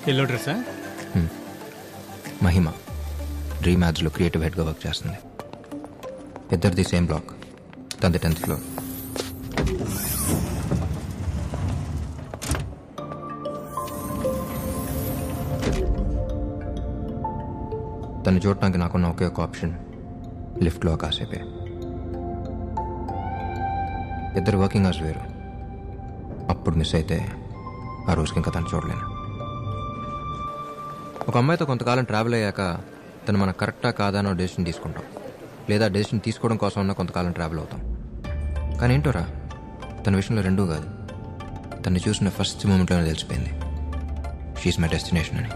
Yellow డ్రెస్సా Mahima dream యాడ్స్లో creative హెడ్గా వర్క్ చేస్తుంది ఇద్దరిది సేమ్ బ్లాక్ తనది టెన్త్ ఫ్లోర్ తను చూడటానికి నాకున్న ఒకే ఒక ఆప్షన్ లిఫ్ట్లో కాసేపే ఇద్దరు వర్కింగ్ అవర్స్ వేరు అప్పుడు మిస్ అయితే ఆ రోజుకి ఇంకా తను చూడలేను ఒక అమ్మాయితో కొంతకాలం ట్రావెల్ అయ్యాక తను మనకు కరెక్టా కాదా అనో డెసిషన్ తీసుకుంటాం లేదా డెసిషన్ తీసుకోవడం కోసం ఉన్న కొంతకాలం ట్రావెల్ అవుతాం కానీ ఏంటోరా తన విషయంలో రెండూ కాదు తను చూసిన ఫస్ట్ మూమెంట్లోనే తెలిసిపోయింది షీఈ్ మై డెస్టినేషన్ అని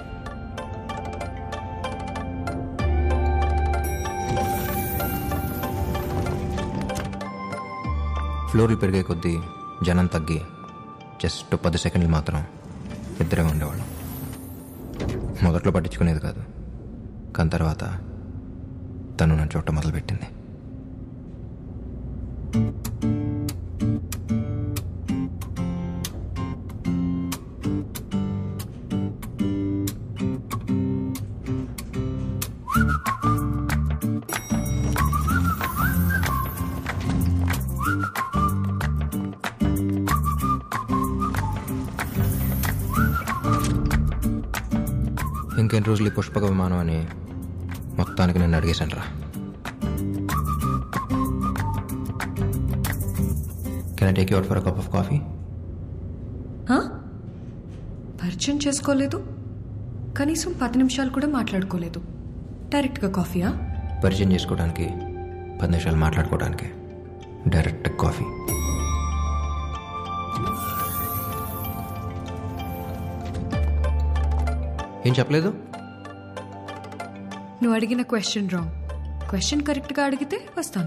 ఫ్లోర్లు పెరిగే కొద్దీ జనం తగ్గి జస్ట్ పది సెకండ్లు మాత్రం ఇద్దరే ఉండేవాళ్ళం మొదట్లో పట్టించుకునేది కాదు కానీ తర్వాత తను నన్ను చూడటం మొదలుపెట్టింది ఇంకెన్ని రోజులు ఈ పుష్పక విమానం అని మొత్తానికి నేను అడిగేశాను రా can I take out for cup of coffee హా? పరిచయం చేసుకోలేదు కనీసం పది నిమిషాలు కూడా మాట్లాడుకోలేదు డైరెక్ట్గా కాఫీయా పరిచయం చేసుకోవడానికి పది నిమిషాలు మాట్లాడుకోవడానికి డైరెక్ట్ కాఫీ ఏం చెప్పలేదు నువ్వు అడిగిన క్వశ్చన్ రాంగ్ క్వశ్చన్ కరెక్ట్గా అడిగితే వస్తాను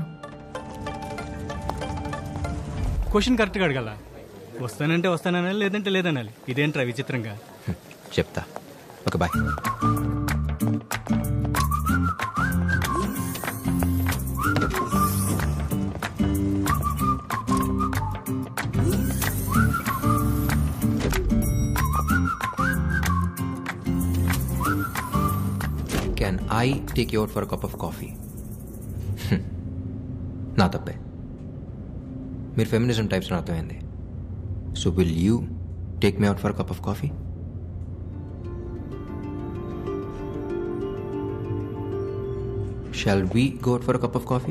క్వశ్చన్ కరెక్ట్గా అడగాల వస్తానంటే వస్తాననాలి లేదంటే లేదనాలి ఇదేంట్రా విచిత్రంగా హ్మ్, చెప్తా okay bye can I take out for cup of coffee నా తప్పే మీరు ఫెమినిజం టైప్స్ అర్థమైంది so will you take me out for cup of coffee shall we go out for cup of coffee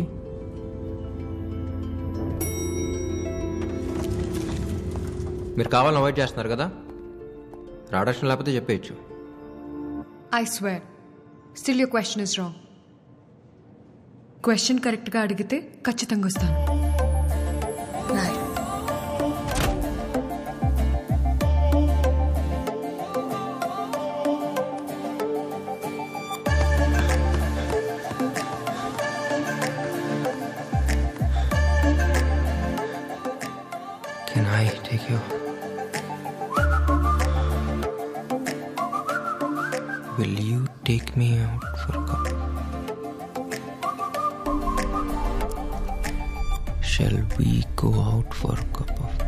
మీరు కావాలని అవాయిడ్ చేస్తున్నారు కదా రాడక్షన్ లేకపోతే చెప్పేయచ్చు I swear still you question is wrong question కరెక్ట్గా అడిగితే ఖచ్చితంగా వస్తాను Right. Can I take you will you take me out for cup shell we go out for cup of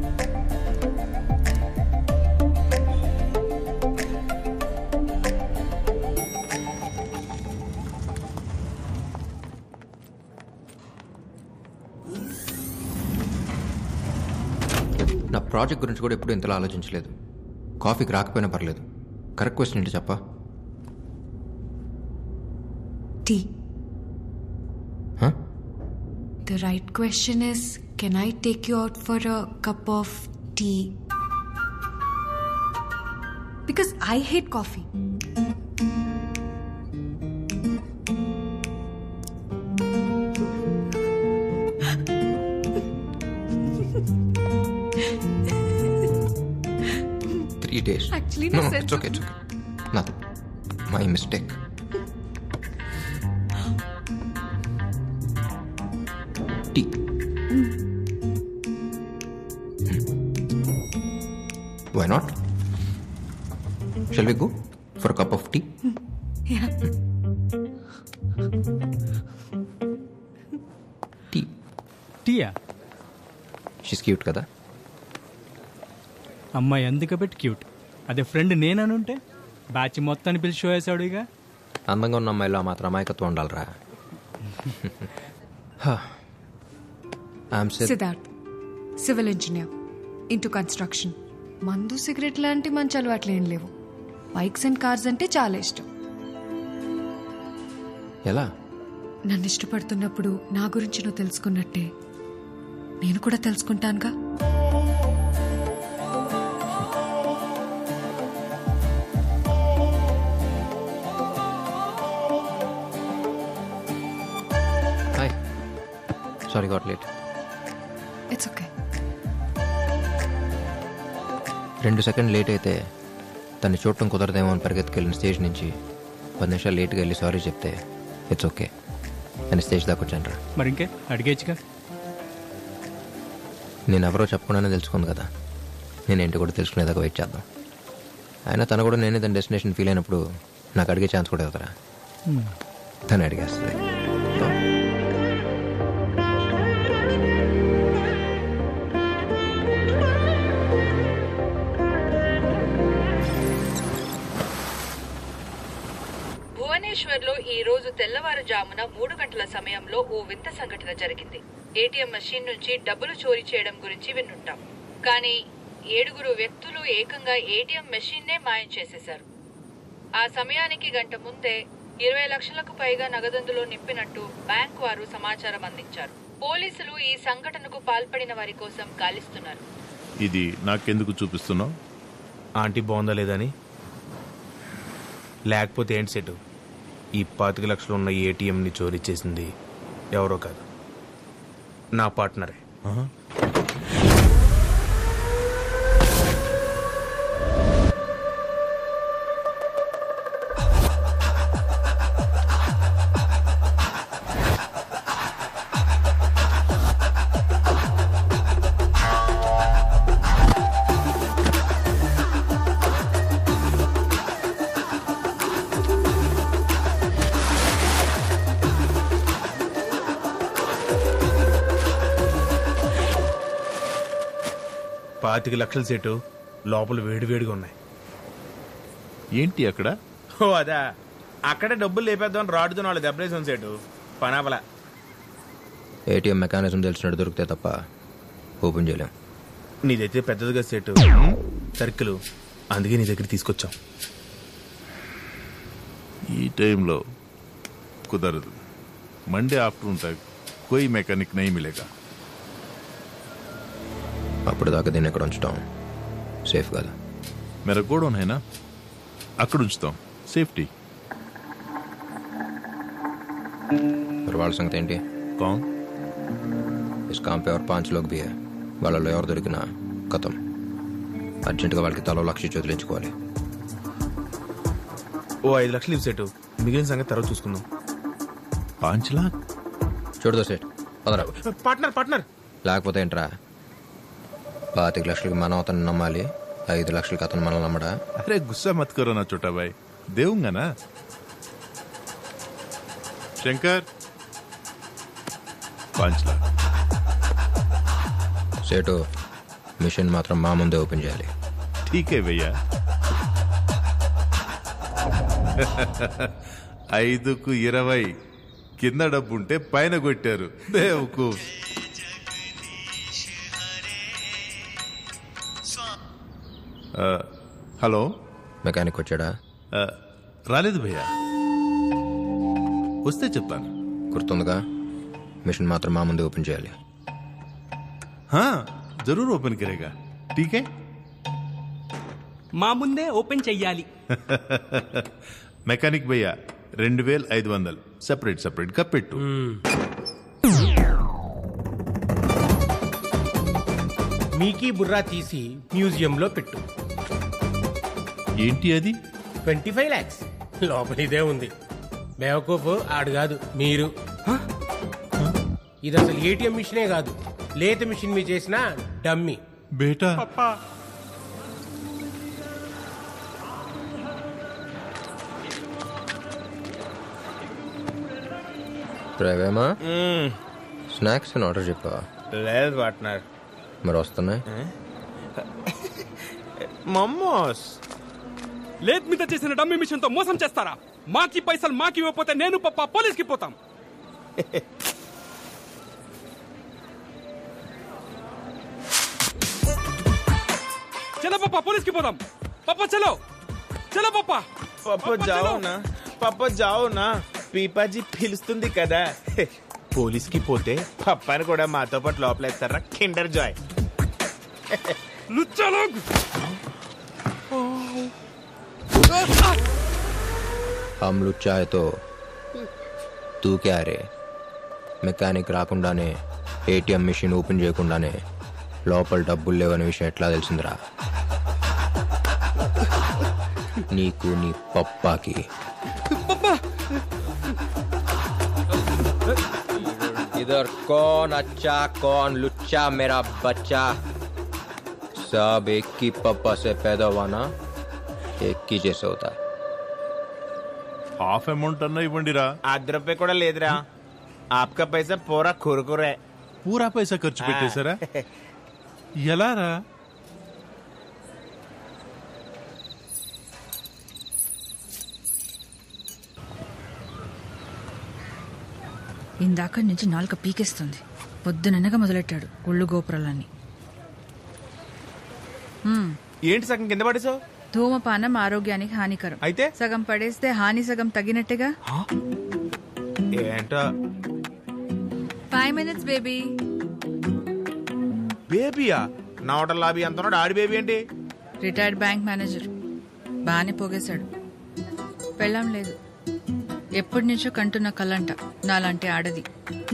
నా ప్రాజెక్ట్ గురించి కూడా ఎప్పుడు ఇంతలా ఆలోచించలేదు కాఫీకి రాకపోయినా పర్లేదు కరెక్ట్ క్వశ్చన్ ఏంటి చెప్పా tea Huh? The right question is Can I take you out for a cup of tea? Because I hate coffee. Three days Actually, no, no sense it's okay, it's okay. Nothing. My mistake. Tea. Why not? Shall we go for a cup of tea? Yeah. Tea. టీయా She's cute కదా అమ్మాయి అందుక పెట్టి cute అదే friend నేననుంటే batch మొత్తాన్ని పిలిచి show వేసాడు ఇక అందంగా ఉన్న అమ్మాయిలో ఆ మాత్రం అమాయకత్వం ఉండాలిరా I'm Sidh Siddharth civil engineer into construction మందు సిగరెట్ లాంటి మంచి అలవాట్లు ఏం లేవు బైక్స్ అండ్ కార్స్ అంటే చాలా ఇష్టం ఎలా నన్ను ఇష్టపడుతున్నప్పుడు నా గురించి నువ్వు తెలుసుకున్నట్టే నేను కూడా తెలుసుకుంటానుగా hi sorry got late it's okay రెండు సెకండ్ లేట్ అయితే తను చూడటం కుదరదేమో అని పరిగెత్తుకెళ్ళిన స్టేజ్ నుంచి పది నిమిషాలు లేట్గా వెళ్ళి సారీ చెప్తే ఇట్స్ ఓకే అని స్టేజ్ దాకా వచ్చాను రా మరి ఇంకే అడిగేచ్చుగా నేను ఎవరో చెప్పకుండానే తెలుసుకుంది కదా నేను ఏంటి కూడా తెలుసుకునేదాకా వెయిట్ చేద్దాం అయినా తను కూడా నేనే తన డెస్టినేషన్ ఫీల్ అయినప్పుడు నాకు అడిగే ఛాన్స్ కూడా ఇవ్వదురా తను అడిగేస్తుంది భువనేశ్వర్లో ఈ రోజు తెల్లవారుజామున మూడు గంటల సమయంలో ఓ వింత సంఘటన జరిగింది ఏటీఎం మెషిన్ నుంచి డబ్బులు చోరీ చేయడం గురించి వినుంటాం కానీ ఏడుగురు వ్యక్తులు ఏకంగా ఏటీఎం మెషిన్నే మాయం చేసేశారు ఆ సమయానికి గంట ముందే ఇరవై లక్షలకు పైగా నగదందులో నింపినట్టు బ్యాంక్ వారు సమాచారం అందించారు పోలీసులు ఈ సంఘటనకు పాల్పడిన వారి కోసం గాలిస్తున్నారు ఇది నాకెందుకు చూపిస్తున్నావు ఆంటీ బాగుందా లేదని లేకపోతే ఏంటి సెటు ఈ పాతిక లక్షలు ఉన్న ఏటీఎంని చోరీ చేసింది ఎవరో కాదు నా పార్ట్నరే పాతిక లక్షల సెటు లోపల వేడివేడిగా ఉన్నాయి ఏంటి అక్కడ ఓ అదా అక్కడే డబ్బులు లేపేద్దాం రాడుతో వాళ్ళు దెబ్బలేసాం సెటు పనాపల ఏటీఎం మెకానిజం తెలిసినట్టు దొరికితే తప్ప ఓపెన్ చేయలేం నీదైతే పెద్దదిగా సెటు సర్కిల్ అందుకే నీ దగ్గర తీసుకొచ్చాం ఈ టైంలో కుదరదు మండే ఆఫ్టర్నూన్ తक कोई मैकेनिक नहीं मिलेगा అప్పుడు దాకా దీన్ని ఎక్కడ ఉంచడం సేఫ్ కాదు मेरा गोडाउन है ना అక్కడ ఉంచుతాం సేఫ్టీ మరి వాళ్ళ సంగతి ఏంటి कौन इस काम पे और पांच लोग भी है వాళ్ళలో ఎవరు దొరికినా కథం అర్జెంటుగా వాళ్ళకి తలో లక్ష చదిలించుకోవాలి ఓ ఐదు లక్షలు ఇవి సెటు మిగిలిన సంగతి తర్వాత చూసుకుందాం पांच लाख చూడదో సేట్ పదరా పార్ట్నర్ పార్ట్నర్ లేకపోతే ఏంట్రా పాతిక లక్షలకి మనం అతను నమ్మాలి ఐదు లక్షలకి అతను మనం నమ్మడా अरे गुस्सा मत करो ना छोटा भाई देऊंगा ना शंकर पांच लाख సేటు మిషన్ మాత్రం మా ముందే ఓపెన్ చేయాలి ठीक है भैया ఐదుకు ఇరవై కింద డబ్బుంటే పైన కొట్టారు దేవుకు ఆ, హలో మెకానిక్ వచ్చాడా ఆ, రాలేదు భయ్యా వస్తే చెప్తాను గుర్తుందిగా మిషన్ మాత్రం మా ముందే ఓపెన్ చేయాలి హా, జరూర్ ఓపెన్ కరేగా ఠీకే మా ముందే ఓపెన్ చెయ్యాలి మెకానిక్ భయ్యా రెండు వేల ఐదు వందలు సెపరేట్ సెపరేట్ గా పెట్టు మీకీ బుర్రా తీసి మ్యూజియంలో పెట్టు ఏంటి అది ట్వంటీ ఫైవ్ ల్యాక్స్ లోపల ఇదే ఉంది బేవకూఫ్ ఆడు కాదు మీరు ఇది అసలు ఏటీఎం మిషనే కాదు లేత మిషన్ మీ చేసిన డమ్మీ బేటా డ్రైవేమా స్నాక్స్ అని ఆర్డర్ చెప్పా లేదు పార్ట్నర్ మరి వస్తున్నాయి మమ్మోస్ లేదు మీద చేసిన డమ్మీ మిషన్ తో మోసం చేస్తారా మాకి పైసలు మాకి ఇవ్వకపోతే నేను పప్ప పోలీస్కి పోతాం చలో పప్ప పోలీస్కి పోదాం పప్ప చలో చలో పప్ప పప్ప పప్ప, జాओ చలో. నా పప్ప జాओ నా పీపాజీ పిలుస్తుంది కదా పోలీస్కి పోతే పప్పని కూడా మాతో పాటు లోపలేస్తారా కిండర్ జాయ్ లుచ్చా లోగ్ हम लोग चाहे तो తూ క్యా రే మెకానిక్ రాకుండానే ఏటీఎం మిషన్ ఓపెన్ చేయకుండానే లోపల డబ్బులు లేవనే విషయం ఎట్లా తెలిసిందిరా నీకు నీ పప్పాకి इधर कौन अच्छा कौन लुच्चा मेरा बच्चा सब एक ही पप्पा से पैदा हुआ ना एक ही जैसे होता है హాఫ్ అమౌంట్ అన్నా ఇవ్వండిరా అర్ధ రూపాయి కూడా లేదురా ఆప్కా పైసా పూరా కురుకురే పూరా పైసా ఖర్చు పెట్టేశారా ఎలా రా ఇందాక నుంచి నాలుక పీకేస్తుంది పొద్దుననగా మొదలెట్టాడు గుళ్ళు గోపురాలన్నీ ఏంటి సగం కింద పడేసావు ధూమపానం ఆరోగ్యానికి హానికరం అయితే? సగం పడేస్తే హాని సగం తగినట్టుగా ఏంటో ఫైవ్ మినిట్స్ బేబీ బేబీయా నా హోటల్ లాబీ అంటున్నాడు ఆడి బేబీ ఏంటి రిటైర్డ్ బ్యాంక్ మేనేజర్ బాగానే పోగేశాడు పెళ్ళాం లేదు ఎప్పటి నుంచో కంటున్న కళ్ళంట నాలాంటి ఆడది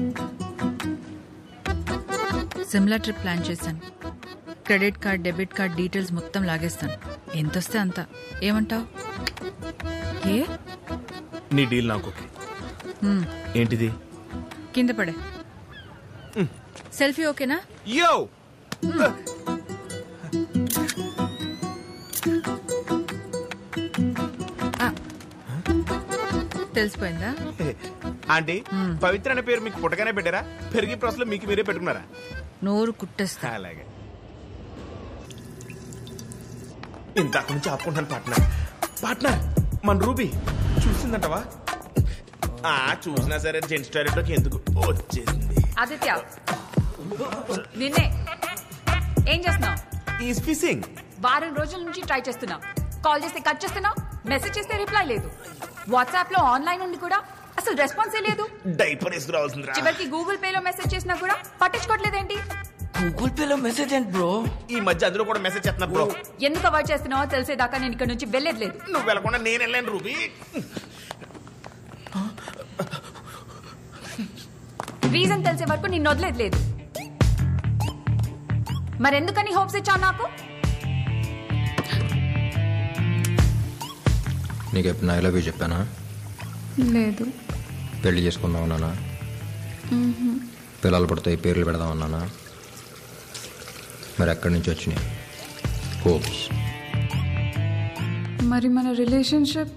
సిమ్లా ట్రిప్ ప్లాన్ చేశాను credit card debit card details మొత్తం లాగేస్తాను ఎంతొస్తే అంత ఏమంటావ్ ఏ నీ డీల్ నాకు ఓకే హ్మ్, ఏంటిది కింద పడే సెల్ఫీ ఓకేనా యో తెలిసిపోయిందా ఆంటీ పవిత్ర అనే పేరు మీకు పుట్టగానే పెట్టారా పెరిగి ప్రాసెస్ లో మీకు మీరే పెట్టుకున్నారా నోరు కుట్టేస్తా అలాగే ఇంతకు నుంచి ఆపుకుంటాను పార్ట్నర్ పార్ట్నర్ మన రూబీ చూసిందంటవా ఆ చూసినా సరే జెంట్స్ టాయిలెట్ లోకి ఎందుకు వచ్చేసింది ఆదిత్య నిన్నే ఏం చేస్తున్నావు ఈస్ ఫిషింగ్ వారం రోజుల నుంచి ట్రై చేస్తున్నా కాల్ చేస్తే కట్ చేస్తున్నావు మెసేజ్ చేస్తే రిప్లై లేదు వాట్సాప్ లో ఆన్లైన్ ఉండి కూడా అసలు రెస్పాన్సే లేదు డైపర్ వేసుకురావాల్సిందిరా చివరికి గూగుల్ పే లో మెసేజ్ చేసినా కూడా పట్టించుకోవట్లేదేంటి గూగుల్ పేలో మెసేజ్ ఏంటి బ్రో ఈ మధ్య అందులో కూడా మెసేజ్ చేస్తున్నా బ్రో ఎందుకు అవాయిడ్ చేస్తున్నావో తెలిసేదాకా నేను ఇక్కడ నుంచి వెళ్ళేది లేదు నువ్వు వెళ్ళకుండా నేను వెళ్ళాను రూబీ రీజన్ తెలిసే వరకు నిన్ను వదిలేదు లేదు మరెందుకని హోప్స్ ఇచ్చావు నాకు నీకు ఎప్పుడు ఐ లవ్ యూ చెప్పానా లేదు పెళ్లి చేసుకుందాం అన్నానా పిల్లలు పుడతాయి పేర్లు పెడదాం అన్నానా మరి ఎక్కడి నుంచి వచ్చినాయి హోప్స్ మరి మన రిలేషన్షిప్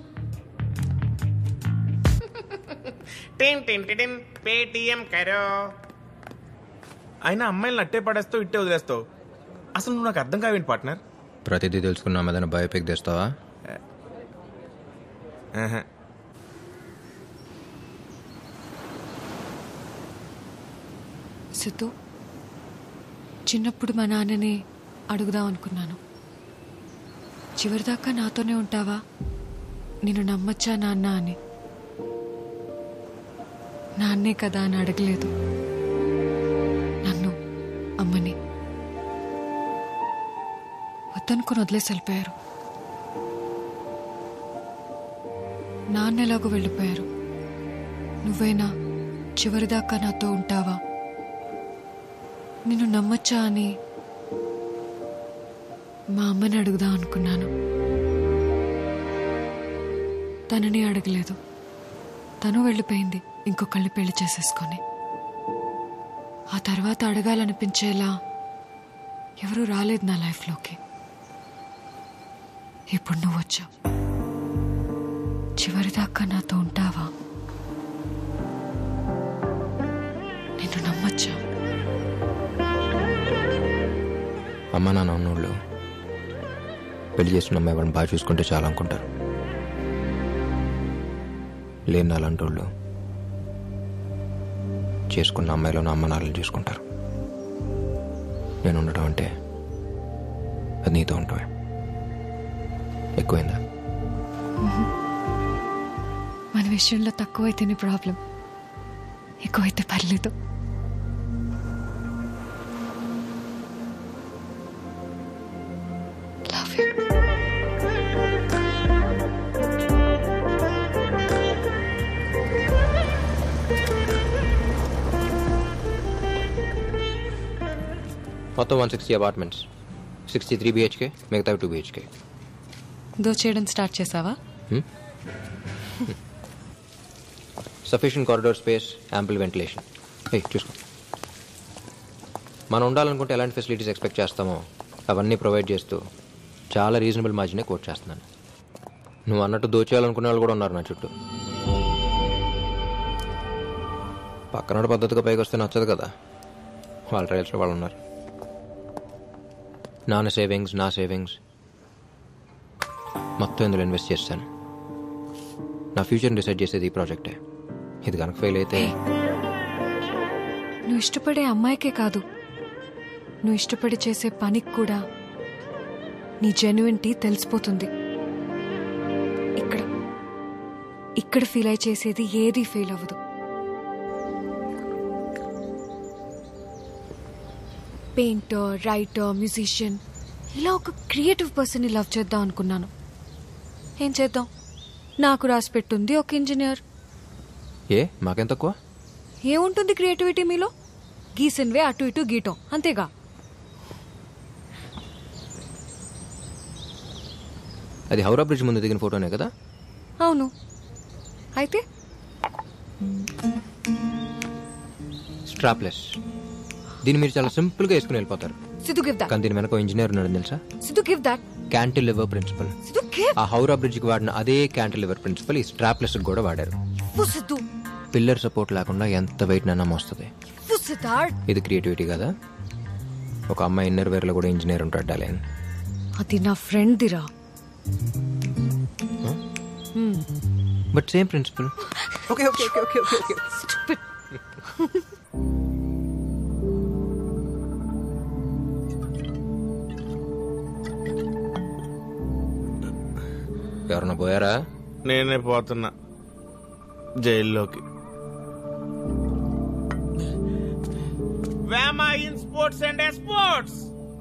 టిన్ టిన్ టిన్ టిన్ పేటిఎం కరో అయినా అమ్మాయిలను అట్టే పడేస్తావు ఇట్టే వదిలేస్తావు అసలు నువ్వు నాకు అర్థం కావేంటి పార్ట్నర్ ప్రతిదీ తెలుసుకున్నా ఏదైనా బయోపిక్ తెస్తావా సిద్ధు చిన్నప్పుడు మా నాన్నని అడుగుదాం అనుకున్నాను చివరిదాకా నాతోనే ఉంటావా నేను నమ్మచ్చా నాన్న అని నాన్నే కదా అని అడగలేదు నన్ను అమ్మని వద్దనుకుని వదిలేసి వెళ్ళిపోయారు నాన్న ఎలాగో వెళ్ళిపోయారు నువ్వైనా చివరిదాకా నాతో ఉంటావా నిన్ను నమ్మచ్చా అని మా అమ్మని అడుగుదాం అనుకున్నాను తనని అడగలేదు తను వెళ్ళిపోయింది ఇంకొకళ్ళని పెళ్లి చేసేసుకొని ఆ తర్వాత అడగాలనిపించేలా ఎవరూ రాలేదు నా లైఫ్లోకి ఇప్పుడు నువ్వు వచ్చావు చివరిదాకా నాతో ఉంటావా నిన్ను నమ్మచ్చా అమ్మ నాన్న ఉన్నోళ్ళు పెళ్లి చేసిన అమ్మాయి వాడిని బాగా చూసుకుంటే చాలా అనుకుంటారు లేని అలాంటి వాళ్ళు చేసుకున్న అమ్మాయిలో నా అమ్మ నాన్నలు చూసుకుంటారు నేను ఉండడం అంటే అది నీతో ఉంటావే ఎక్కువైందా మన విషయంలో తక్కువైతేనే ప్రాబ్లం ఎక్కువైతే పర్లేదు లవ్ యూ మొత్తం one sixty apartments sixty three BHK మిగతా టూ బిహెచ్కే దోచేయడం స్టార్ట్ చేసావా sufficient corridor space ample ventilation ఏ చూసుకో మనం ఉండాలనుకుంటే ఎలాంటి ఫెసిలిటీస్ ఎక్స్పెక్ట్ చేస్తామో అవన్నీ ప్రొవైడ్ చేస్తూ చాలా రీజనబుల్ మార్జినే కోట్ చేస్తున్నాను నువ్వు అన్నట్టు దోచేయాలనుకునే వాళ్ళు కూడా ఉన్నారు నా చుట్టూ పక్కన పద్ధతిగా పైకి వస్తే నచ్చదు కదా వాళ్ళ ట్రయల్స్లో వాళ్ళు ఉన్నారు నాన్న సేవింగ్స్ నా సేవింగ్స్ మొత్తం ఇందులో ఇన్వెస్ట్ చేస్తాను నా ఫ్యూచర్ని డిసైడ్ చేసేది ఈ ప్రాజెక్టే ఇది కనుక ఫెయిల్ అయితే నువ్వు ఇష్టపడే అమ్మాయికే కాదు నువ్వు ఇష్టపడి చేసే పనికి కూడా నీ జెన్యునిటీ తెలిసిపోతుంది ఇక్కడ ఇక్కడ ఫీల్ అయి చేసేది ఏది ఫెయిల్ అవ్వదు పెయింటర్ రైటర్ మ్యూజిషియన్ ఇలా ఒక క్రియేటివ్ పర్సన్ని లవ్ చేద్దాం అనుకున్నాను ఏం చేద్దాం నాకు రాసి పెట్టుంది ఒక ఇంజనీర్ ఏ మాకేం తక్కువ ఏముంటుంది క్రియేటివిటీ మీలో గీసినవే అటు ఇటు గీయటం అంతేగా అది హౌరా బ్రిడ్జ్ ముందు దిగిన ఫోటోనే కదా అవును అయితే స్ట్రాప్లెస్ దీన్ని మీరు చాలా సింపుల్గా వేసుకుని వెళ్ళిపోతారు సిద్ధు గివ్ దాట్ కానీ దీని వెనక ఇంజనీర్ ఉన్నాడు తెలుసా Siddhu give that cantilever principle Siddhu give ఆ హౌరా బ్రిడ్జ్కి వాడిన అదే క్యాంటిల్ లివర్ ప్రిన్సిపల్ ఈ స్ట్రాప్లెస్ కూడా వాడారు ఫు సిద్ధు పిల్లర్ సపోర్ట్ లేకుండా ఎంత వెయిట్ నన్నా మోస్తుంది ఫు సిద్ధార్థ్ ఇది క్రియేటివిటీ కదా ఒక అమ్మాయి ఇన్నర్ వేర్లో కూడా ఇంజనీర్ ఉంటాడు డాలేన్ అది నా ఫ్రెండ్ దిరా but same principle okay okay okay okay okay ఎవరన్నా పోయారా నేనే పోతున్నా జైల్లోకి వేమా in sports and sports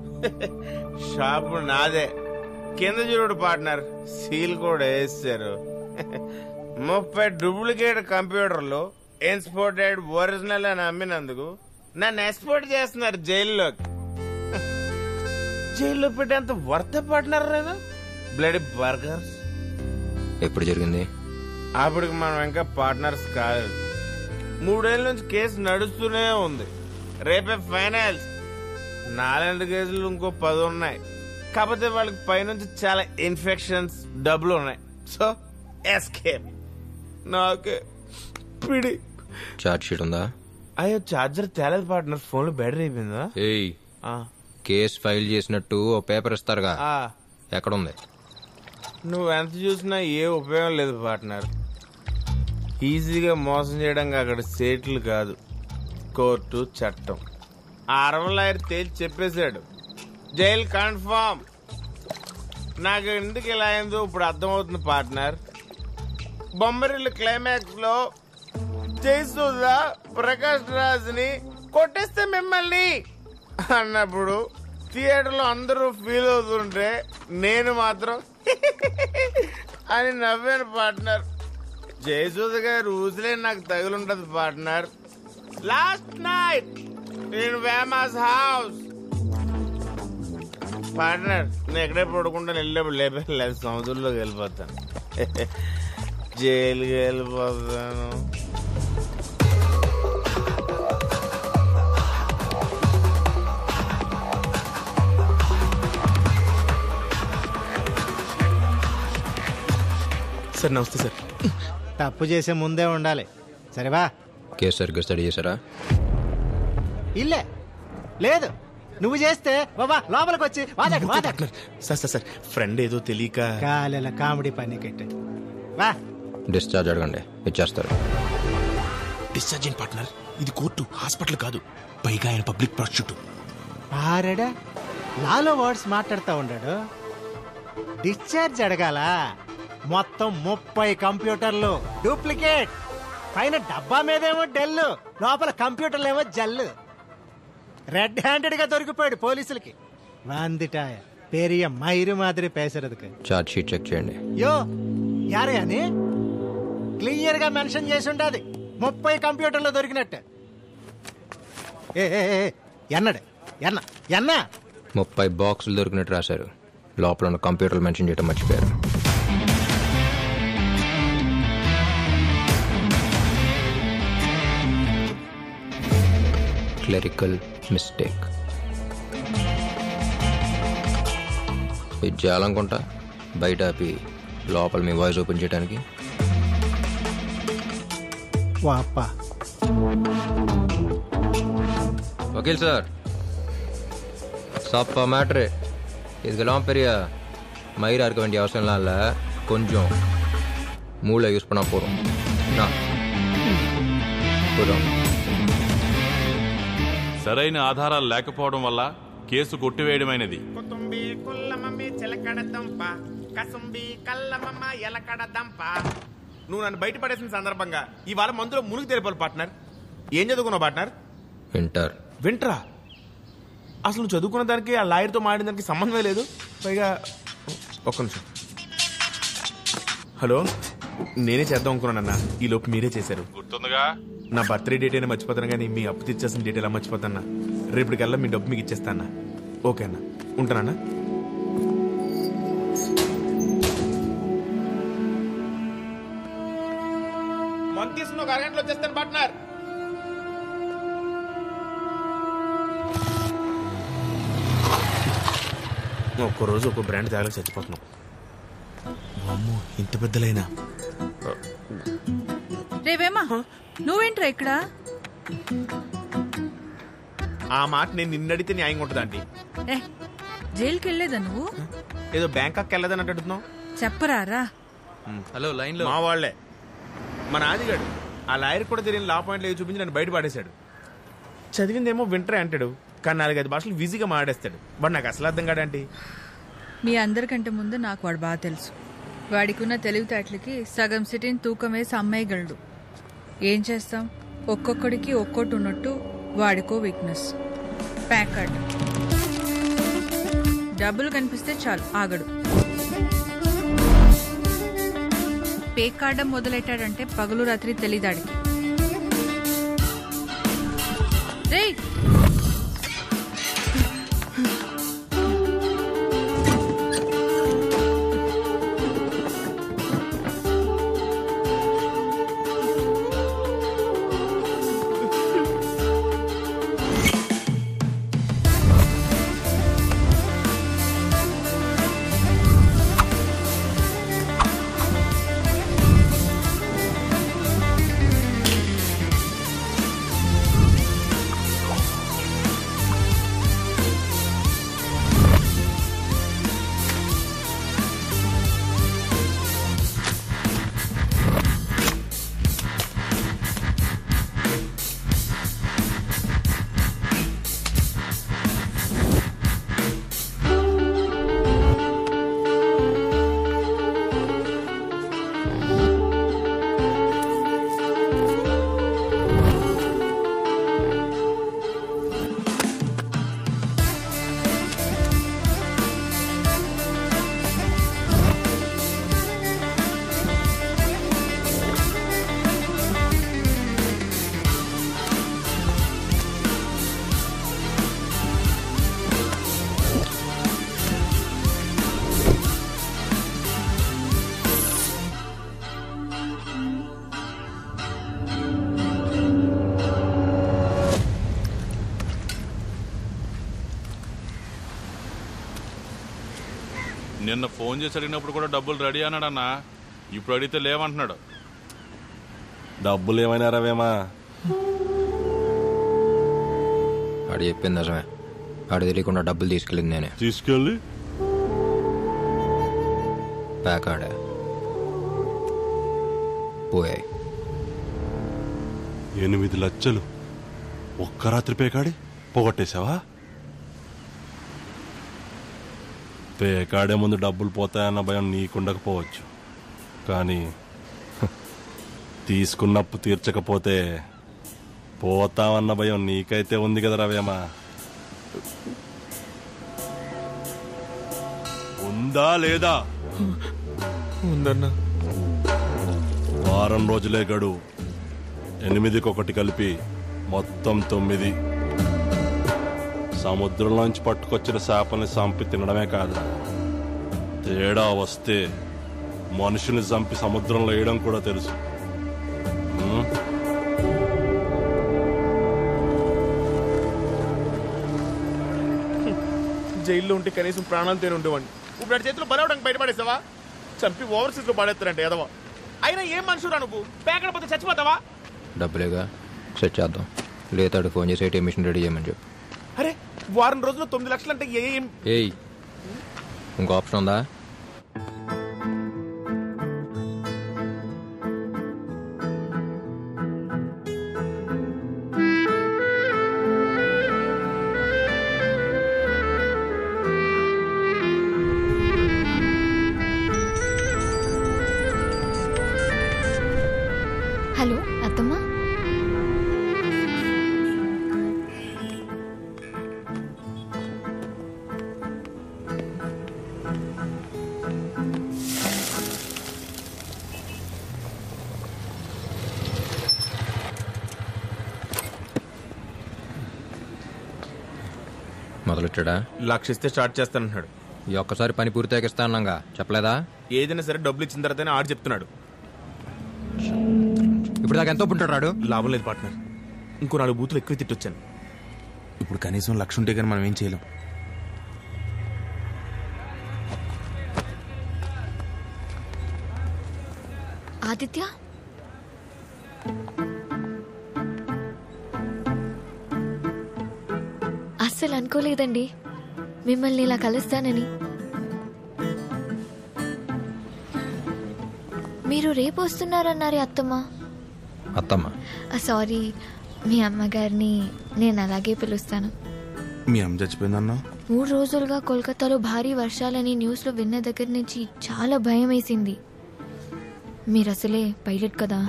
shop నాదే కింద చూడు పార్ట్నర్ సీల్ కూడా వేసారు ముప్పై డూప్లికేట్ కంప్యూటర్లు ఇన్స్పోర్టెడ్ ఒరిజినల్ అని అమ్మినందుకు నన్ను ఎక్స్పోర్ట్ చేస్తున్నారు జైల్లోకి జైల్లో పెట్టేంత వర్త పార్ట్నర్ నేను బ్లడ్ బర్గర్స్ ఎప్పుడు జరిగింది అప్పటికి మనం ఇంకా పార్ట్నర్స్ కాలేదు మూడేళ్ల నుంచి కేసు నడుస్తూనే ఉంది రేపే ఫైనల్స్ నాలుగు కేసులు ఇంకో పది ఉన్నాయి కాకపోతే వాళ్ళకి పైనుంచి చాలా ఇన్ఫెక్షన్స్ డబ్బులు ఉన్నాయి సో ఎస్కేప్ నాకే పిడి చార్జ్ షీట్ ఉందా అయ్యో చార్జర్ తేలేదు పార్ట్నర్ ఫోన్ లో బ్యాటరీ అయిపోయిందా ఏయ్ ఆ, కేస్ ఫైల్ చేసినట్టు ఓ పేపర్ ఇస్తారుగా ఆ, ఎక్కడుంది నువ్వు ఎంత చూసినా ఏ ఉపయోగం లేదు పార్ట్నర్ ఈజీగా మోసం చేయడానికి అక్కడ సేట్లు కాదు కోర్టు చట్టం ఆ అరవలాయర్ తేల్చి చెప్పేశాడు జైలు కన్ఫర్మ్ నాకు ఎందుకు ఇలా అయిందో ఇప్పుడు అర్థమవుతుంది పార్ట్నర్ బొమ్మరిల్లు క్లైమాక్స్ లో జయసుధా ప్రకాష్ రాజ్ ని కొట్టేస్తే మిమ్మల్ని అన్నప్పుడు థియేటర్ లో అందరూ ఫీల్ అవుతుంటే నేను మాత్రం అని నవ్వాను పార్ట్నర్ జయసూద గారు ఊసిలే నాకు తగులుంటది పార్ట్నర్ లాస్ట్ నైట్ నేను వేమాస్ హౌస్ పార్ట్నర్ నేను ఎక్కడే పడుకుంటాను వెళ్ళేప్పుడు లేపే లేదు సముద్రంలోకి వెళ్ళిపోతాను జైలుకి వెళ్ళిపోతాను సార్ నమస్తే సార్ తప్పు చేసే ముందే ఉండాలి సరేవా కేసు సరిగ్గా స్టడీ చేశారా ఇల్లే లేదు నువ్వు చేస్తే బాబా లోపలికి వచ్చి వాదకు వాదకు సార్ సార్ సార్ ఫ్రెండ్ ఏదో తెలియక కాలేల కామెడీ పని కట్టే వా డిశ్చార్జ్ అడగండి ఇచ్చేస్తారు డిశ్చార్జ్ అయిన పార్ట్నర్ ఇది కోర్టు హాస్పిటల్ కాదు పైగా ఆయన పబ్లిక్ ప్రాసిక్యూటర్ ఆరేడా లాలో వర్డ్స్ మాట్లాడుతూ ఉన్నాడు డిశ్చార్జ్ అడగాల మొత్తం ముప్పై కంప్యూటర్లు డూప్లికేట్ పైన డబ్బా మీదేమో డెల్ లోపల కంప్యూటర్లు ఏమో జల్లు రెడ్ హ్యాండెడ్ గా దొరికిపోయాడు పోలీసులకి వందిటాయ పెరియ మైరు మాదిరి పేసరదుకు ఛార్జ్ షీట్ చెక్ చేయండి యో యారే అని క్లియర్ గా మెన్షన్ చేసి ఉండాది ముప్పై కంప్యూటర్లు దొరికినట్టు ఏ ఏ, ఏ, ఎన్నడు ఎన్న ఎన్న ముప్పై బాక్సులు దొరికినట్టు రాశారు లోపల ఉన్న కంప్యూటర్లు మెన్షన్ చేయడం మర్చిపోయారు క్లరికల్ మిస్టేక్ ఇది చేయాలనుకుంటా బయట ఆపి లోపల మీ వాయిస్ ఓపెన్ చేయడానికి వాప్పా வக்கீல் சார் சப்பா மேட்ரு இதுக்கெல்லாம் பெரிய மயிரா இருக்க வேண்டிய அவசியம்லாம் இல்லை கொஞ்சம் மூளை யூஸ் பண்ணால் போதும் என்ன? போதும் సరైన ఆధారాలు లేకపోవడం వల్ల కేసు కొట్టివేయడమైనది కుతుంబి కుల్లమమ్మి చిలకడ దంప కసుంబి కల్లమమ్మ ఎలకడ దంప నువ్వు నన్ను బయట పడేసిన సందర్భంగా ఇవాళ మందులో మునిగి తెలిపాలి పార్ట్నర్ ఏం చదువుకున్నావు పార్ట్నర్ ఇంటర్ వింట్రా అసలు నువ్వు చదువుకున్న దానికి ఆ లాయర్తో మాడిన దానికి సంబంధమే లేదు పైగా ఒక్క నిమిషం హలో నేనే చేద్దాం అనుకున్నానన్నా ఈ లోపు మీరే చేశారు గుర్తుందిగా నా బర్త్డే డేట్ అయినా మర్చిపోతాను కానీ మీ అప్పు తెచ్చేసిన డేట్ ఎలా మర్చిపోతానా రేపటికల్లా మీ డబ్బు మీకు ఇచ్చేస్తానా ఓకే అన్న ఉంటానన్నా మంత్ తీసుకున్న ఒక అరగంటలో వచ్చేస్తాను పార్ట్నర్ ఒక్కరోజు ఒక్కో బ్రాండ్ తేగలకు చచ్చిపోతున్నాం అమ్మో ఇంత పెద్దలైనా రేవేమా నువ్వేంట్రా ఇక్కడ ఆ మాట నేను నిన్నడితే న్యాయంగా ఉంటుంది ఆంటీ ఏ జైలుకి వెళ్ళలేదా నువ్వు ఏదో బ్యాంకాక్ వెళ్ళదని అడుగుతున్నావు చెప్పరారా హలో లైన్లో మా వాళ్లే మన ఆదిగాడు ఆ లాయర్ కూడా తెలియని లా పాయింట్లు ఏవి చూపించి నన్ను బయట పడేశాడు చదివిందేమో వింటరే అంటాడు కానీ నాలుగైదు భాషలు ఈజీగా మాట్లాడేస్తాడు బట్ నాకు అసలు అర్థం కాడండి మీ అందరికంటే ముందు నాకు వాడు బాగా తెలుసు వాడికున్న తెలివితేటలకి సగం సిటీని తూకం వేసి అమ్మాయిగలడు ఏం చేస్తాం ఒక్కొక్కడికి ఒక్కొక్కటి ఉన్నట్టు వాడికో వీక్నెస్ ప్యాకర్డ్ డబ్బులు కనిపిస్తే చాలు ఆగడు పేకాడడం మొదలెట్టాడంటే పగలు రాత్రి తెలియదాడికి రేయ్ నిన్న ఫోన్ చేసి అడిగినప్పుడు కూడా డబ్బులు రెడీ అన్నాడన్నా ఇప్పుడు అడిగితే లేవంటున్నాడు డబ్బులు ఏమైనా రవేమా ఆడు చెప్పింది నిజమే ఆడు తెలియకుండా డబ్బులు తీసుకెళ్ళింది నేనే తీసుకెళ్ళి ప్యాక్ ఆడా పోయాయి ఎనిమిది లక్షలు ఒక్క రాత్రి పేకాడి పోగొట్టేశావా పేకాడే ముందు డబ్బులు పోతాయన్న భయం నీకుండకపోవచ్చు కానీ హ, తీసుకున్నప్పు తీర్చకపోతే పోతామన్న భయం నీకైతే ఉంది కదా రవేమా ఉందా లేదా ఉందన్నా వారం రోజులే గడువు ఎనిమిదికి ఒకటి కలిపి మొత్తం తొమ్మిది సముద్రంలోంచి పట్టుకొచ్చిన చేపల్ని చంపి తినడమే కాదు తేడా వస్తే మనుషుల్ని చంపి సముద్రంలో వేయడం కూడా తెలుసు ఉం? జైల్లో ఉంటే కనీసం ప్రాణాలు తేని ఉండేవాడిని ఇప్పుడు ఆడి చేతిలో బలవడానికి బయటపడేసావా చంపి ఓవర్సీస్ లో పడేస్తారంటే ఏదవా అయినా ఏం మనుషురా నువ్వు పేకడపోతే చచ్చిపోతావా డబ్బులేగా సెట్ చేద్దాం లేతాడు ఫోన్ చేసి ఏటీఎం మిషన్ రెడీ చేయమని చెప్పు అరే వారం రోజుల్లో తొమ్మిది లక్షలు అంటే ఏం ఏయ్ ఇంకో ఆప్షన్ ఉందా హలో అత్తమ్మ మొదలెట్టాడా లక్షిస్తే స్టార్ట్ చేస్తానంటున్నాడు ఈ ఒక్కసారి పని పూర్తి ఇస్తా అన్నాగా చెప్పలేదా ఏదైనా సరే డబ్బులు ఇచ్చిన తర్వాతనే ఆడు చెప్తున్నాడు ఇప్పుడు దాకా ఎంతో పుంటాడు రాడు లాభం లేదు పార్ట్నర్ ఇంకో నాలుగు బూతులు ఎక్కువ తిట్టొచ్చాను ఇప్పుడు కనీసం లక్ష ఉంటే కానీ మనం ఏం చేయలేం ఆదిత్య అస్సలు అనుకోలేదండి మిమ్మల్ని ఇలా కలుస్తానని మీరు రేపు వస్తున్నారన్నారే అత్తమ్మ అత్తమ్మ సారీ మీ అమ్మగారిని నేను అలాగే పిలుస్తాను మీ అమ్మ చచ్చిపోయిందన్నా మూడు రోజులుగా కోల్కతాలో భారీ వర్షాలని న్యూస్లో విన్న దగ్గర నుంచి చాలా భయం వేసింది మీరు అసలే పైలట్ కదా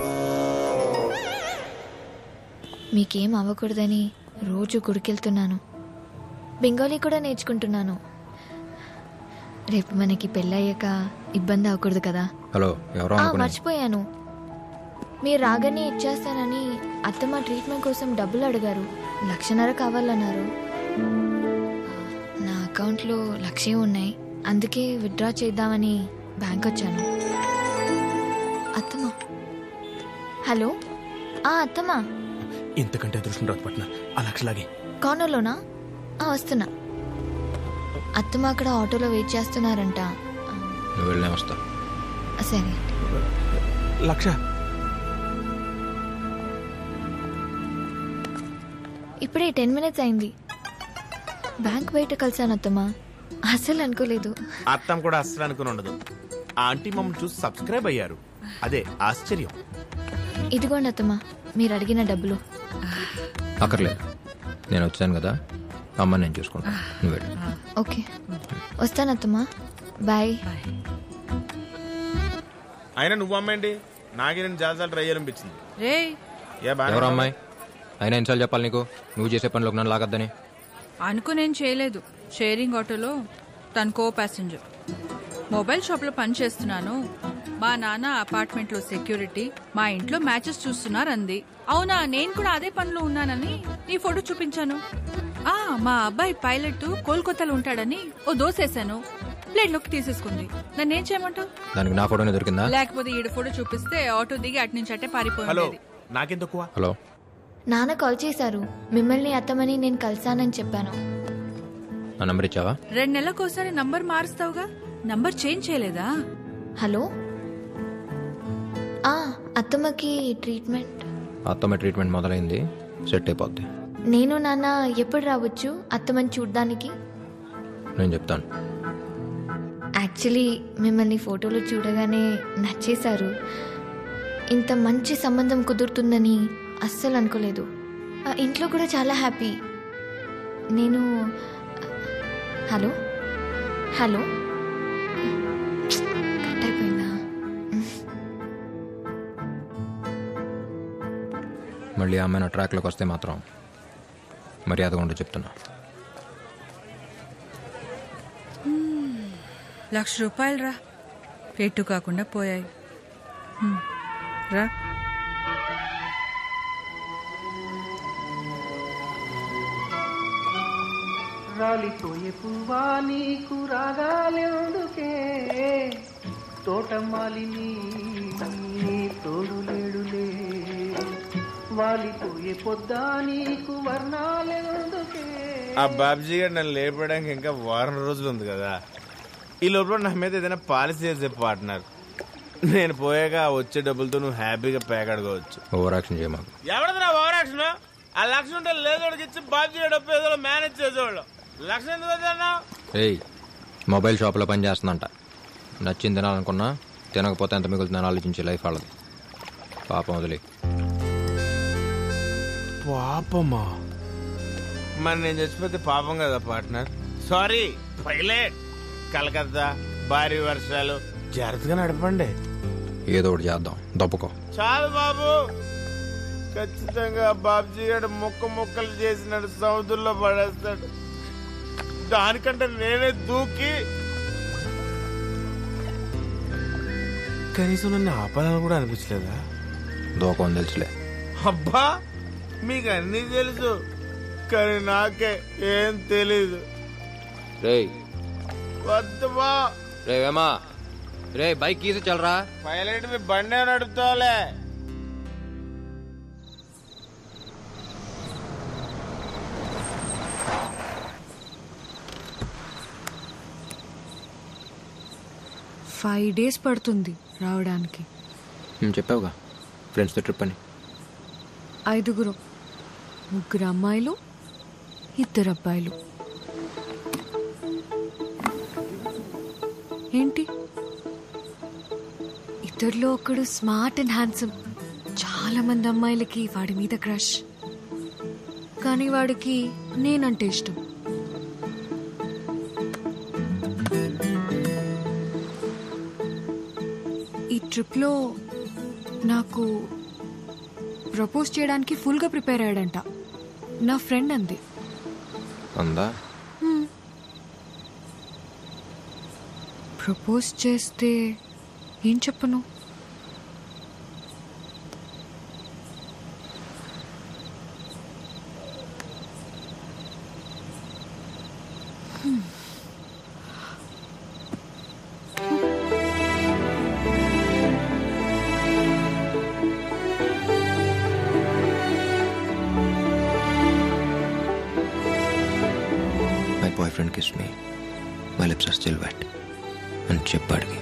మీకేం అవ్వకూడదని రోజు గుడికెళ్తున్నాను బెంగాలీ కూడా నేర్చుకుంటున్నాను రేపు మనకి పెళ్ళయ్యాక ఇబ్బంది అవ్వకూడదు కదా హలో ఎవరో ఆ, అనుకున్నా మర్చిపోయాను మీరు రాగానే ఇచ్చేస్తానని అత్తమ్మ ట్రీట్మెంట్ కోసం డబ్బులు అడిగారు లక్షన్నర కావాలన్నారు నా అకౌంట్లో లక్షే ఉన్నాయి అందుకే విత్డ్రా చేద్దామని బ్యాంక్ వచ్చాను అత్తమ్మ హలో ఆ అత్తమ్మ ఇంతకంటే అదృష్టం రాదు పార్ట్నర్ ఆ లక్షలాగే కార్నర్లోనా ఆ, వస్తున్నా అత్తమ్మ అక్కడ ఆటోలో వెయిట్ చేస్తున్నారంట నువ్వు వెళ్ళే వస్తా సరే లక్ష ఇప్పుడే టెన్ మినిట్స్ అయింది బ్యాంక్ బయట కలిసాను అత్తమ్మ అసలు అనుకోలేదు అత్తం కూడా అస్సలు అనుకుని ఉండదు ఆ ఆంటీ మమ్మల్ని చూసి సబ్స్క్రైబ్ అయ్యారు అదే ఆశ్చర్యం ఇదిగోండి అత్తమ్మ మీరు అడిగిన డబ్బులు అక్కర్లేదు నేను వచ్చాను కదా అమ్మ నేను చూసుకుంటాను నువ్వు వెళ్ళు ఓకే వస్తాను అత్తమ్మ బాయ్ అయినా నువ్వు అమ్మాయండి నాకే నేను జాలసాలు ట్రై చేయాలనిపించింది రే ఏ బాగానే ఎవరు ఉన్నావా? అమ్మాయి అయినా ఎన్నిసార్లు చెప్పాలి నీకు నువ్వు చేసే పనిలోకి నన్ను లాగద్దని అనుకునేం చేయలేదు షేరింగ్ ఆటోలో తన కో ప్యాసింజర్ మొబైల్ షాప్లో పని చేస్తున్నాను మా నాన్న అపార్ట్మెంట్లో సెక్యూరిటీ మా ఇంట్లో మ్యాచెస్ చూస్తున్నారు అంది అవునా నేను కూడా అదే పనిలో ఉన్నానని నీ ఫోటో చూపించాను ఆ మా అబ్బాయి పైలట్ కోల్కతాలో ఉంటాడని ఓ దోసేశాను ప్లేట్లోకి తీసేసుకుంది నన్ను ఏం చేయమంటావు దానికి నా ఫోటోనే దొరికిందా లేకపోతే ఈడు ఫోటో చూపిస్తే ఆటో దిగి అటు నుంచి అట్టే హలో పారిపోయింది నాకేం తక్కువ హలో నాన్న కాల్ చేశారు మిమ్మల్ని అత్తమని నేను కలిసానని చెప్పాను నా నెంబర్ ఇచ్చావా రెండు నెలలకోసారి నంబర్ మారుస్తావుగా నంబర్ చేంజ్ చేయలేదా హలో ఆ అత్తమ్మకి ట్రీట్మెంట్ అత్తమ్మ ట్రీట్మెంట్ మొదలైంది సెట్ అయిపోద్ది నేను నాన్న ఎప్పుడు రావచ్చు అత్తమ్మని చూడ్డానికి నేను చెప్తాను యాక్చువల్లీ మిమ్మల్ని ఫోటోలో చూడగానే నచ్చేశారు ఇంత మంచి సంబంధం కుదురుతుందని అస్సలు అనుకోలేదు ఆ, ఇంట్లో కూడా చాలా హ్యాపీ నేను హలో హలో కట్ అయిపోయిందా మళ్ళీ ఆమె నా ట్రాక్లోకి వస్తే మాత్రం మర్యాదగా ఉండి చెప్తున్నా లక్ష రూపాయలు రా ఎటు కాకుండా పోయాయి హ్మ్. రా రాలిపోయే పువ్వా నీకు రాగాలెందుకే తోటమాలిని నీ తోడు లేడులే వాలిపోయే పొద్దా నీకు వర్ణాలెందుకే ఆ బాబ్జీ గారు నన్ను లేపడానికి ఇంకా వారం రోజులు ఉంది కదా ఈ లోపల నా మీద ఏదైనా పాలసీ చేసే పార్ట్నర్ నేను పోయాక ఆ వచ్చే డబ్బులతో నువ్వు హ్యాపీగా ప్యాక్ అడగవచ్చు ఓవర్ యాక్షన్ చేయమాకు ఎవడది నా ఓవర్ యాక్షన్ ఆ లక్ష ఉంటే లేదోడికి ఇచ్చి బాబ్జీ గారు డబ్బు ఏదో మేనేజ్ చేసేవాళ్ళు లక్ష ఎందుకు వద్దన్నావు ఏయ్ మొబైల్ షాప్లో పని చేస్తుందంట నచ్చింది తినాలనుకున్నా తినకపోతే ఎంత మిగులుతుందని ఆలోచించి లైఫ్ వాళ్ళది పాపం వదిలే పాపమా మరి నేను చచ్చిపోతే పాపం కదా పార్ట్నర్ సారీ పైలట్ కలకత్తా భారీ వర్షాలు జాగ్రత్తగా నడపండి ఏదో ఒకటి చేద్దాం దప్పుకో చాలు బాబు ఖచ్చితంగా బాబ్జీ గారు ముక్క ముక్కలు చేసినాడు సముద్రంలో పడేస్తాడు దానికంటే నేనే దూకి కనీసం నన్ను ఆపాలని కూడా అనిపించలేదా దూకం తెలుసులే అబ్బా మీకు అన్నీ తెలుసు కానీ నాకే ఏం తెలీదు రేయ్ వద్దు బా రే వేమా రే బైక్ గీసి చల్లరా పైలట్ మీ బండే నడుపుతావులే ఫైవ్ డేస్ పడుతుంది రావడానికి హ్మ్, చెప్పావుగా ఫ్రెండ్స్తో ట్రిప్ అని ఐదుగురు ముగ్గురు అమ్మాయిలు ఇద్దరు అబ్బాయిలు ఏంటి ఇద్దరిలో ఒకడు స్మార్ట్ అండ్ హ్యాండ్సమ్ చాలా మంది అమ్మాయిలకి వాడి మీద క్రష్ కానీ వాడికి నేనంటే ఇష్టం ఈ ట్రిప్లో నాకు ప్రపోజ్ చేయడానికి ఫుల్గా ప్రిపేర్ అయ్యాడంట నా ఫ్రెండ్ అంది అందా ప్రపోజ్ చేస్తే ఏం చెప్పను హ్మ్. My boy friend kiss me my lips are still wet అని చెప్పాడికి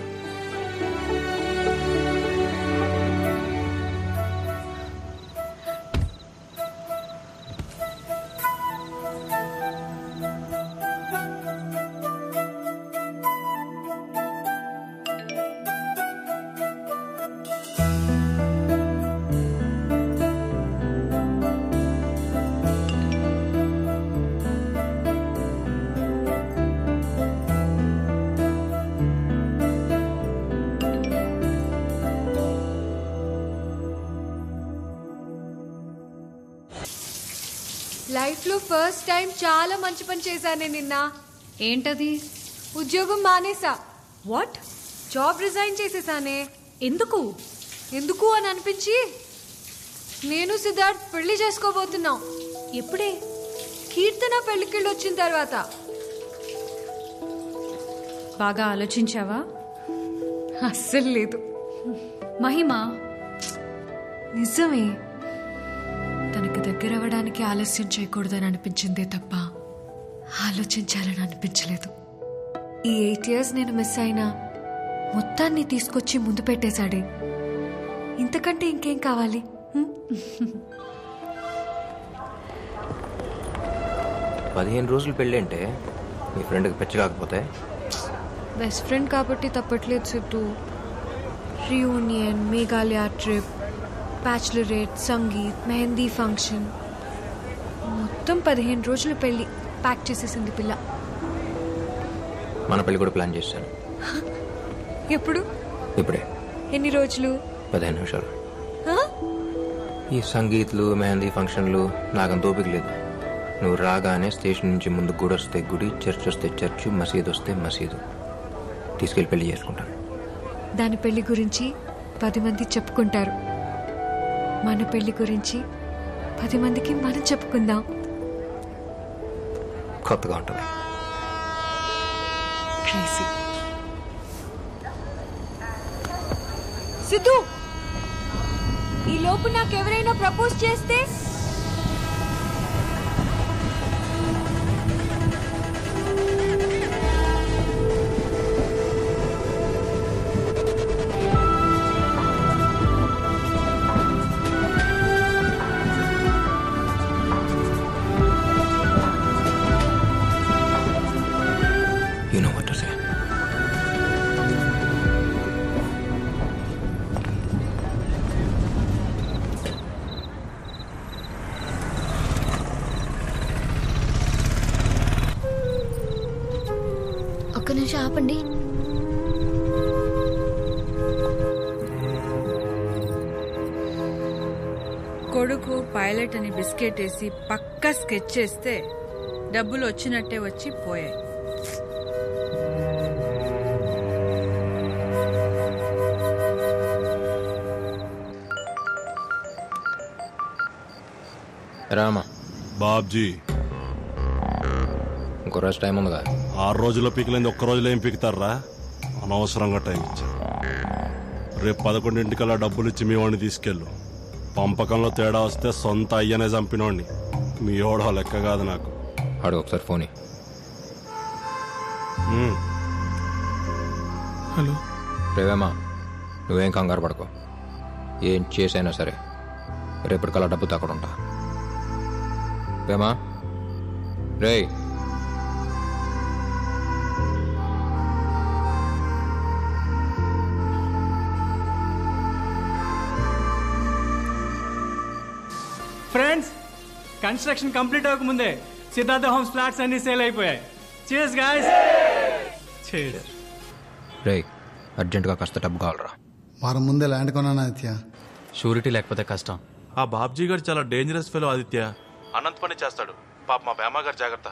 లైఫ్ లో ఫస్ట్ టైం చాలా మంచి పని చేశానే నిన్న ఏంటది ఉద్యోగం మానేసా వాట్ జాబ్ రిజైన్ చేసేసానే ఎందుకు ఎందుకు అని అనిపించి నేను సిద్ధార్థ్ పెళ్లి చేసుకోబోతున్నాం ఎప్పుడే కీర్తన పెళ్లికిళ్ళు వచ్చిన తర్వాత బాగా ఆలోచించావా అస్సలు లేదు మహిమ నిజమే తనకి దగ్గర అవ్వడానికి ఆలస్యం చేయకూడదని అనిపించిందే తప్ప ఆలోచించాలని అనిపించలేదు ఈ ఎయిట్ ఇయర్స్ నేను మిస్ అయినా మొత్తాన్ని తీసుకొచ్చి ముందు పెట్టేశాడే ఇంతకంటే ఇంకేం కావాలి పదిహేను రోజులు పెళ్ళి అంటే మీ ఫ్రెండ్కి పిచ్చి కాకపోతే బెస్ట్ ఫ్రెండ్ కాబట్టి తప్పట్లేదు Siddhu reunion Meghalaya trip bachelorette sangeet mehndi function మొత్తం పదిహేను రోజులు పెళ్లి ప్యాక్ చేసేసింది పిల్ల మన పెళ్లి కూడా ప్లాన్ చేశాను ఎప్పుడు ఇప్పుడే ఎన్ని రోజులు పదిహేను నిమిషాలు ఆ? ఈ సంగీత్లు మెహందీ ఫంక్షన్లు నాకంత ఓపిక లేదు నువ్వు రాగానే స్టేషన్ నుంచి ముందు గుడి వస్తే గుడి చర్చ్ వస్తే చర్చ్ మసీద్ వస్తే మసీదు తీసుకెళ్ళి పెళ్లి చేసుకుంటాను దాని పెళ్లి గురించి పది మంది చెప్పుకుంటారు మన పెళ్లి గురించి పది మందికి మనం చెప్పుకుందాం కొత్తగా ఉంటుంది క్రేజీ సిద్ధు ఈ లోపు నాకెవరైనా ప్రపోజ్ చేస్తే you know what to say ఒక్క నిమిషం ఆపండి కొడుకు పైలట్ అని బిస్కెట్ వేసి పక్క స్కెచ్ చేస్తే డబ్బులు వచ్చినట్టే వచ్చి పోయాయి రామా బాబ్జీ ఇంకో రోజు టైం ఉందిగా ఆరు రోజుల్లో పీకలేంది ఒక్క రోజులో ఏం పీకుతారా అనవసరంగా టైం ఇచ్చారు రేపు పదకొండింటికల్లా డబ్బులు ఇచ్చి మీ వాడిని తీసుకెళ్ళు పంపకంలో తేడా వస్తే సొంత అయ్యనే చంపినోడిని మీ ఓడో లెక్క కాదు నాకు అడుగు ఒకసారి ఫోన్ ఇయ్యి. ఉమ్. హలో రేవేమా నువ్వేం కంగారు పడుకో ఏం చేసైనా సరే రేపటికల్లా డబ్బు అక్కడ ఉంటా రేమా రేయ్ ఫ్రెండ్స్ కన్స్ట్రక్షన్ కంప్లీట్ అవ్వకముందే సిద్ధార్థ హోమ్స్ ఫ్లాట్స్ అన్ని సేల్ అయిపోయాయి చేస్ గాయస్ చేస్ రేయ్ అర్జెంటుగా కాస్త డబ్బు కావాలరా వారం ముందే ల్యాండ్ కొన్నాను ఆదిత్య షూరిటీ లేకపోతే కష్టం ఆ బాబ్జీ గారు చాలా డేంజరస్ ఫెలో ఆదిత్య అనంత్ పని చేస్తాడు పాప మా బేమా గారు జాగ్రత్త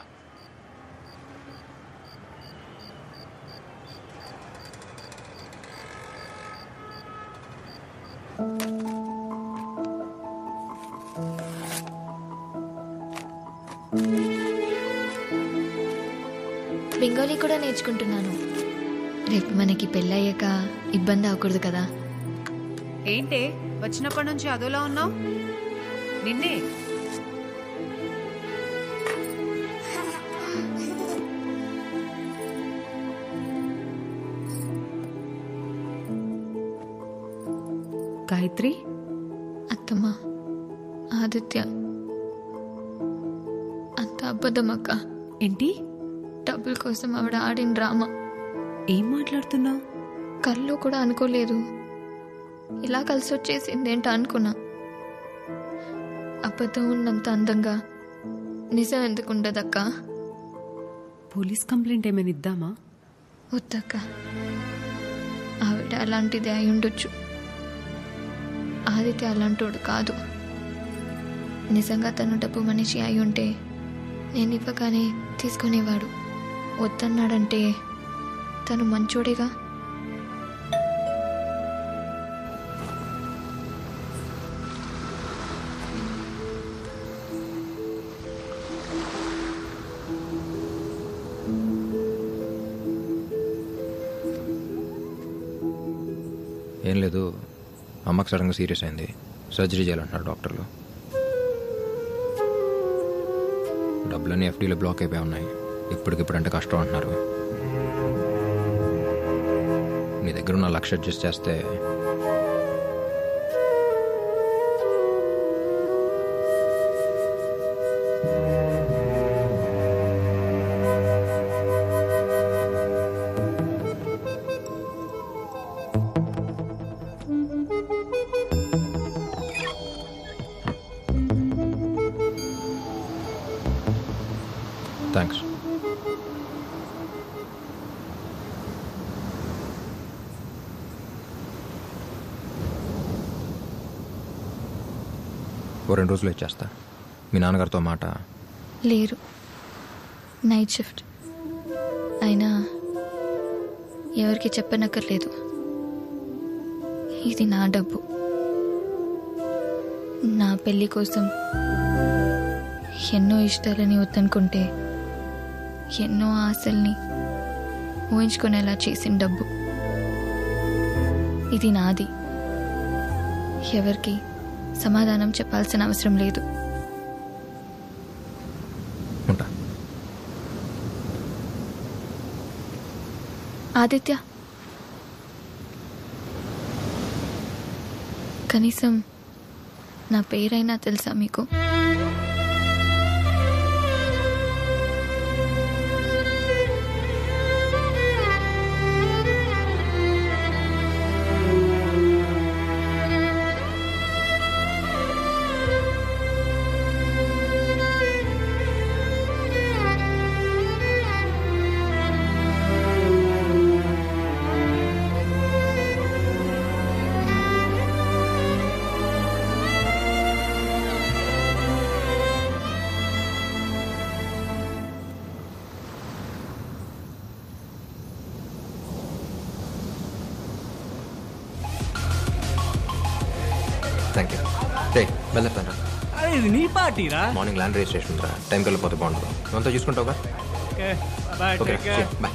బెంగాలీ కూడా నేర్చుకుంటున్నాను రేపు మనకి పెళ్ళయ్యాక ఇబ్బంది అవ్వకూడదు కదా ఏంటే వచ్చినప్పటి నుంచి అదోలా ఉన్నావు నిన్నే గాయత్రి అత్తమ్మ ఆదిత్య అంత అబద్ధం అక్క ఏంటి డబ్బుల కోసం ఆవిడ ఆడిన డ్రామా ఏం మాట్లాడుతున్నావు కల్లో కూడా అనుకోలేదు ఇలా కలిసి వచ్చేసింది ఏంటో అనుకున్నా అబద్ధం ఉన్నంత అందంగా నిజం ఎందుకు ఉండదక్క పోలీస్ కంప్లైంట్ ఏమైనా ఇద్దామా వద్దక్క ఆవిడ అలాంటిది అయి ఉండొచ్చు ఆదిత్య అలాంటోడు కాదు నిజంగా తను డబ్బు మనిషి అయి ఉంటే నేను ఇవ్వగానే తీసుకునేవాడు వద్దన్నాడంటే తను మంచోడేగా ఏం లేదు అమ్మకి సడన్గా సీరియస్ అయింది సర్జరీ చేయాలంటున్నారు డాక్టర్లు డబ్బులన్నీ ఎఫ్డీలో బ్లాక్ అయిపోయి ఉన్నాయి ఇప్పటికిప్పుడు అంటే కష్టం అంటున్నారు నీ దగ్గర ఉన్న లక్ష అడ్జస్ట్ చేస్తే థ్యాంక్స్ ఓ రెండు రోజులు ఇచ్చేస్తా మీ నాన్నగారితో మాట లేరు నైట్ షిఫ్ట్ అయినా ఎవరికి చెప్పనక్కర్లేదు ఇది నా డబ్బు నా పెళ్లి కోసం ఎన్నో ఇష్టాలని వద్దనుకుంటే ఎన్నో ఆశల్ని ఊహించుకునేలా చేసిన డబ్బు ఇది నాది ఎవరికి సమాధానం చెప్పాల్సిన అవసరం లేదు ఉంటా ఆదిత్య కనీసం నా పేరైనా తెలుసా మీకు థ్యాంక్ యూ రే వెళ్ళొస్తాను అరే ఇది నీ పార్టీరా మార్నింగ్ ల్యాండ్ రిజిస్ట్రేషన్ ఉందిరా టైంకి వెళ్ళిపోతే బాగుంటుంది నువ్వంతా చూసుకుంటావుగా okay bye okay take care bye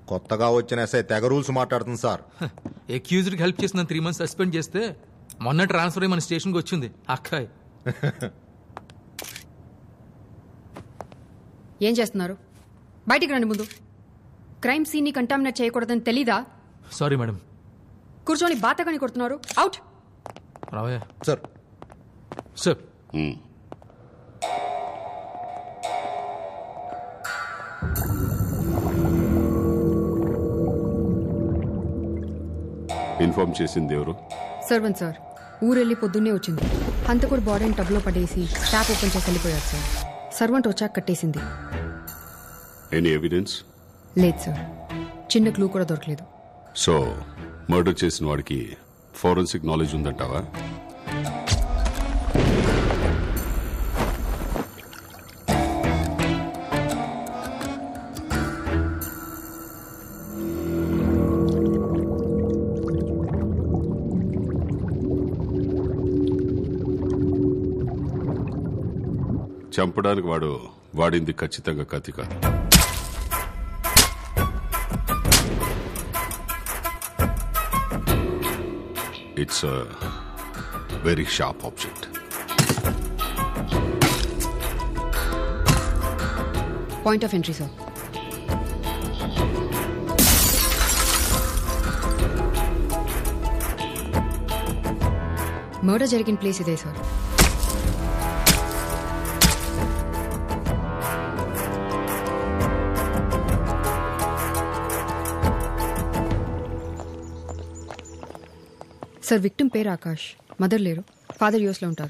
కొత్తగా వచ్చిన ఎస్ఐ తెగ రూల్స్ మాట్లాడుతుంది సార్ ఎక్యూజ్డ్కి హెల్ప్ చేసిన త్రీ మంత్స్ సస్పెండ్ చేస్తే మొన్న ట్రాన్స్ఫర్ అయ్యి మన స్టేషన్కి వచ్చింది అక్కాయ్ ఏం చేస్తున్నారు బయటికి రండి ముందు క్రైమ్ సీన్ని కంటామినేట్ చేయకూడదని తెలీదా సారీ మేడం కూర్చొని బాతకని కొడుతున్నారు అవుట్ రావయ్యా సార్ సార్ ఇన్ఫార్మ్ చేసింది ఎవరు సర్వెంట్ సార్ ఊరెళ్ళి పొద్దున్నే వచ్చింది హంతకుడు బాడీని టబ్లో పడేసి ట్యాప్ ఓపెన్ చేసి వెళ్ళిపోయారు సార్ సర్వెంట్ వచ్చాక కట్టేసింది ఎనీ ఎవిడెన్స్ లేదు సార్ చిన్న క్లూ కూడా దొరకలేదు సో మర్డర్ చేసిన వాడికి ఫోరెన్సిక్ నాలెడ్జ్ ఉందంటావా చంపడానికి వాడు వాడింది ఖచ్చితంగా కత్తి కాదు it's very sharp object point of entry sir murder జరిగిన ప్లేస్ ఇదే సార్ సార్ విక్టిమ్ పేరు ఆకాష్ మదర్ లేరు ఫాదర్ యూఎస్లో ఉంటారు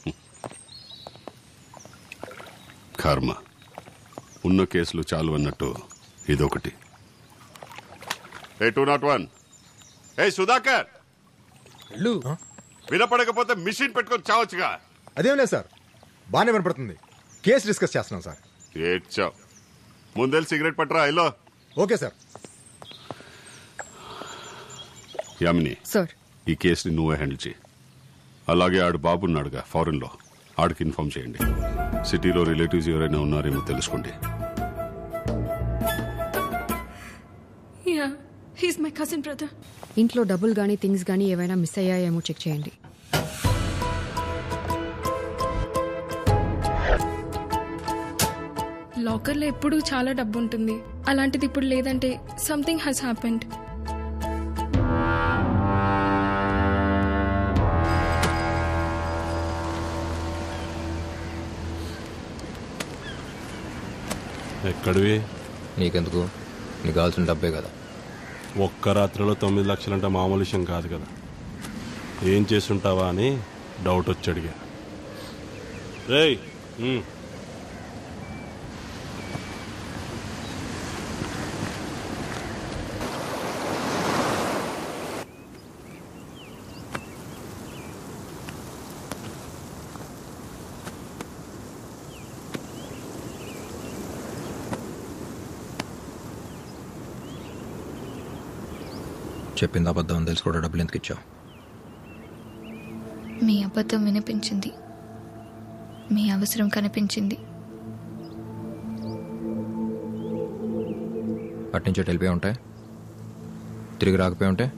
కర్మ ఉన్న కేసులు చాలు అన్నట్టు ఇదొకటి A two not one A Sudhakar వినపడకపోతే మిషన్ పెట్టుకొని చావచ్చుగా అదేం లేదు సార్ బాగానే వినపడుతుంది కేసు డిస్కస్ చేస్తున్నాం సార్ ఏడ్చావు ముందెళ్ళి సిగరెట్ పట్టరా ఇల్లో ఓకే సార్ యామిని సార్ ఈ కేసుని నువ్వే హ్యాండిల్ చేయి అలాగే ఆడు బాబున్నాడుగా ఫారెన్ లో ఆడికి ఇన్ఫార్మ్ చేయండి సిటీలో రిలేటివ్స్ ఎవరైనా ఉన్నారేమో తెలుసుకోండి yeah he's my cousin brother ఇంట్లో డబ్బులు కానీ థింగ్స్ కానీ ఏవైనా మిస్ అయ్యాయేమో చెక్ చేయండి లాకర్లో ఎప్పుడూ చాలా డబ్బు ఉంటుంది అలాంటిది ఇప్పుడు లేదంటే సంథింగ్ హస్ హ్యాపెండ్ ఎక్కడివి నీకెందుకు నీకు కావాల్సిన డబ్బే కదా ఒక్క రాత్రిలో తొమ్మిది లక్షలంటే మామూలు విషయం కాదు కదా ఏం చేసుంటావా అని డౌట్ వచ్చి అడిగా రేయ్ ఉమ్. చెప్పింది అబద్ధం అని తెలిసి కూడా డబ్బులు ఎందుకు ఇచ్చావు మీ అబద్ధం వినిపించింది మీ అవసరం కనిపించింది అట్నుంచి అటు వెళ్ళిపోయి ఉంటాయి తిరిగి రాకపోయి ఉంటే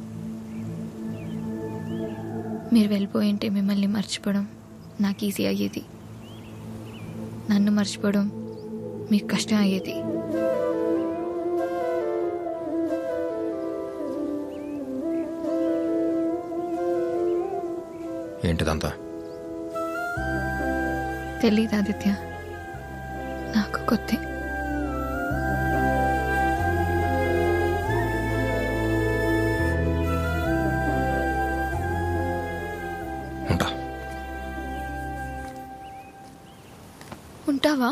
మీరు వెళ్ళిపోయింటే మిమ్మల్ని మర్చిపోవడం నాకు ఈజీ అయ్యేది నన్ను మర్చిపోవడం మీకు కష్టం అయ్యేది ఏంటిదంతా తెలీదు ఆదిత్య నాకు కొత్తే ఉంటా ఉంటావా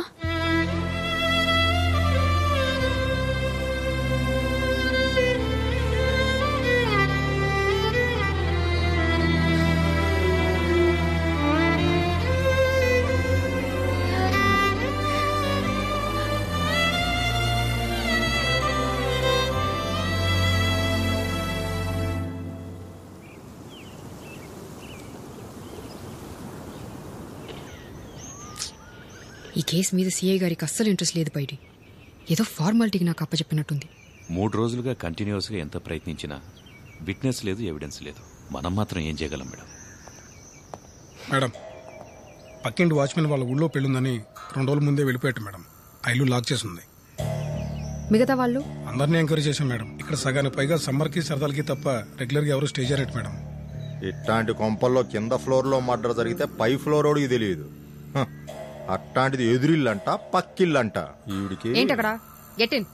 ఈ కేసు మీద సీఐ గారికి అస్సలు ఇంట్రెస్ట్ లేదు బయటి ఏదో ఫార్మాలిటీకి నాకు అప్పచెప్పినట్టుంది మూడు రోజులుగా కంటిన్యూస్గా ఎంత ప్రయత్నించినా విట్నెస్ లేదు ఎవిడెన్స్ లేదు మనం మాత్రం ఏం చేయగలం మేడం మేడం పక్కింటి వాచ్మెన్ వాళ్ళ ఊళ్ళో పెళ్ళుందని రెండు రోజుల ముందే వెళ్ళిపోయాడు మేడం ఆ ఇల్లు లాక్ చేసి ఉంది మిగతా వాళ్ళు అందరినీ ఎంక్వైరీ చేశాం మేడం ఇక్కడ సగానికి పైగా సమ్మర్కి సరదాలకి తప్ప రెగ్యులర్గా ఎవరు స్టే చేయరేట్ మేడం ఇట్లాంటి కొంపల్లో కింద ఫ్లోర్లో మర్డర్ జరిగితే పై ఫ్లోర్ ఓడికి తెలియదు హ, అట్లాంటిది ఎదురిల్లంట పక్కిల్లంట ఈవిడికి ఏంటక్కడ గెట్ ఇన్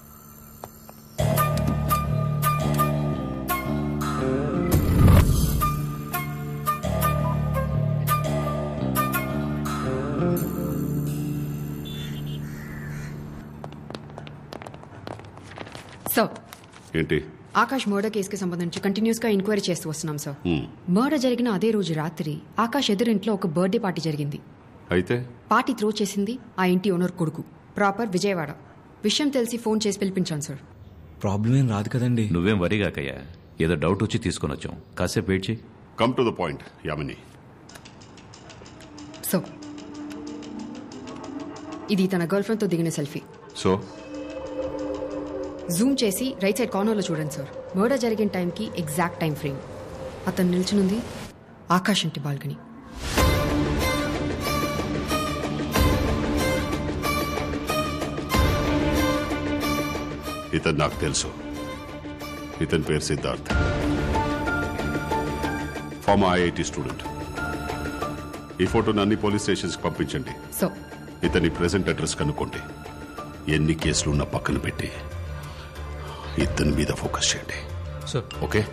సార్ ఏంటి ఆకాష్ మర్డర్ కేసుకి సంబంధించి కంటిన్యూస్ గా ఎంక్వైరీ చేస్తూ వస్తున్నాం సార్ హ్మ్. మర్డర్ జరిగిన అదే రోజు రాత్రి ఆకాష్ ఎదురింట్లో ఒక బర్త్డే పార్టీ జరిగింది అయితే పార్టీ త్రో చేసింది ఆ ఇంటి ఓనర్ కొడుకు ప్రాపర్ విజయవాడ విషయం తెలిసి ఫోన్ చేసి పిలిపించాను సార్ ప్రాబ్లం ఏం రాదు కదండి నువ్వేం వరిగాకయ్యా ఏదో డౌట్ వచ్చి తీసుకొని వచ్చాం కాసేపు వెయిట్ చేయి come to the point Yamini so ఇది తన గర్ల్ ఫ్రెండ్తో దిగిన సెల్ఫీ సో జూమ్ చేసి రైట్ సైడ్ కార్నర్లో చూడండి సార్ మర్డర్ జరిగిన టైంకి ఎగ్జాక్ట్ టైం ఫ్రేమ్ అతను నిల్చునుంది ఆకాశ్ ఇంటి బాల్కనీ ఇతను నాకు తెలుసు ఇతని పేరు సిద్ధార్థ్ ఫార్మర్ ఐఐటి స్టూడెంట్ ఈ ఫోటోని అన్ని పోలీస్ స్టేషన్స్కి పంపించండి సో ఇతని ప్రెసెంట్ అడ్రస్ కనుక్కోండి ఎన్ని కేసులు ఉన్నా పక్కన పెట్టి ఇతని మీద ఫోకస్ చేయండి సార్ ఓకే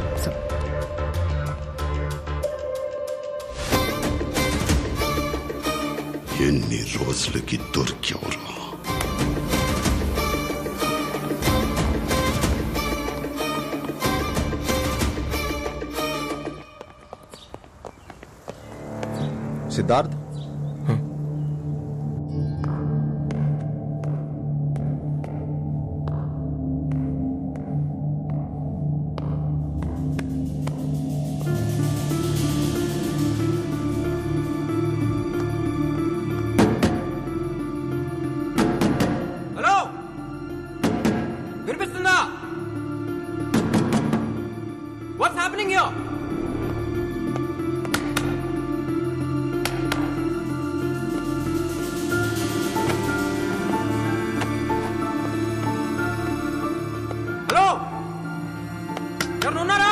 ఎన్ని రోజులకి దొరికేవరా సిద్ధార్థ్ హలో వినిపిస్తుందా వాట్స్ హ్యాపెనింగ్ యో హలో ఎవరు ఉన్నారా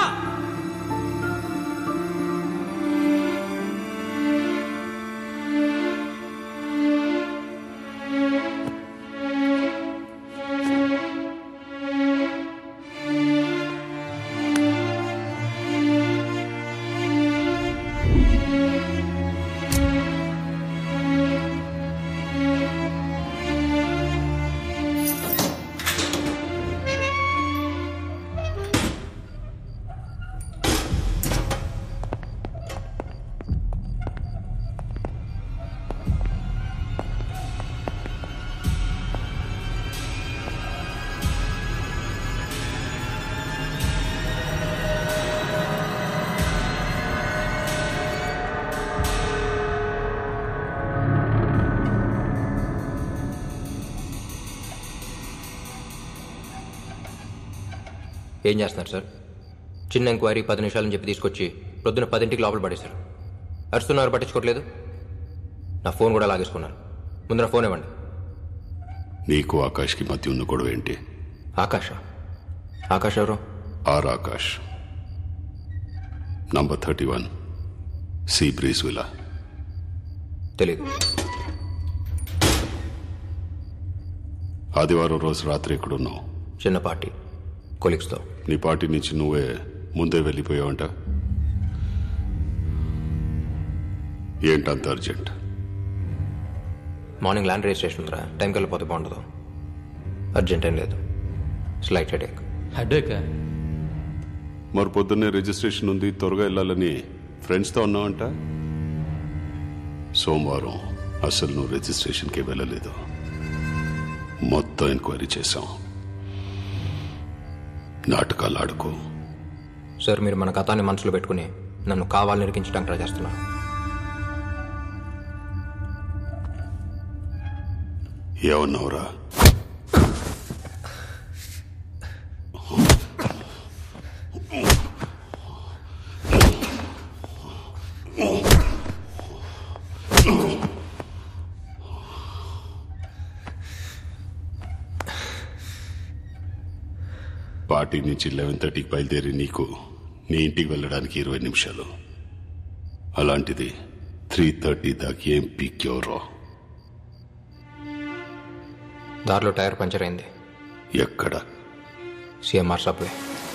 ఏం చేస్తున్నారు సార్ చిన్న ఎంక్వైరీ పది నిమిషాలని చెప్పి తీసుకొచ్చి ప్రొద్దున పదింటికి లోపల పడేశారు అరుస్తున్నారు పట్టించుకోవట్లేదు నా ఫోన్ కూడా లాగేసుకున్నారు ముందు నా ఫోన్ ఇవ్వండి నీకు ఆకాష్కి మధ్య ఉన్న గొడవ ఏంటి ఆకాశ ఆకాశ్ ఎవరు are Akash number thirty one sea breeze villa తెలీదు ఆదివారం రోజు రాత్రి ఎక్కడున్నావు చిన్న పార్టీ కొలీగ్స్తో నీ పార్టీ నుంచి నువ్వే ముందే వెళ్ళిపోయావంట ఏంటంత అర్జెంట్ మార్నింగ్ ల్యాండ్ రిజిస్ట్రేషన్ ఉందిరా టైంకి వెళ్ళిపోతే బాగుండదు అర్జెంట్ ఏం లేదు స్లైట్ హెడేక్ హెడేక్ మరి పొద్దున్నే రిజిస్ట్రేషన్ ఉంది త్వరగా వెళ్ళాలని ఫ్రెండ్స్తో ఉన్నావంట సోమవారం అసలు నువ్వు రిజిస్ట్రేషన్కి వెళ్ళలేదు మొత్తం ఎంక్వైరీ చేశాం నాటకాలు ఆడుకో సార్ మీరు మన కథాన్ని మనసులో పెట్టుకుని నన్ను కావాలని ఇరికించడానికి ట్రై చేస్తున్నారు ఏమన్నావురా పార్టీ నుంచి లెవెన్ థర్టీకి బయలుదేరి నీకు నీ ఇంటికి వెళ్ళడానికి ఇరవై నిమిషాలు అలాంటిది త్రీ థర్టీ దాకా ఏం పీక్యోరో దారిలో టైర్ పంచర్ అయింది ఎక్కడ సిఎంఆర్ సప్లై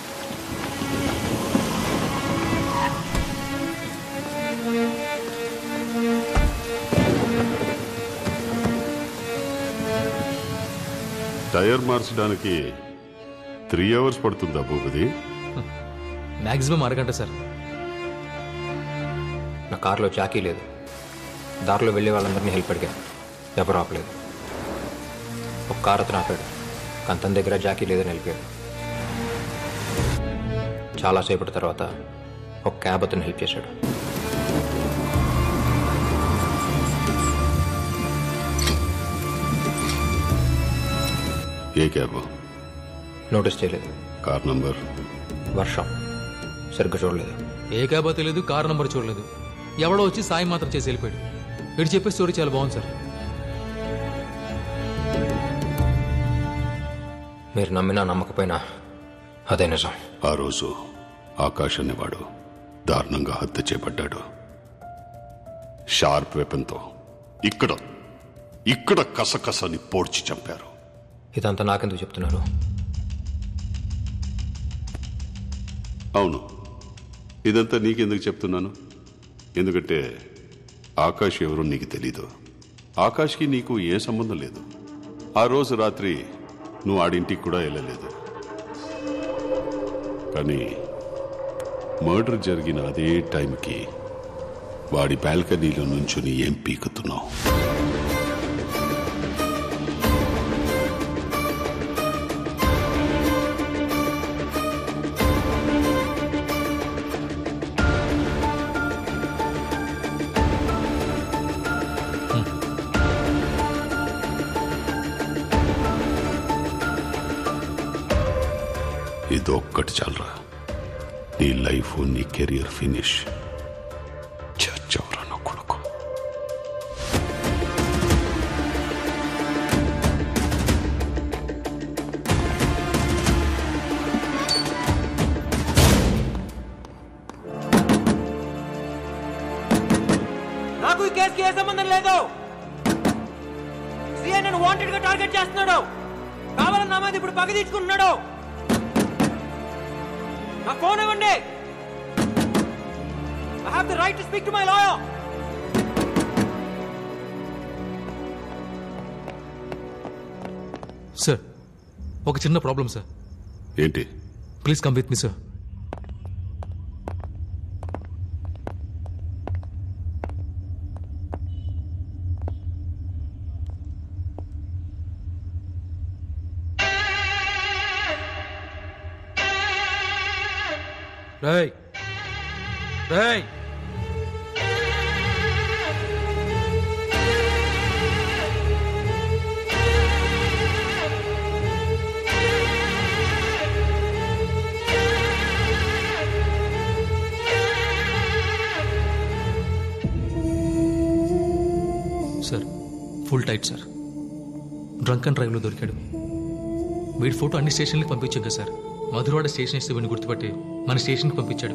టైర్ మార్చడానికి త్రీ అవర్స్ పడుతుందా భూపతి మాక్సిమం అరగంట సార్ నా కారులో చాకీ లేదు దారిలో వెళ్ళే వాళ్ళందరినీ హెల్ప్ అడిగాను ఎవరు ఆపలేదు ఒక కారు అతను ఆపాడు కానీ తన దగ్గర జాకీ లేదని వెళ్ళిపోయాడు చాలాసేపటి తర్వాత ఒక క్యాబ్ అతను హెల్ప్ చేశాడు ఏ క్యాబ్ నోటీస్ చేయలేదు కార్ నంబర్ వర్షం సరిగ్గా చూడలేదు ఏ క్యాబో తెలియదు కార్ నంబర్ చూడలేదు ఎవడో వచ్చి సాయం మాత్రం చేసి వెళ్ళిపోయాడు వీడు చెప్పే స్టోరీ చాలా బాగుంది సార్ మీరు నమ్మినా నమ్మకపోయినా అదే నిజం ఆ రోజు ఆకాష్ అనేవాడు దారుణంగా హత్య చేపడ్డాడు షార్ప్ వెపన్తో ఇక్కడ ఇక్కడ కసకసని పోడ్చి చంపారు ఇదంతా నాకెందుకు చెప్తున్నారు అవును ఇదంతా నీకెందుకు చెప్తున్నాను ఎందుకంటే ఆకాష్ ఎవరో నీకు తెలీదు ఆకాష్కి నీకు ఏ సంబంధం లేదు ఆ రోజు రాత్రి నువ్వు ఆడింటికి కూడా వెళ్ళలేదు కానీ మర్డర్ జరిగిన అదే టైంకి వాడి బాల్కనీలో నుంచుని ఏం పీకుతున్నావు ఇదొక్కటి చాలరా నీ లైఫ్ నీ కెరియర్ ఫినిష్ చచ్చవరా నా కొడుకు నాకు ఈ కేసుకి ఏ సంబంధం లేదు సీఐ నన్ను వాంటెడ్ గా టార్గెట్ చేస్తున్నాడు కావాలని నా మీద ఇప్పుడు పగ తీర్చుకుంటున్నాడు నా ఫోన్ ఇవ్వండి I have the right to speak to my lawyer sir ఒక చిన్న ప్రాబ్లం సార్ ఏంటి please come with me sir రేయ్ రేయ్ sir full tight sir drunk and డ్రైవ్లో దొరికాడు వీడి ఫోటో అన్ని స్టేషన్లకు పంపించాం కదా సార్ మధురవాడ స్టేషన్ ఇస్తే వీడిని గుర్తుపట్టి మన స్టేషన్కి పంపించాడు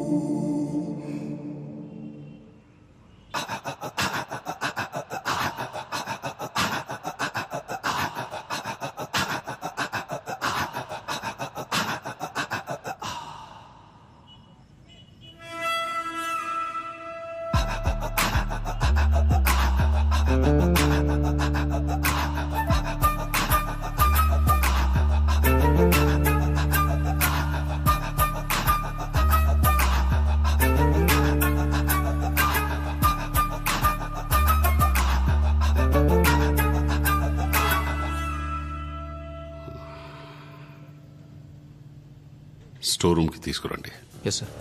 స్టోర్ రూమ్కి తీసుకురండి ఎస్ సార్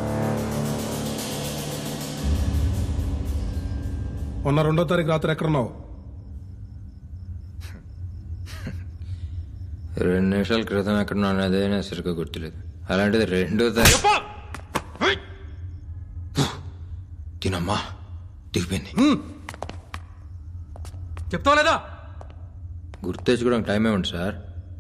మొన్న రెండో తారీఖు రాత్రి ఎక్కడున్నావు రెండు నిమిషాల క్రితం ఎక్కడ అదే సరిగ్గా గుర్తులేదు అలాంటిది రెండో తారీఖు తినమ్మా దిగిపోయింది చెప్తావా లేదా గుర్తు తెచ్చుకోవడానికి టైం ఏముంది సార్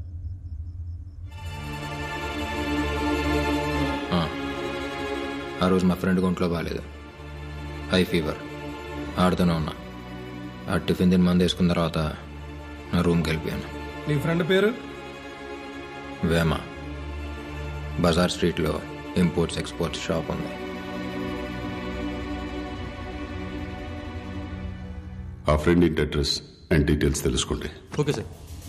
ఆ, ఆ రోజు మా ఫ్రెండ్ ఒంట్లో బాగాలేదు హై ఫీవర్ ఆడుతూనే ఉన్నా ఆ టిఫిన్ తిని మంది వేసుకున్న తర్వాత నా రూమ్కి వెళ్ళిపోయాను నీ ఫ్రెండ్ పేరు వేమ బజార్ స్ట్రీట్లో ఇంపోర్ట్స్ ఎక్స్పోర్ట్స్ షాప్ ఉంది ఆ ఫ్రెండ్ ఇంటి అడ్రస్ అండ్ డీటెయిల్స్ తెలుసుకోండి ఓకే సార్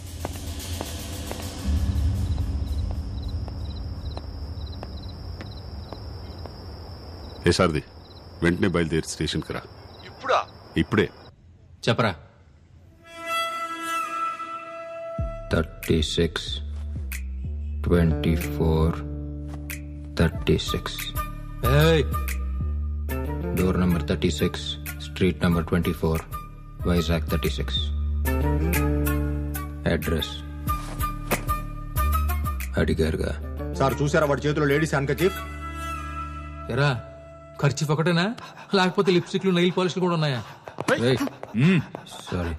ఏ సార్ది వెంటనే బయలుదేరి స్టేషన్కి రా ఇప్పుడా ఇప్పుడే చెప్పరా thirty six twenty four thirty six door number thirty six street number twenty four Vizag thirty six address అడిగారుగా సార్ చూసారా వాడి చేతిలో లేడీస్ హ్యాండ్ ఎరా ఖర్చు ఒకటేనా లేకపోతే లిప్స్టిక్లు నెయిల్ పాలిష్లు కూడా ఉన్నాయా సారీ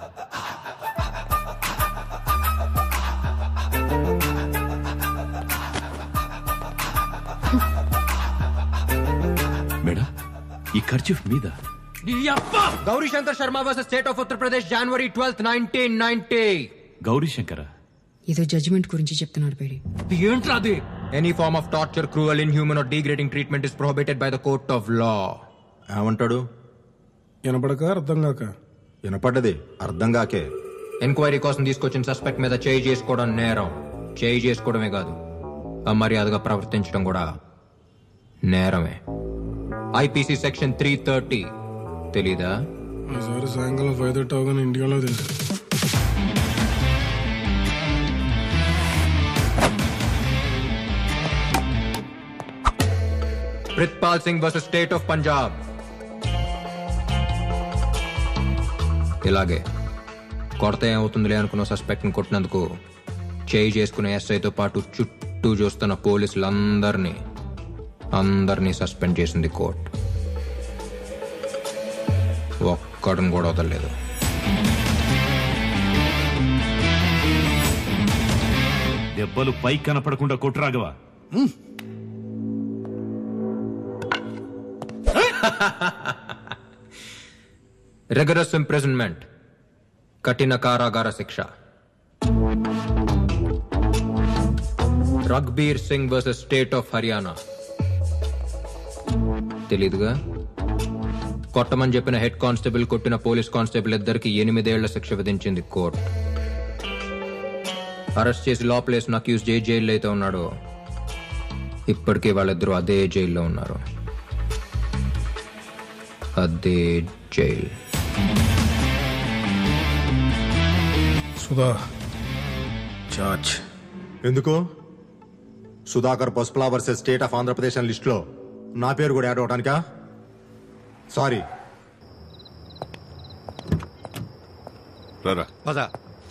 మేడం ఈ ఖర్చు మీద Gauri Shankar Sharma versus state of Uttar Pradesh January twelfth nineteen ninety Gauri Shankara ఏదో జడ్జిమెంట్ గురించి చెప్తున్నాడు పేడి ఏంట్రా అది any form of torture cruel inhuman or degrading treatment is prohibited by the court of law ఏమంటాడు వినపడక అర్థం కాక వినపడ్డది అర్థం కాకే ఎంక్వైరీ కోసం తీసుకొచ్చిన సస్పెక్ట్ మీద చేయి చేసుకోవడం నేరం చేయి చేసుకోవడమే కాదు అమర్యాదగా ప్రవర్తించడం కూడా నేరమే ఐపీసీ సెక్షన్ త్రీ థర్టీ తెలీదా ఈసారి సాయంకాలం ఫైవ్ థర్టీ అవగానే ఇండియాలో తెలుసు Pritpal Singh versus state of Punjab ఇలాగే కొడత ఏమవుతుందిలే అనుకున్న సస్పెక్ట్ని కొట్టినందుకు చేయి చేసుకునే ఎస్ఐతో పాటు చుట్టూ చూస్తున్న పోలీసులందరినీ అందరినీ సస్పెండ్ చేసింది కోర్టు ఒక్కడిని కూడా వదలలేదు దెబ్బలు పై కనపడకుండా కొట్టు రాఘవా రెగరస్ ఇంప్రెజన్మెంట్ కఠిన కారాగార శిక్ష Raghbir Singh versus state of Haryana తెలీదుగా కొట్టమని చెప్పిన హెడ్ కానిస్టేబుల్ కొట్టిన పోలీస్ కానిస్టేబుల్ ఇద్దరికి ఎనిమిదేళ్ల శిక్ష విధించింది కోర్టు అరెస్ట్ చేసి లోపలేసిన అక్యూజ్ ఏ జైల్లో అయితే ఉన్నాడో ఇప్పటికీ వాళ్ళిద్దరూ అదే జైల్లో ఉన్నారు అదే జైల్ సుధా చాచ్ ఎందుకు సుధాకర్ పసుపులా వర్సెస్ స్టేట్ ఆఫ్ ఆంధ్రప్రదేశ్ అని లిస్టులో నా పేరు కూడా యాడ్ అవడానికా సారీ రారా పద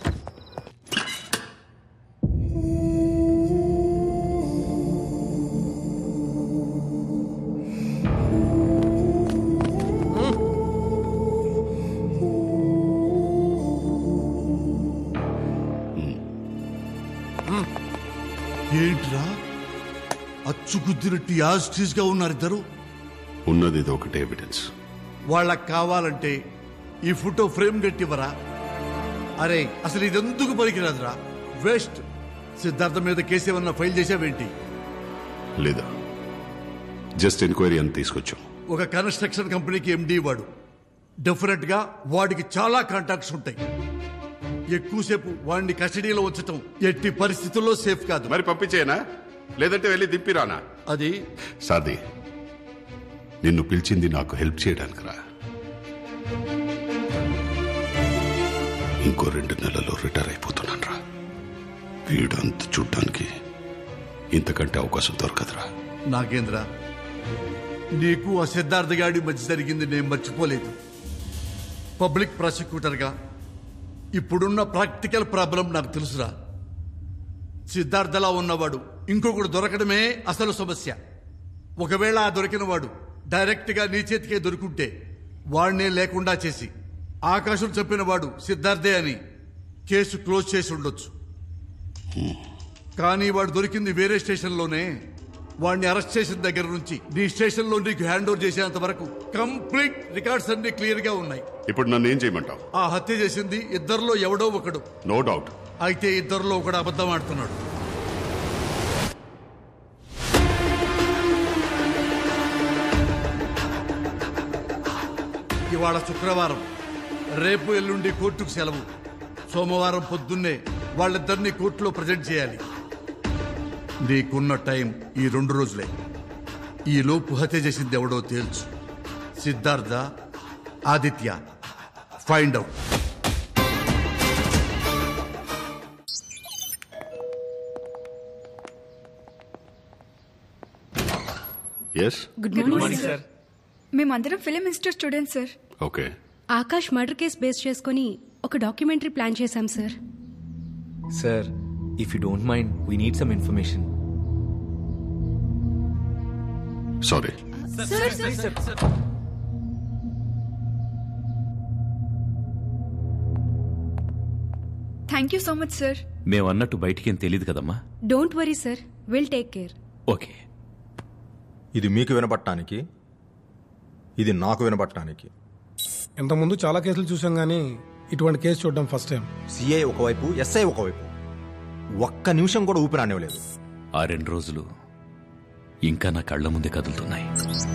ఏంట్రా అచ్చుకుద్దినట్టు యాస్టీస్ గా ఉన్నారు ఇద్దరు ఉన్నది ఇది ఒకటే ఎవిడెన్స్ వాళ్ళకి కావాలంటే ఈ ఫోటో ఫ్రేమ్ కట్టివరా అరే అసలు ఇది ఎందుకు పనికిరాదురా వేస్ట్ సిద్ధార్థ మీద కేసు ఏమన్నా ఫైల్ చేసావేంటి లేదా జస్ట్ ఎంక్వైరీ అని తీసుకొచ్చాం ఒక కన్స్ట్రక్షన్ కంపెనీకి ఎండి వాడు డెఫినెట్ గా వాడికి చాలా కాంటాక్ట్స్ ఉంటాయి ఎక్కువసేపు వాడిని కస్టడీలో ఉంచటం ఎట్టి పరిస్థితుల్లో సేఫ్ కాదు మరి పంపించేనా లేదంటే వెళ్ళి దింపిరానా అది సాది నిన్ను పిలిచింది నాకు హెల్ప్ చేయడానికి రా ఇంకో రెండు నెలల్లో రిటైర్ అయిపోతున్నాను రా వీడంత చూడ్డానికి ఇంతకంటే అవకాశం దొరకదురా నాగేంద్ర నీకు ఆ సిద్ధార్థ గాడి మధ్య జరిగింది నేను మర్చిపోలేదు పబ్లిక్ ప్రాసిక్యూటర్గా ఇప్పుడున్న ప్రాక్టికల్ ప్రాబ్లం నాకు తెలుసురా సిద్ధార్థలా ఉన్నవాడు ఇంకొకడు దొరకడమే అసలు సమస్య ఒకవేళ ఆ దొరికిన వాడు డైరెక్ట్ గా నీ చేతికే దొరుకుంటే వాడినే లేకుండా చేసి ఆకాశం చంపిన వాడు సిద్ధార్థే అని కేసు క్లోజ్ చేసి ఉండొచ్చు కానీ వాడు దొరికింది వేరే స్టేషన్లోనే వాడిని అరెస్ట్ చేసిన దగ్గర నుంచి నీ స్టేషన్లో నీకు హ్యాండ్ ఓవర్ చేసేంత వరకు కంప్లీట్ రికార్డ్స్ అన్ని క్లియర్ గా ఉన్నాయి ఇప్పుడు నన్ను ఏం చేయమంటావు ఆ హత్య చేసింది ఇద్దరిలో ఎవడో ఒకడు నో డౌట్ అయితే ఇద్దరిలో ఒకడు అబద్ధం ఆడుతున్నాడు ఇవాళ శుక్రవారం రేపు ఎల్లుండి కోర్టుకు సెలవు సోమవారం పొద్దున్నే వాళ్ళిద్దరినీ కోర్టులో ప్రజెంట్ చేయాలి నీకున్న టైం ఈ రెండు రోజులే ఈ లోపు హత్య చేసింది ఎవడో తేల్చు Siddhartha Aditya find out yes good morning sir మేమందరం film institute students sir okay Akash murder case base చేసుకుని ఒక డాక్యుమెంటరీ ప్లాన్ చేశాం sir sir if you don't mind we need some information sorry thank you so much sir మేము అన్నట్టు బయటికేం తెలియదు కదమ్మా don't worry sir will take care okay ఇది మీకు వినపడటానికి ఇది నాకు వినపడటానికి ఇంతకుముందు చాలా కేసులు చూసాం కానీ ఇటువంటి కేసు చూడడం ఫస్ట్ టైం సిఐ ఒకవైపు ఎస్ఐ ఒకవైపు ఒక్క నిమిషం కూడా ఊపిరానివ్వలేదు ఆ రెండు రోజులు ఇంకా నా కళ్ళ ముందే కదులుతున్నాయి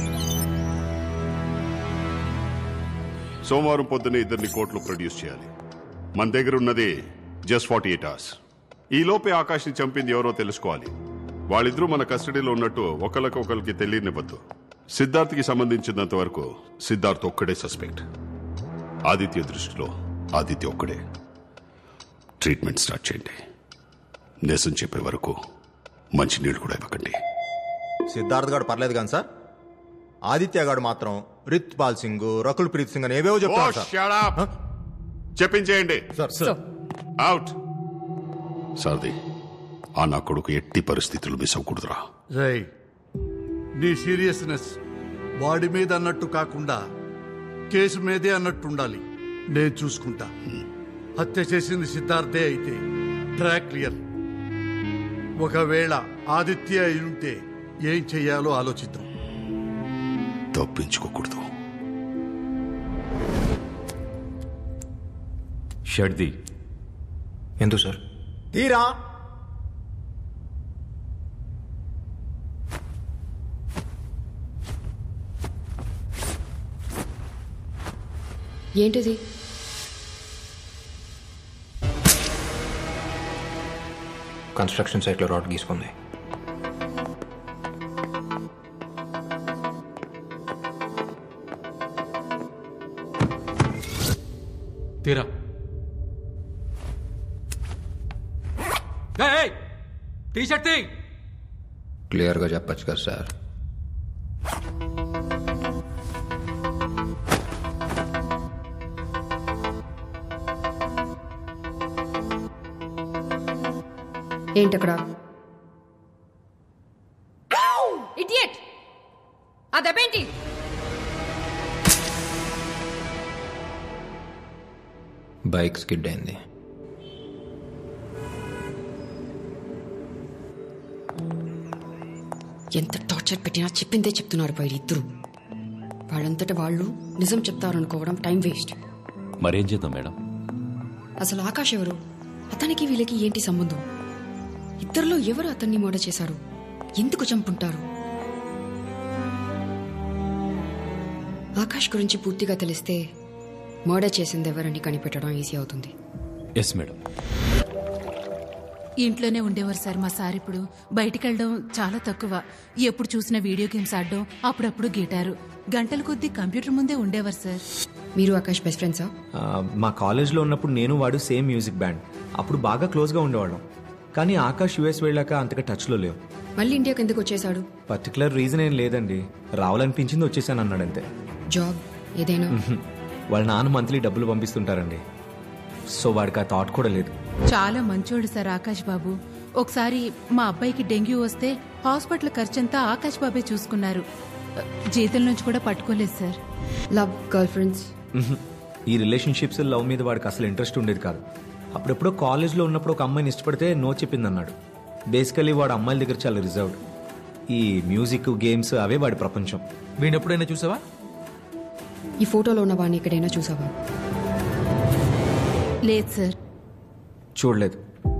సోమవారం పొద్దున్నే ఇద్దరిని కోర్టులో ప్రొడ్యూస్ చేయాలి మన దగ్గర ఉన్నది జస్ట్ ఫార్టీ ఎయిట్ అవర్స్ ఈ లోపే ఆకాష్ని చంపింది ఎవరో తెలుసుకోవాలి వాళ్ళిద్దరూ మన కస్టడీలో ఉన్నట్టు ఒకరికొకరికి తెలియనివ్వద్దు సిద్ధార్థ్కి సంబంధించినంత వరకు సిద్ధార్థ్ ఒక్కడే సస్పెక్ట్ ఆదిత్య దృష్టిలో ఆదిత్య ఒక్కడే ట్రీట్మెంట్ స్టార్ట్ చేయండి నిజం చెప్పే వరకు మంచి నీళ్లు కూడా ఇవ్వకండి సిద్ధార్థ్ గారు పర్లేదు కానీ సార్ ఆదిత్య గారు మాత్రం రిత్ పాల్ సింగ్ రకుల్ ప్రీత్ సింగ్ అని ఏవేవో చెప్తారు Oh, సార్ shut up. చెప్పించేయండి సార్ సార్ అవుట్ సారథి ఆ నా కొడుకు ఎట్టి పరిస్థితులు మిస్ అవ్వకూడదురా రై నీ సీరియస్నెస్ వాడి మీద అన్నట్టు కాకుండా కేసు మీదే అన్నట్టు ఉండాలి నేను చూసుకుంటా హత్య చేసింది సిద్ధార్థే అయితే ట్రాక్ క్లియర్ ఒకవేళ ఆదిత్య అయి ఉంటే ఏం చెయ్యాలో ఆలోచిద్దాం తప్పించుకోకూడదు షడ్ది ఎందుకు సార్ తీరా ఏంటిది కన్స్ట్రక్షన్ సైట్లో రాడ్ గీసుకుంది తీరా టీ షర్ట్ తీ క్లియర్గా చెప్పచ్చు కదా సార్ ఏంటక్కడ ఇడియట్ ఆ దెబ్బేంటి బైక్ స్కిడ్ అయింది ఎంత టార్చర్ పెట్టినా చెప్పిందే చెప్తున్నారు పైడి ఇద్దరు వాళ్ళంతట వాళ్ళు నిజం చెప్తారనుకోవడం టైం వేస్ట్ మరేం చేద్దాం మేడం అసలు ఆకాష్ ఎవరు అతనికి వీళ్ళకి ఏంటి సంబంధం ఇద్దరిలో ఎవరు అతన్ని మర్డర్ చేశారు ఎందుకు చంపుంటారు ఆకాష్ గురించి పూర్తిగా తెలిస్తే మర్డర్ చేసింది ఎవరని కనిపెట్టడం ఈజీ అవుతుంది ఎస్ మేడం ఇంట్లోనే ఉండేవారు సార్ మా సార్ ఇప్పుడు బయటికి వెళ్ళడం చాలా తక్కువ ఎప్పుడు చూసిన వీడియో గేమ్స్ ఆడడం అప్పుడప్పుడు గిటారు గంటల కొద్దీ కంప్యూటర్ ముందే ఉండేవారు సార్ మీరు ఆకాష్ బెస్ట్ ఫ్రెండ్సా ఆ, మా కాలేజ్లో ఉన్నప్పుడు నేను వాడు సేమ్ మ్యూజిక్ బ్యాండ్ అప్పుడు బాగా క్లోజ్గా ఉండేవాళ్ళం కానీ ఆకాష్ యుఎస్ వెళ్ళాక అంతగా టచ్లో లేవు మళ్ళీ ఇండియాకి ఎందుకు వచ్చేసాడు పర్టికులర్ రీజన్ ఏం లేదండి రావాలనిపించింది వచ్చేసాను అన్నాడు అంతే జాబ్ ఏదైనా మ్హూ. వాళ్ళ నాన్న మంత్లీ డబ్బులు పంపిస్తుంటారండి సో వాడికి ఆ థాట్ కూడా లేదు చాలా మంచోడు సార్ ఆకాష్ బాబు ఒకసారి మా అబ్బాయికి డెంగ్యూ వస్తే హాస్పిటల్ ఖర్చంతా ఆకాష్ బాబే చూసుకున్నారు జీతం నుంచి కూడా పట్టుకోలేదు సార్ లవ్ గర్ల్ ఫ్రెండ్స్ మ్హూ. ఈ రిలేషన్షిప్స్ లవ్ మీద వాడికి అసలు ఇంట్రెస్ట్ ఉండేది కాదు అప్పుడెప్పుడో కాలేజ్లో ఉన్నప్పుడు ఒక అమ్మాయిని ఇష్టపడితే నో చెప్పింది అన్నాడు బేసికలీ వాడు అమ్మాయిల దగ్గర చాలా రిజర్వ్డ్ ఈ మ్యూజిక్ గేమ్స్ అవే వాడి ప్రపంచం వీడిని ఎప్పుడైనా చూసావా ఈ ఫోటోలో ఉన్న వాడిని ఎక్కడైనా చూసావా లేదు సార్ చూడలేదు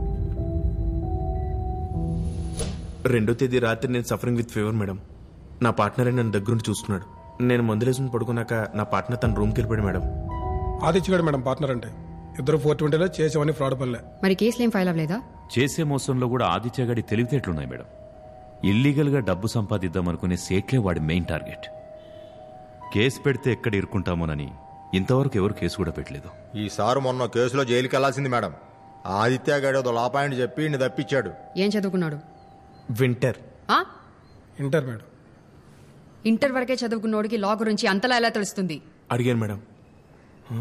రెండో తేదీ రాత్రి నేను సఫరింగ్ విత్ ఫీవర్ మేడం నా పార్ట్నర్ నన్ను దగ్గరుండి చూస్తున్నాడు నేను మందులేసుకుని పడుకున్నాక నా పార్ట్నర్ తన రూమ్కి వెళ్ళిపోయాడు మేడం ఆదిత్యగాడు మేడం పార్ట్నర్ అంటే ఇద్దరు ఫోర్ ట్వంటీలో చేసేవని ఫ్రాడ్ పల్లె మరి కేసులు ఏం ఫైల్ అవ్వలేదా చేసే మోసంలో కూడా ఆదిత్యగాడి తెలివితేటలున్నాయి మేడం ఇల్లీగల్గా డబ్బు సంపాదిద్దామనుకునే సేట్లే వాడి మెయిన్ టార్గెట్ కేసు పెడితే ఎక్కడ ఇరుక్కుంటామోనని ఇంతవరకు ఎవరు కేసు కూడా పెట్టలేదు ఈసారి మొన్న కేసులో జైలుకి వెళ్లాల్సింది మేడం ఆదిత్య గడేదో లాపాయని చెప్పి ఇన్ని తప్పించాడు ఏం చదువుకున్నాడు వింటర్ ఆ? ఇంటర్ మేడం ఇంటర్ వరకే చదువుకున్నోడికి లా గురించి అంతలా ఎలా తెలుస్తుంది అడిగాను మేడం హ?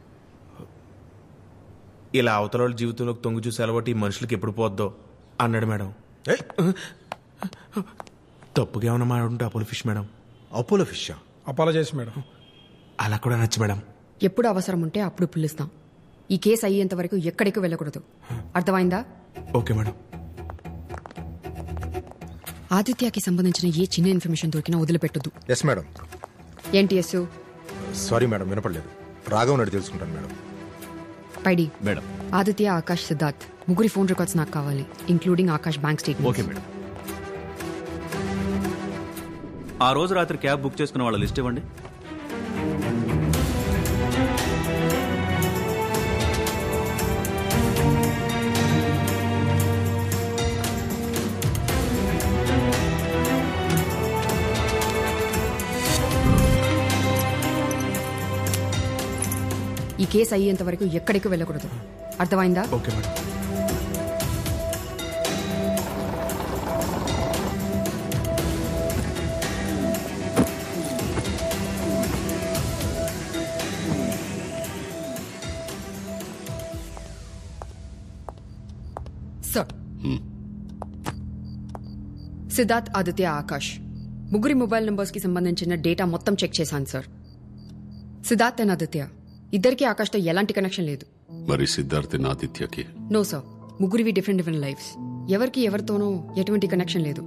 ఇలా అవతల వాళ్ళ జీవితంలోకి తొంగి చూసి అలవాటు ఈ మనుషులకి ఎప్పుడు పోద్దో అన్నాడు మేడం తప్పుగా ఏమన్నా మాట్లాడుంటే Apollo fish madam Apollo fish apologise madam అలా కూడా నచ్చు మేడం ఎప్పుడు అవసరం ఉంటే అప్పుడు పిలుస్తాం ఈ కేసు అయ్యేంత వరకు ఎక్కడికి వెళ్ళకూడదు అర్థమైందా ఓకే మేడం ఆదిత్యకి సంబంధించిన ఏ చిన్న ఇన్ఫర్మేషన్ దొరికినా వదిలిపెట్టదు ఎస్ మేడం ఏంటి ఎస్ సారీ మేడం వినపడలేదు రాఘవ్ నడి తెలుసుకుంటాను మేడం పైడి మేడం ఆదిత్య ఆకాష్ సిద్ధార్థ్ ముగ్గురి ఫోన్ రికార్డ్స్ నాకు కావాలి including Akash bank statement okay madam ఆ రోజు రాత్రి క్యాబ్ బుక్ చేసుకున్న వాళ్ళ లిస్ట్ ఇవ్వండి ఈ కేసు అయ్యేంత వరకు ఎక్కడికి వెళ్ళకూడదు అర్థమైందా okay madam sir Siddharth Aditya Akash ముగ్గురి మొబైల్ నంబర్స్ కి సంబంధించిన డేటా మొత్తం చెక్ చేశాను సార్ సిద్ధార్థ్ అండ్ ఆదిత్య ఇద్దరికి ఆకాష్తో ఎలాంటి కనెక్షన్ లేదు మరి సిద్ధార్థ్ ఆదిత్యకి నో సార్ ముగ్గురివి డిఫరెంట్ డిఫరెంట్ లైఫ్స్ ఎవరికి ఎవరితోనూ ఎటువంటి కనెక్షన్ లేదు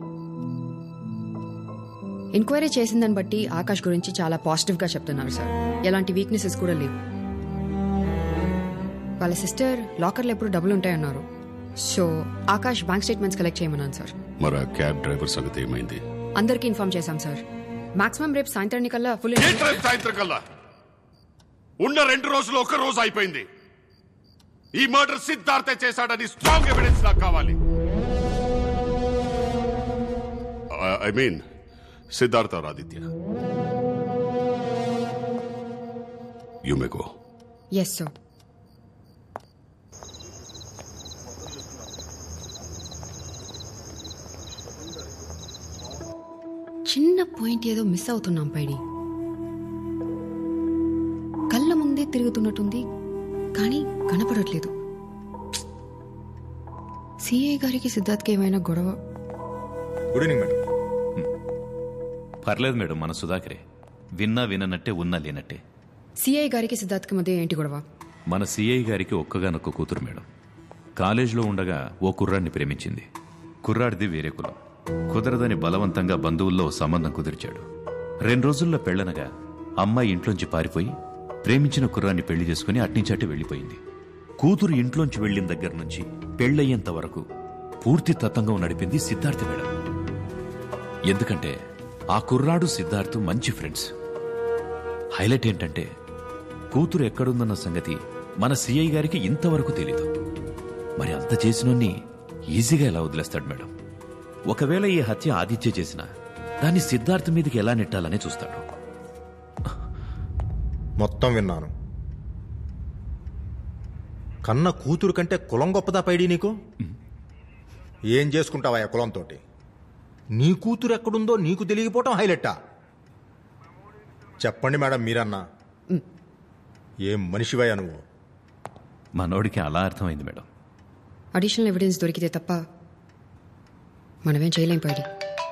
ఎంక్వైరీ చేసిన దాన్ని బట్టి ఆకాష్ గురించి చాలా పాజిటివ్ గా చెప్తున్నారు సార్ ఎలాంటి వీక్నెసెస్ కూడా లేవు వాళ్ళ సిస్టర్ లాకర్లో ఎప్పుడు డబ్బులు ఉంటాయన్నారు so Akash bank statements collect చేయమన్నాను సార్ మరి ఆ క్యాబ్ డ్రైవర్ సంగతి ఏమైంది అందరికీ ఇన్ఫార్మ్ చేశాం సార్ మాక్సిమం రేపు సాయంత్రానికల్లా ఫుల్ ఏంటి రేపు సాయంత్రం కల్లా ఉన్న రెండు రోజులు ఒక రోజు అయిపోయింది ఈ మర్డర్ సిద్ధార్థే చేశాడని స్ట్రాంగ్ ఎవిడెన్స్ నాకు కావాలి I mean Siddhartha or Aditya you may go yes sir చిన్న పాయింట్ ఏదో మిస్ అవుతున్నాం పైడి కళ్ళ ముందే తిరుగుతున్నట్టుంది కానీ కనపడట్లేదు సిఐ గారికి సిద్ధార్థ్కి ఏమైనా గొడవ గుడ్ ఈవినింగ్ మేడం పర్లేదు మేడం మన సుధాకరే విన్నా విననట్టే ఉన్నా లేనట్టే సిఐ గారికి సిద్ధార్థ్కి మధ్య ఏంటి గొడవ మన సిఐ గారికి ఒక్కగానొక్క కూతురు మేడం కాలేజీలో ఉండగా ఓ కుర్రాడిని ప్రేమించింది కుర్రాడిది వేరే కులం కుదరదని బలవంతంగా బంధువుల్లో ఓ సంబంధం కుదిర్చాడు రెండు రోజుల్లో పెళ్లనగా అమ్మాయి ఇంట్లోంచి పారిపోయి ప్రేమించిన కుర్రాన్ని పెళ్లి చేసుకుని అట్నుంచి అటు వెళ్లిపోయింది కూతురు ఇంట్లోంచి వెళ్లిన దగ్గర నుంచి పెళ్లయ్యేంత వరకు పూర్తి తత్వంగా నడిపింది సిద్ధార్థ మేడం ఎందుకంటే ఆ కుర్రాడు సిద్ధార్థ్ మంచి ఫ్రెండ్స్ హైలైట్ ఏంటంటే కూతురు ఎక్కడుందన్న సంగతి మన సిఐ గారికి ఇంతవరకు తెలీదు మరి అంత చేసినోన్ని ఈజీగా ఎలా వదిలేస్తాడు మేడం ఒకవేళ ఈ హత్య ఆదిత్య చేసినా దాన్ని సిద్ధార్థ్ మీదకి ఎలా నెట్టాలని చూస్తాడు మొత్తం విన్నాను కన్న కూతురు కంటే కులం గొప్పదా పైడి నీకు ఏం చేసుకుంటావా ఆ కులంతో నీ కూతురు ఎక్కడుందో నీకు తెలియకపోవటం హైలెట్టా చెప్పండి మేడం మీరన్నా ఏం మనిషివయ్యా నువ్వు మనోడికి అలా అర్థమైంది మేడం అడిషనల్ ఎవిడెన్స్ దొరికితే తప్ప మనమేం చేయలేం Paidi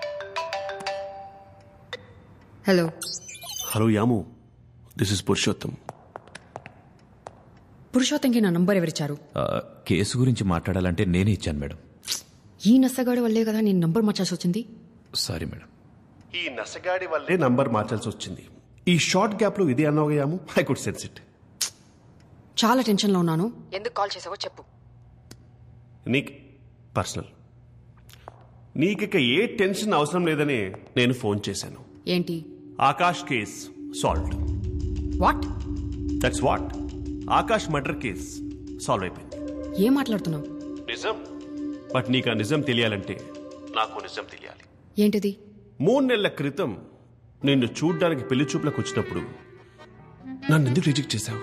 hello hello Yamu this is Purushottam పురుషోత్తంకి నా నంబర్ ఎవరిచ్చారు ఆ, కేసు గురించి మాట్లాడాలంటే నేనే ఇచ్చాను మేడం ఈ నස්සగాడు వల్లే కదా నేను నంబర్ మార్చాల్సి వచ్చింది సారీ మేడం ఈ నసగాడి వల్లే నంబర్ మార్చాల్సి వచ్చింది ఈ షార్ట్ గ్యాప్ లో ఇదే అన్నావు Yamu I could sense it చాలా టెన్షన్లో ఉన్నాను ఎందుకు కాల్ చేసావో చెప్పు నీకు పర్సనల్ నీకిక ఏ టెన్షన్ అవసరం లేదని నేను ఫోన్ చేశాను ఏంటి Akash case solved what that's what Akash murder case solve అయిపోయింది ఏం మాట్లాడుతున్నావు నిజం బట్ నీకు ఆ నిజం తెలియాలంటే నాకు నిజం తెలియాలి ఏంటిది మూడు నెలల క్రితం నిన్ను చూడ్డానికి పెళ్లి చూపులకు వచ్చినప్పుడు నన్ను ఎందుకు రిజెక్ట్ చేశావు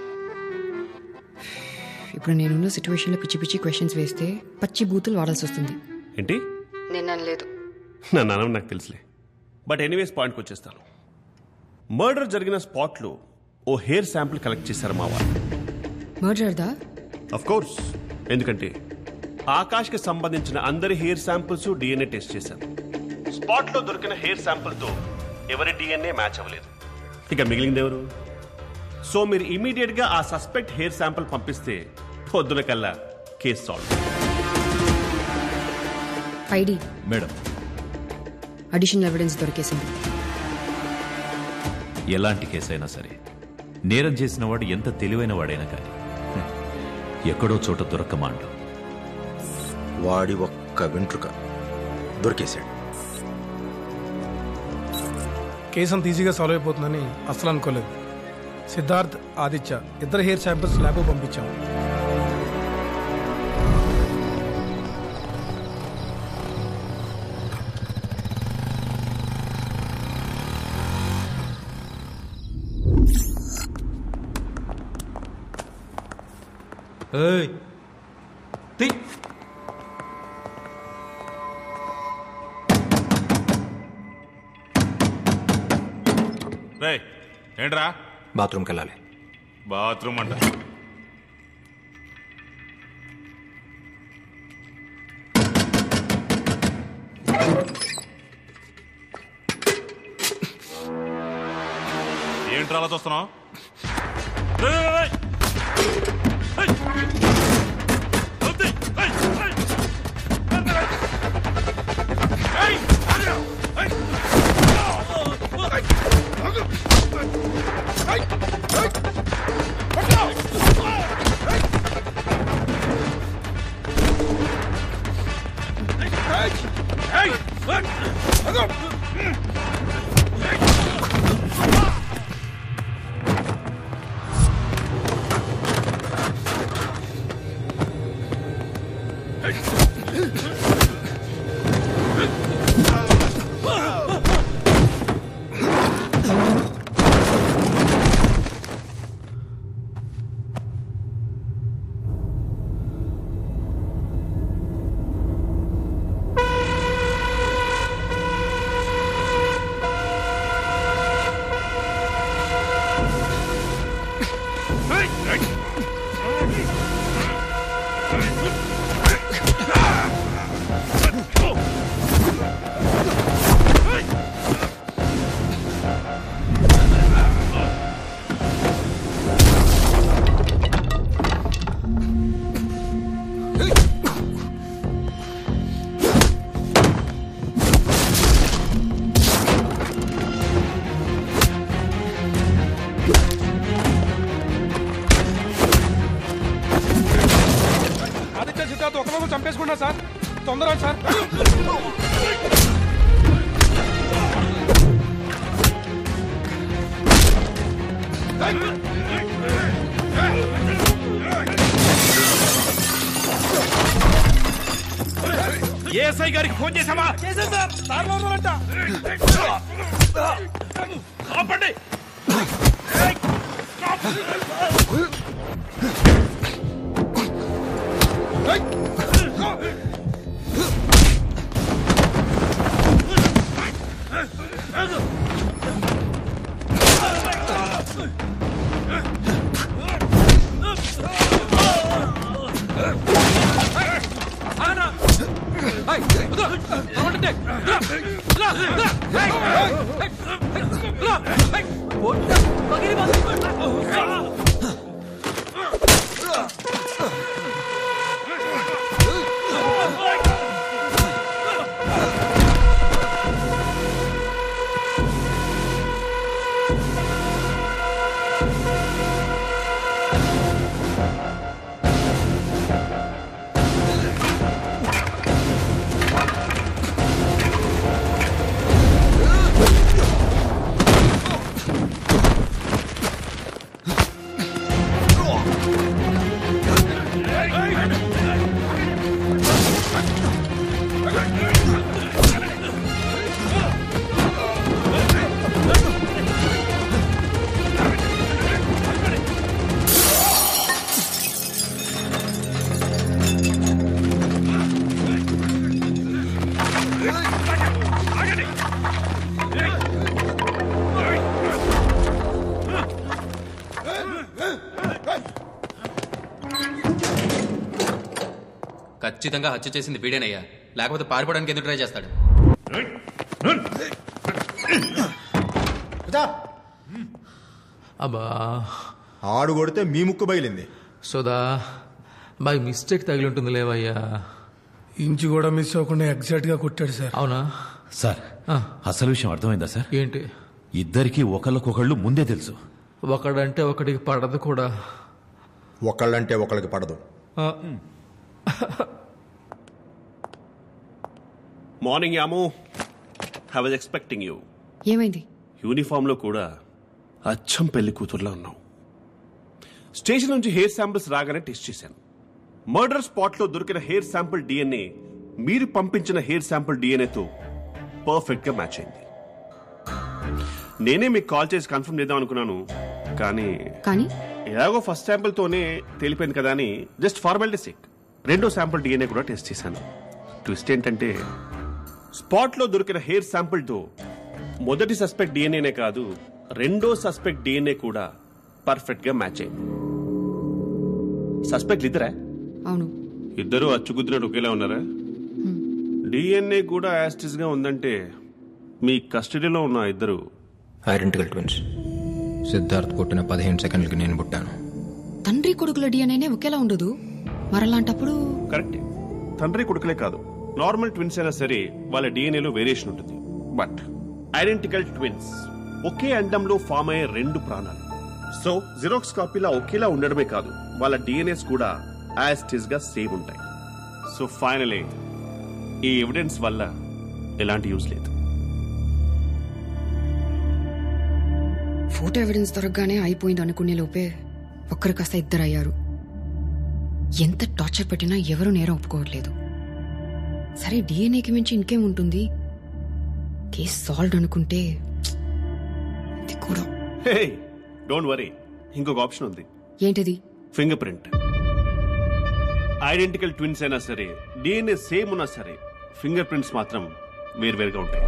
ఇప్పుడు నేనున్న సిచ్యువేషన్లో పిచ్చి పిచ్చి క్వశ్చన్స్ వేస్తే పచ్చి బూతులు వాడాల్సి వస్తుంది ఏంటి నేను అనలేదు నా నాన్న నాకు తెలుసులే బట్ ఎనీవేస్ పాయింట్కి వచ్చేస్తాను మర్డర్ జరిగిన స్పాట్లో ఓ హెయిర్ శాంపిల్ కలెక్ట్ చేశారు మా వాళ్ళు మర్డర్దా అఫ్ కోర్స్ ఎందుకంటే ఆకాష్కి సంబంధించిన అందరి హెయిర్ శాంపిల్స్ డిఎన్ఏ టెస్ట్ చేశాను స్పాట్లో దొరికిన హెయిర్ శాంపిల్తో ఎవరి డిఎన్ఏ మ్యాచ్ అవ్వలేదు ఇక మిగిలింది ఎవరు సో మీరు ఇమీడియట్ గా ఆ సస్పెక్ట్ హెయిర్ శాంపిల్ పంపిస్తే పొద్దున కల్లా కేసు సాల్వ్ ఐడి మేడం అడిషనల్ ఎవిడెన్స్ దొరికేసింది ఎలాంటి కేసైనా సరే నేరం చేసిన వాడు ఎంత తెలివైన వాడైనా కానీ హ్మ్, ఎక్కడో చోట దొరకమాండు వాడి ఒక్క వెంట్రుక దొరికేశాడు కేసు అంత ఈజీగా సాల్వ్ అయిపోతుందని అస్సలు అనుకోలేదు సిద్ధార్థ్ ఆదిత్య ఇద్దరు హెయిర్ శాంపిల్స్ ల్యాబ్ పంపించాం ఏయ్ తీ రే ఏంట్రా బాత్రూమ్కి వెళ్ళాలి బాత్రూమ్ అంట ఏంట్రా అలా చూస్తున్నావు రేయ్, రేయ్, రేయ్. ఏయ్. వద్దు. ఏయ్, ఏయ్. ఏయ్, ఆగు. ఏయ్. ఆదిత్య సిద్ధార్థ్ ఒకరినొకరు చంపేసుకున్నా సార్ తొందర సార్ ఏఎస్ఐ గారికి ఫోన్ చేసావా చేశాను సార్ దారిలో ఉన్నారంట ఆపండి ఆ ఖచ్చితంగా హత్య చేసింది వీడేనయ్యా లేకపోతే పారిపోవడానికి ఎందుకు ట్రై చేస్తాడు అబ్బా ఆడు కొడితే మీ ముక్కు బయలింది సోదా బై మిస్టేక్ తగిలి ఉంటుంది లేవయ్యా ఇంచు కూడా మిస్ అవ్వకుండా ఎగ్జాక్ట్ గా కొట్టాడు సార్ అవునా సార్ అసలు విషయం అర్థమైందా సార్ ఏంటి ఇద్దరికి ఒకళ్ళకొకళ్ళు ముందే తెలుసు ఒకడంటే ఒకడికి పడదు కూడా ఒకళ్ళంటే ఒకళ్ళకి పడదు ఆ, morning Yamu I was expecting you ఏమైంది యూనిఫామ్ లో కూడా అచ్చం పెళ్లి కూతుర్లా ఉన్నావు స్టేషన్ నుంచి హెయిర్ శాంపిల్స్ రాగానే టెస్ట్ చేశాను మర్డర్ స్పాట్ లో దొరికిన హెయిర్ శాంపిల్ డిఎన్ఏ మీరు పంపించిన హెయిర్ శాంపిల్ డిఎన్ఏతో పర్ఫెక్ట్ గా మ్యాచ్ అయింది నేనే మీకు కాల్ చేసి కన్ఫర్మ్ చేద్దాం అనుకున్నాను కానీ కానీ ఎలాగో ఫస్ట్ శాంపిల్ తోనే తేలిపోయింది కదా అని జస్ట్ ఫార్మాలిటీ సిక్ రెండో శాంపిల్ డిఎన్ఏ కూడా టెస్ట్ చేశాను ట్విస్ట్ ఏంటంటే స్పాట్ లో దొరికిన హెయిర్ శాంపిల్ తో మొదటి సస్పెక్ట్ డిఎన్ఏనే కాదు రెండో సస్పెక్ట్ డిఎన్ఏ కూడా పర్ఫెక్ట్ గా మ్యాచ్ అయింది సస్పెక్ట్ ఇద్దరా అవును ఇద్దరు అచ్చుగుద్దినట్టు ఒకేలా ఉన్నారా డిఎన్ఏ కూడా యాస్టిస్ గా ఉందంటే మీ కస్టడీలో ఉన్న ఇద్దరు ఐడెంటికల్ ట్విన్స్ సిద్ధార్థ్ కొట్టిన పదిహేను సెకండ్లకి నేను పుట్టాను తండ్రి కొడుకుల డిఎన్ఏనే ఒకేలా ఉండదు మరలాంటప్పుడు కరెక్ట్ తండ్రి కొడుకులే కాదు నార్మల్ ట్విన్స్ అయినా సరే వాళ్ళ డిఎన్ఏలో వేరియేషన్ ఉంటుంది బట్ ఐడెంటికల్ ట్విన్స్ ఒకే అండంలో ఫామ్ అయ్యే రెండు ప్రాణాలు సో జిరాక్స్ కాపీలా ఒకేలా ఉండడమే కాదు వాళ్ళ డిఎన్ఏస్ కూడా యాస్టిస్ గా సేమ్ ఉంటాయి సో ఫైనలీ ఈ ఎవిడెన్స్ వల్ల ఎలాంటి యూజ్ లేదు ఫోటో ఎవిడెన్స్ దొరకగానే అయిపోయింది అనుకునే లోపే ఒక్కరు కాస్త ఇద్దరు అయ్యారు ఎంత టార్చర్ పెట్టినా ఎవరు నేరం ఒప్పుకోవట్లేదు సరే డిఎన్ఏకి మించి ఇంకేం ఉంటుంది కేసు సాల్వ్ అనుకుంటే ఇది కూడా హే డోంట్ వరీ ఇంకొక ఆప్షన్ ఉంది ఏంటిది ఫింగర్ ప్రింట్ ఐడెంటికల్ ట్విన్స్ అయినా సరే డిఎన్ఏ సేమ్ ఉన్నా సరే ఫింగర్ ప్రింట్స్ మాత్రం వేరువేరుగా ఉంటాయి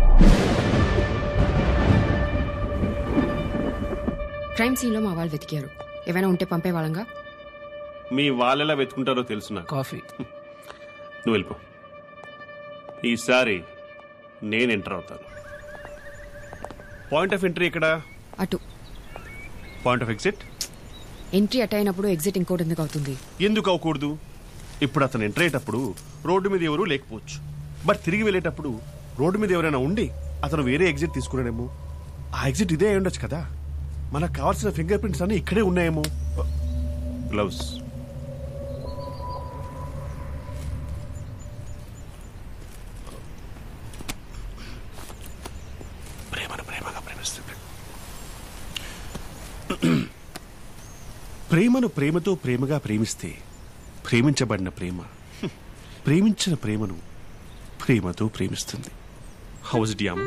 క్రైమ్ సీన్ లో మా వాళ్ళు వెతికారు ఏమైనా ఉంటే పంపే వాళ్ళంగా మీ వాళ్ళెలా వెతుకుంటారో తెలుసు నాకు కాఫీ నువ్వు వెళ్ళిపో ఈసారి నేను ఎంటర్ అవుతాను పాయింట్ ఆఫ్ ఎంట్రీ ఇక్కడ అటు పాయింట్ ఆఫ్ ఎగ్జిట్ ఎంట్రీ అట్ అయినప్పుడు ఎగ్జిట్ ఇంకోటి ఎందుకు అవుతుంది ఎందుకు అవ్వకూడదు ఇప్పుడు అతను ఎంటర్ అయ్యేటప్పుడు రోడ్డు మీద ఎవరూ లేకపోవచ్చు బట్ తిరిగి వెళ్ళేటప్పుడు రోడ్డు మీద ఎవరైనా ఉండి అతను వేరే ఎగ్జిట్ తీసుకున్నాడేమో ఆ ఎగ్జిట్ ఇదే అయి ఉండొచ్చు కదా మనకు కావాల్సిన ఫింగర్ ప్రింట్స్ అన్ని ఇక్కడే ఉన్నాయేమో గ్లౌస్ ప్రేమను ప్రేమగా ప్రేమిస్తుంది ప్రేమను ప్రేమతో ప్రేమగా ప్రేమిస్తే ప్రేమించబడిన ప్రేమ హ్మ్, ప్రేమించిన ప్రేమను ప్రేమతో ప్రేమిస్తుంది హౌస్ డియామ్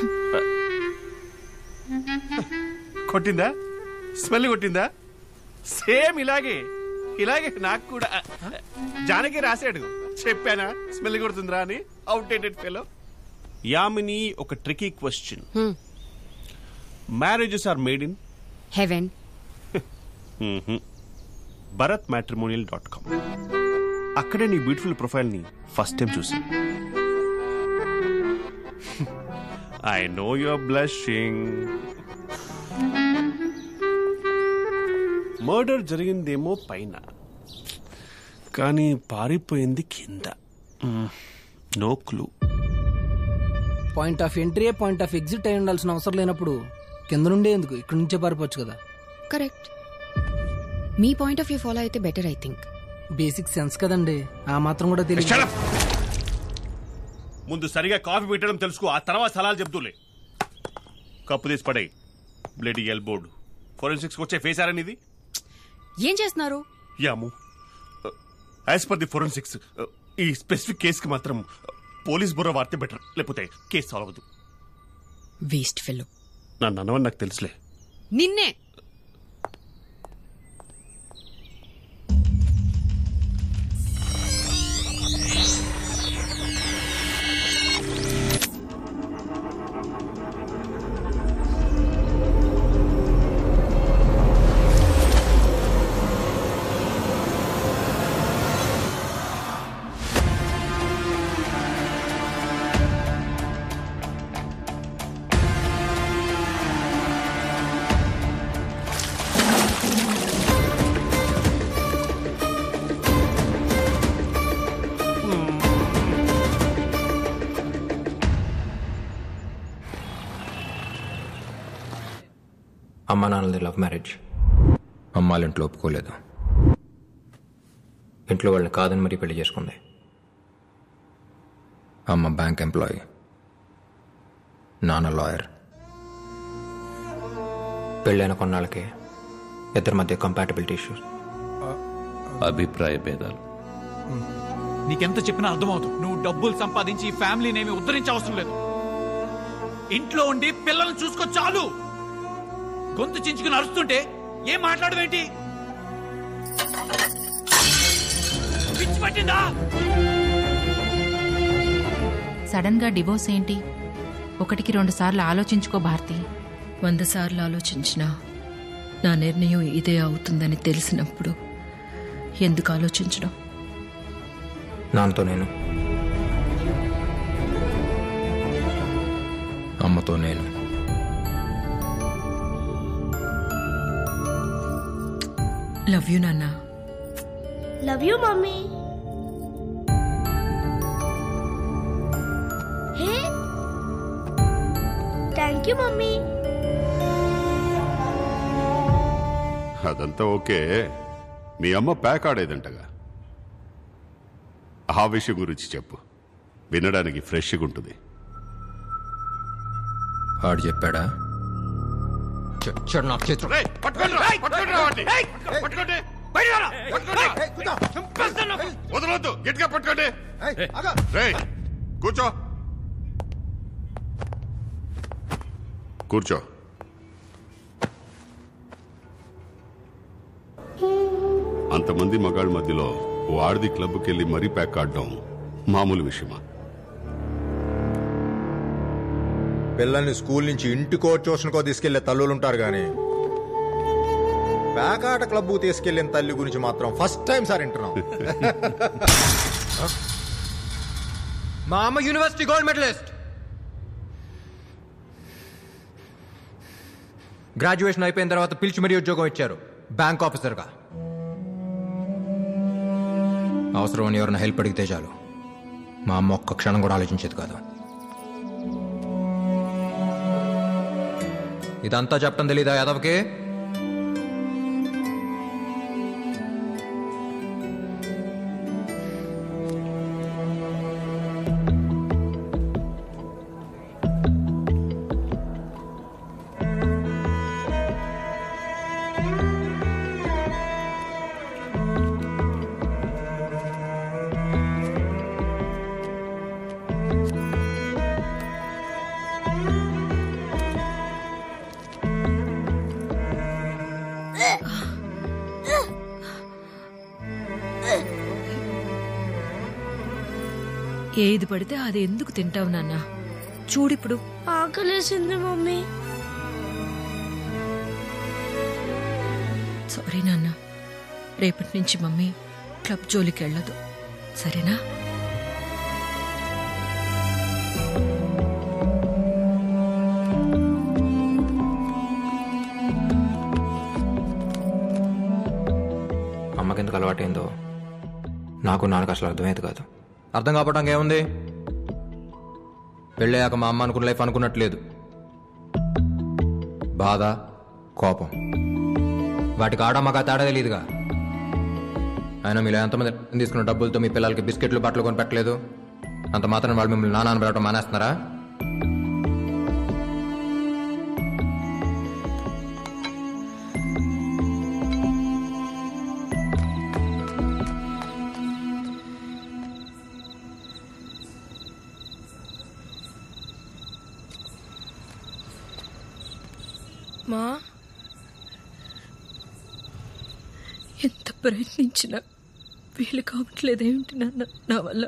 కొట్టిందా స్మెల్ కొట్టిందా సేమ్ ఇలాగే ఇలాగే నాకు కూడా జానకి రాశాడు చెప్పానా స్మెల్ కొడుతుందిరా అని అవుట్డేటెడ్ ఫెలో యామిని ఒక tricky question marriages are made in heaven Bharat matrimonial dot com అక్కడే నీ బ్యూటిఫుల్ ప్రొఫైల్ ని ఫస్ట్ టైం చూసి I know your blushing murder జరిగిందేమో పైన కానీ పారిపోయింది కింద no clue point of entry point of exit అయి ఉండాల్సిన అవసరం లేనప్పుడు కింద నుండే ఎందుకు ఇక్కడి నుంచే పారిపోవచ్చు కదా కరెక్ట్ మీ పాయింట్ ఆఫ్ వ్యూ ఫాలో అయితే better I think basic sense కదండి ఆ మాత్రం కూడా తెలియదు ముందు సరిగా కాఫీ పెట్టడం తెలుసుకో ఆ తర్వాత సలాలు చెప్తూలే కప్పు తీసి పడే బ్లడీ ఎల్బోర్డ్ ఫోరెన్సిక్స్ వచ్చే ఫేస్ ఇది ఏం చేస్తున్నారు Yamu as per the forensics ఈ స్పెసిఫిక్ కేసుకి మాత్రం పోలీస్ బుర్ర వార్తే బెటర్ లేకపోతే కేసు సాల్వ్ అవ్వదు వేస్ట్ ఫెలో నన్ను అన్నవని నాకు తెలుసులే నిన్నే అమ్మ నాన్నది లవ్ మ్యారేజ్ అమ్మాళ్ళ ఇంట్లో ఒప్పుకోలేదు ఇంట్లో వాళ్ళని కాదని మరీ పెళ్లి చేసుకుంది అమ్మ బ్యాంక్ ఎంప్లాయీ నాన్న లాయర్ పెళ్ళైన కొన్నాళ్ళకి ఇద్దరి మధ్య కంపాటబిలిటీ ఇష్యూస్ అభిప్రాయ భేదాలు నీకెంత చెప్పినా అర్థమవుతుంది నువ్వు డబ్బులు సంపాదించి ఈ ఫ్యామిలీని ఏమి ఉద్ధరించవసరం లేదు ఇంట్లో ఉండి పిల్లల్ని చూసుకో చాలు గొంతు చించుకుని అరుస్తుంటే ఏం మాట్లాడవేంటి పిచ్చి పట్టిందా సడన్ గా డివోర్స్ ఏంటి ఒకటికి రెండు సార్లు ఆలోచించుకో భారతి వంద సార్లు ఆలోచించినా నా నిర్ణయం ఇదే అవుతుందని తెలిసినప్పుడు ఎందుకు ఆలోచించడం నాన్నతో నేను అమ్మతో నేను లవ్ యూ నాన్న love you mummy hey thank you mummy అదంతా ఓకే మీ అమ్మ ప్యాక్ ఆడేదంటగా ఆ విషయం గురించి చెప్పు వినడానికి ఫ్రెష్గా ఉంటుంది ఆడు చెప్పాడా చచ్చాడు నాకు చేతులు వదలొద్దు గట్టిగా పట్టుకోండి రేయ్, కూర్చో కూర్చో అంతమంది మగాళ్ళ మధ్యలో ఓ ఆడది క్లబ్కి వెళ్ళి మరీ ప్యాక్ ఆడడం మామూలు విషయమా పిల్లల్ని స్కూల్ నుంచి ఇంటికో ట్యూషన్కో తీసుకెళ్లే తల్లులుంటారు గాని పేకాట క్లబ్ తీసుకెళ్లిన తల్లి గురించి మాత్రం ఫస్ట్ టైం సార్ వింటున్నాం మా అమ్మ యూనివర్సిటీ గోల్డ్ మెడలిస్ట్ గ్రాడ్యుయేషన్ అయిపోయిన తర్వాత పిలిచి మరీ ఉద్యోగం ఇచ్చారు బ్యాంక్ ఆఫీసర్గా అవసరం అని ఎవరైనా హెల్ప్ అడిగితే చాలు మా అమ్మ ఒక్క క్షణం కూడా ఆలోచించేది కాదు ఇదంతా చెప్పడం తెలీదా యాదవ్కి ఏది పడితే అది ఎందుకు తింటావు నాన్న చూడిప్పుడు ఆకలేసింది మమ్మీ సారీ నాన్న రేపటి నుంచి మమ్మీ క్లబ్ జోలికి వెళ్ళదు సరేనా అలవాటైందో నాకు నాన్నకు అసలు అర్థమయ్యేది కాదు అర్థం కావడానికి ఏముంది పెళ్ళయ్యాక మా అమ్మ అనుకున్న లైఫ్ అనుకున్నట్లేదు బాధ కోపం వాటికి ఆడ మగ తేడా తెలియదుగా అయినా మీరు ఎంతమంది తీసుకున్న డబ్బులతో మీ పిల్లలకి బిస్కెట్లు బట్టలు కొని పెట్టలేదు అంత మాత్రం వాళ్ళు మిమ్మల్ని నాన్న పిలవటం మానేస్తున్నారా మా ఎంత ప్రయత్నించినా వీలు కావట్లేదేమిటి నాన్న నా వల్ల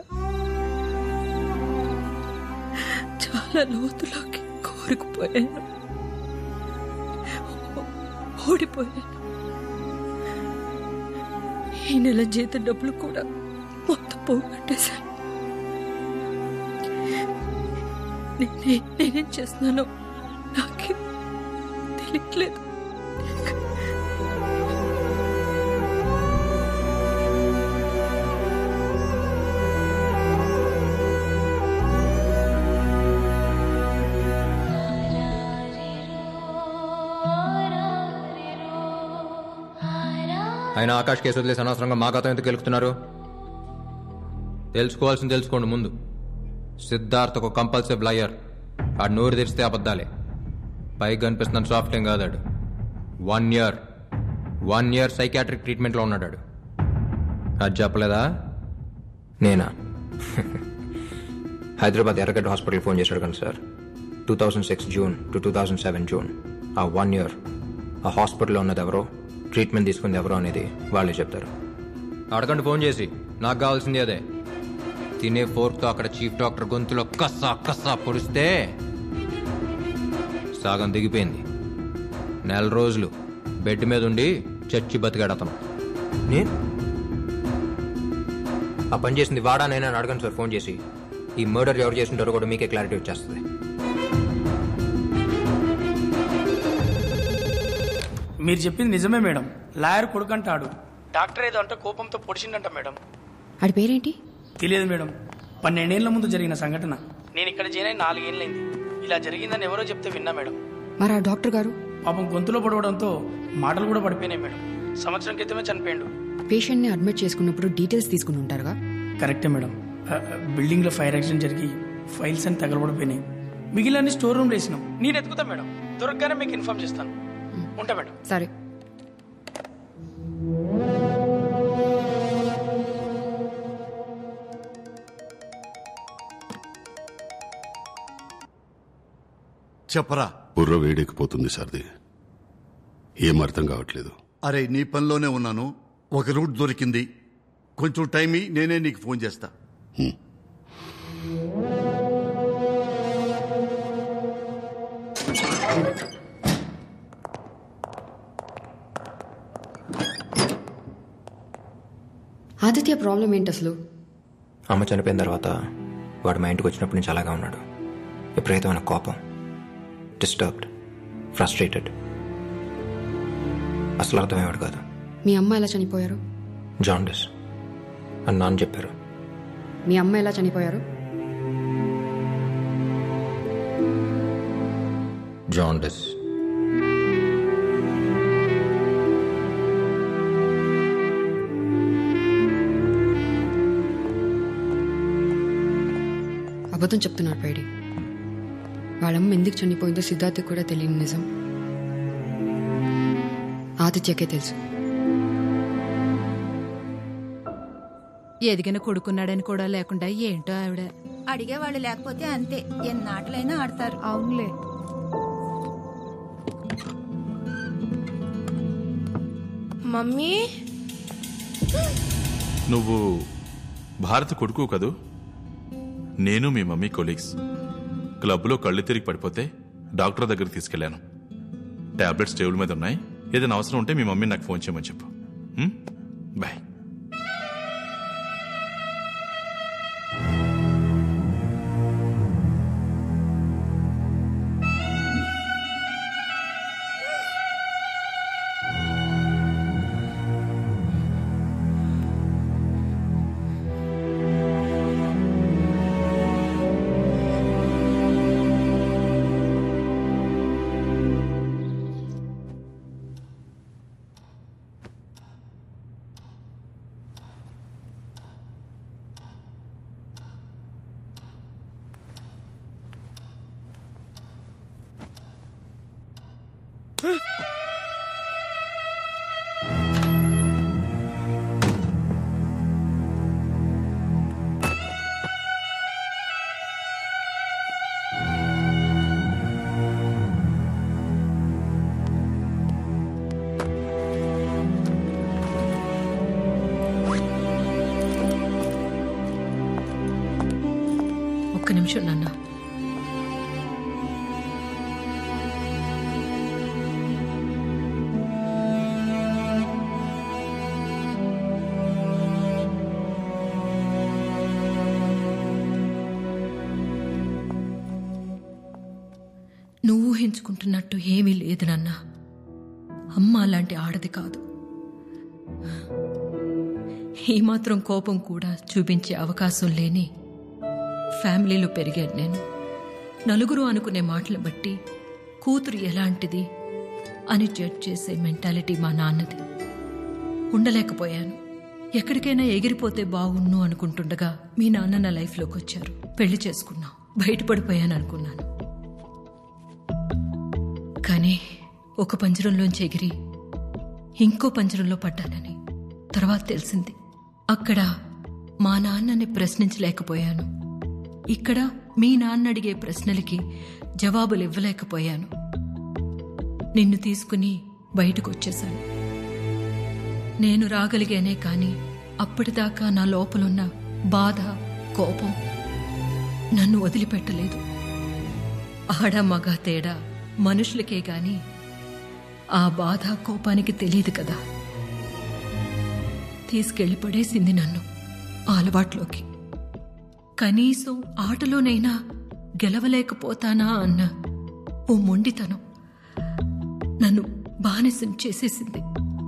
చాలా లోతులోకి కోరుకుపోయాను ఓడిపోయాను ఈ నెల జీత డబ్బులు కూడా మొత్తం పోగొట్టేశాను నేనే నేనేం చేస్తున్నానో నాకే తెలియట్లేదు ఆయన ఆకాష్ కేసు వదిలేసి అనవసరంగా మా గతం ఎందుకు గెలుపుతున్నారు తెలుసుకోవాల్సింది తెలుసుకోండి ముందు సిద్ధార్థ్ ఒక కంపల్సరీ లయర్ ఆ నోరు తెరిస్తే అబద్ధాలే పైకి కనిపిస్తున్నాను సాఫ్ట్ ఏం కాదాడు one year one year psychiatric ట్రీట్మెంట్లో ఉన్నాడు ఆడు. అది చెప్పలేదా నేనా హైదరాబాద్ ఎర్రగడ్డ హాస్పిటల్ ఫోన్ చేశాడు కానీ sir two thousand six June to two thousand seven June ఆ వన్ ఇయర్ ఆ హాస్పిటల్లో ఉన్నది ఎవరో ట్రీట్మెంట్ తీసుకుంది ఎవరో అనేది వాళ్ళే చెప్తారు అడగండి ఫోన్ చేసి నాకు కావాల్సింది అదే తినే ఫోర్క్తో అక్కడ చీఫ్ డాక్టర్ గొంతులో కస్సా కస్సా పొడిస్తే సగం దిగిపోయింది నెల రోజులు బెడ్ మీద ఉండి చచ్చి బతికాడు అతను నేను ఆ పని చేసింది వాడా నేనా అని అడగండి సార్ ఫోన్ చేసి ఈ మర్డర్ ఎవరు చేసింటారో కూడా మీకే క్లారిటీ వచ్చేస్తుంది మీరు చెప్పింది నిజమే మేడం లాయర్ కొడుకంటాడు డాక్టర్ ఏదో అంటే కోపంతో పొడిచిండంట మేడం ఆడి పేరేంటి తెలియదు మేడం పన్నెండేళ్ల ముందు జరిగిన సంఘటన నేను ఇక్కడ చేరిన నాలుగేళ్ళైంది ఇలా జరిగిందని ఎవరో చెప్తే విన్నా మేడం మరి ఆ డాక్టర్ గారు పాపం గొంతులో పడవడంతో మాటలు కూడా పడిపోయినాయి మేడం సంవత్సరం క్రితమే చనిపోయాడు పేషెంట్ని అడ్మిట్ చేసుకున్నప్పుడు డీటెయిల్స్ తీసుకుని ఉంటారుగా కరెక్టే మేడం ఆ, ఆ, బిల్డింగ్లో ఫైర్ యాక్సిడెంట్ జరిగి ఫైల్స్ అని తగలబడిపోయినాయి మిగిలిన స్టోర్ రూమ్లో వేసినాం నేను ఎత్తుకుతా మేడం దొరకగానే మీకు ఇన్ఫార్మ్ చేస్తాను ఉంటా మేడం సరే చెప్పరా బుర్ర వేడెక్కిపోతుంది సార్ది ఏం అర్థం కావట్లేదు అరే నీ పనిలోనే ఉన్నాను ఒక రూట్ దొరికింది కొంచెం టైం ఇయ్యి, నేనే నీకు ఫోన్ చేస్తా ఆదిత్య ప్రాబ్లం ఏంటి అసలు అమ్మ చనిపోయిన తర్వాత వాడు మా ఇంటికి వచ్చినప్పటి నుంచి అలాగా ఉన్నాడు విపరీతమైన కోపం డిస్టర్బ్డ్ ఫ్రస్ట్రేటెడ్ అసలు అర్థమయ్యేవాడు కాదు మీ అమ్మ ఎలా చనిపోయారు జాండిస్ అని నాన్న చెప్పారు మీ అమ్మ ఎలా చనిపోయారు జాండిస్ అబద్ధం చెప్తున్నారు పైడి వాళ్ళమ్మ ఎందుకు చనిపోయిందో సిద్ధార్థ్ కూడా తెలియని నిజం ఆదిత్యకే తెలుసు ఎదిగిన కొడుకున్నాడని కూడా లేకుండా ఏంటో ఆవిడ అడిగేవాళ్ళు లేకపోతే అంతే ఎన్నాటలైనా ఆడతారు అవునులే మమ్మీ నువ్వు భారత కొడుకు కదూ నేను మీ మమ్మీ కొలీగ్స్ క్లబ్లో కళ్ళు తిరిగి పడిపోతే డాక్టర్ దగ్గరికి తీసుకెళ్లాను టాబ్లెట్స్ టేబుల్ మీద ఉన్నాయి ఏదైనా అవసరం ఉంటే మీ మమ్మీ నాకు ఫోన్ చేయమని చెప్పు ఉం? బాయ్ ఒక్క నిమిషం నాన్న నువ్వు ఊహించుకుంటున్నట్టు ఏమీ లేదు నాన్న అమ్మ అలాంటి ఆడది కాదు ఈ మాత్రం కోపం కూడా చూపించే అవకాశం లేని ఫ్యామిలీలో పెరిగాను నేను నలుగురు అనుకునే మాటలు బట్టి కూతురు ఎలాంటిది అని జడ్జ్ చేసే మెంటాలిటీ మా నాన్నది ఉండలేకపోయాను ఎక్కడికైనా ఎగిరిపోతే బాగున్ను అనుకుంటుండగా మీ నాన్న నా లైఫ్లోకి వచ్చారు పెళ్లి చేసుకున్నాం బయటపడిపోయాను అనుకున్నాను కానీ ఒక పంజరంలోంచి ఎగిరి ఇంకో పంజరంలో పడ్డానని తర్వాత తెలిసింది అక్కడ మా నాన్నని ప్రశ్నించలేకపోయాను ఇక్కడ మీ నాన్న అడిగే ప్రశ్నలకి జవాబులు ఇవ్వలేకపోయాను నిన్ను తీసుకుని బయటకు వచ్చేశాను నేను రాగలిగానే కాని అప్పటిదాకా నా లోపలున్న బాధ కోపం నన్ను వదిలిపెట్టలేదు ఆడ మగ తేడా మనుషులకే గాని ఆ బాధ కోపానికి తెలియదు కదా తీసుకెళ్లి పడేసింది నన్ను ఆ అలవాట్లోకి కనీసం ఆటలోనైనా గెలవలేకపోతానా అన్న ఓ మొండితనం నన్ను బానిసం చేసేసింది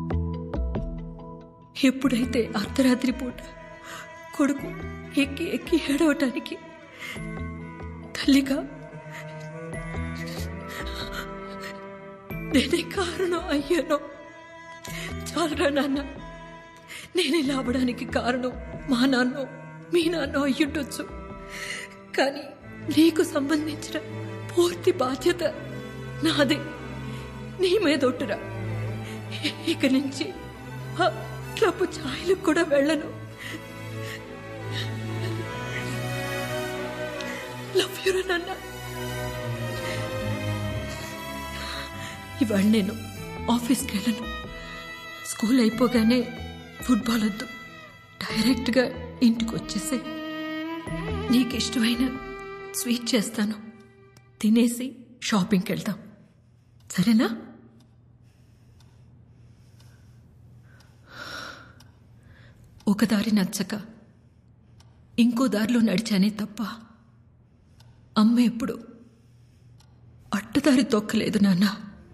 ఎప్పుడైతే అర్ధరాత్రి పూట కొడుకు ఎక్కి ఎక్కి ఏడవటానికి తల్లిగా నేనే కారణం అయ్యానో చాలరా నాన్న నేను ఇలా అవ్వడానికి కారణం మా నాన్న మీ నాన్న అయ్యుండొచ్చు కానీ నీకు సంబంధించిన పూర్తి బాధ్యత నాదే నీ మీదొట్టురా ఇక నుంచి ఆ క్లబ్ ఛాయలకు కూడా వెళ్ళను లవ్ యూరా నాన్న ఇవాళ నేను ఆఫీస్కి వెళ్ళను స్కూల్ అయిపోగానే ఫుట్బాల్ వద్దు డైరెక్ట్గా ఇంటికి వచ్చేసే నీకు ఇష్టమైన స్వీట్ చేస్తాను తినేసి షాపింగ్కి వెళ్దాం సరేనా ఒక దారి నచ్చక ఇంకో దారిలో నడిచానే తప్ప అమ్మ ఎప్పుడు అడ్డదారి తొక్కలేదు నాన్నా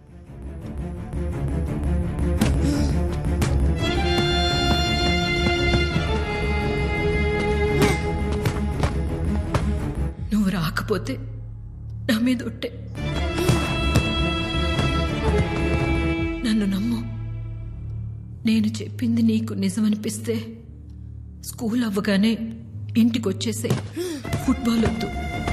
నువ్వు రాకపోతే నా మీద ఒట్టే నన్ను నమ్ము నేను చెప్పింది నీకు నిజమనిపిస్తే స్కూల్ అవ్వగానే ఇంటికి వచ్చేసే ఫుట్బాల్ వద్దు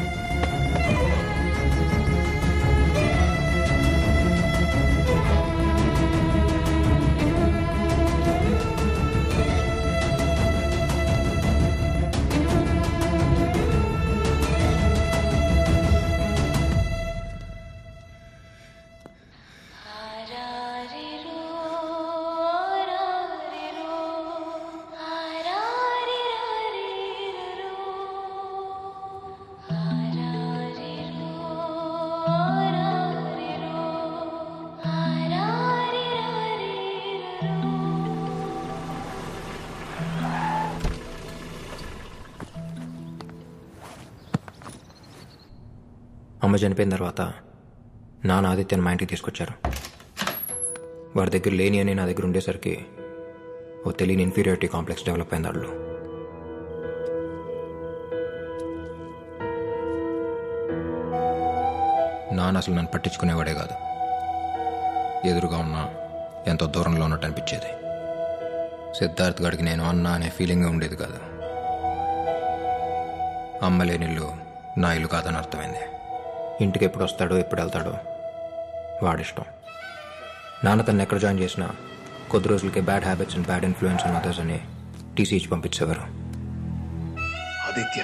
అమ్మ చనిపోయిన తర్వాత నాన్న ఆదిత్యను మా ఇంటికి తీసుకొచ్చారు వాడి దగ్గర లేని అని నా దగ్గర ఉండేసరికి ఓ తెలియని ఇన్ఫీరియారిటీ కాంప్లెక్స్ డెవలప్ అయింది వాళ్ళు నాన్న అసలు నన్ను పట్టించుకునేవాడే కాదు ఎదురుగా ఉన్నా ఎంతో దూరంలో ఉన్నట్టు అనిపించేది సిద్ధార్థ్ గడికి నేను అన్నా అనే ఫీలింగ్ ఉండేది కాదు అమ్మ లేని ఇల్లు నా ఇల్లు కాదని అర్థమైంది ఇంటికి ఎప్పుడు వస్తాడో ఎప్పుడు వెళ్తాడో వాడిష్టం నాన్న తను ఎక్కడ జాయిన్ చేసినా కొద్ది రోజులకి bad habits and bad influence and others అని టీసీ ఇచ్చి పంపించేవారు ఆదిత్య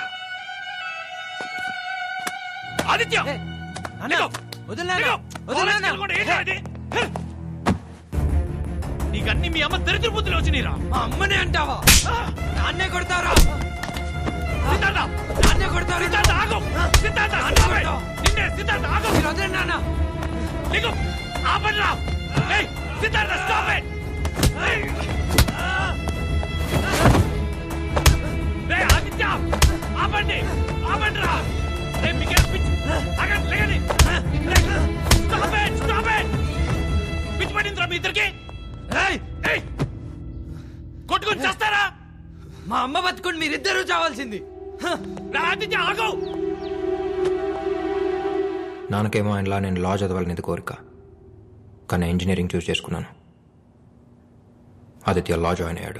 ఆదిత్య నీకన్నీ మీ అమ్మ దరిద్ర బుద్ధులు వచ్చినాయిరా మా అమ్మనే అంటావా నాన్నే కొడతారా సిద్ధార్థ నాన్నే కొడతారా సిద్ధార్థ ఆగు సిద్ధార్థ stop it. నిన్నే సిద్ధార్థ ఆగు మీరు వదిలేండి నాన్న లిగు ఆపండిరా ఏయ్ సిద్ధార్థ స్టాప్ ఇట్ ఏయ్ ఆదిత్య ఆపండి ఆపండిరా ఏయ్ మీకే పిచ్ ఆగండి లేగండి స్టాప్ ఇట్ స్టాప్ ఇట్ పిచ్ పడిందిరా మీ ఇద్దరికి ఏయ్ ఏయ్ కొట్టుకొని చేస్తారా మా అమ్మ బతుకుని మీరిద్దరూ చావాల్సింది రా ఆదిత్య ఆగు నాన్నకేమో ఆయనలా నేను లా చదవాలనేది కోరిక కానీ ఇంజనీరింగ్ చూస్ చేసుకున్నాను ఆదిత్య లా జాయిన్ అయ్యాడు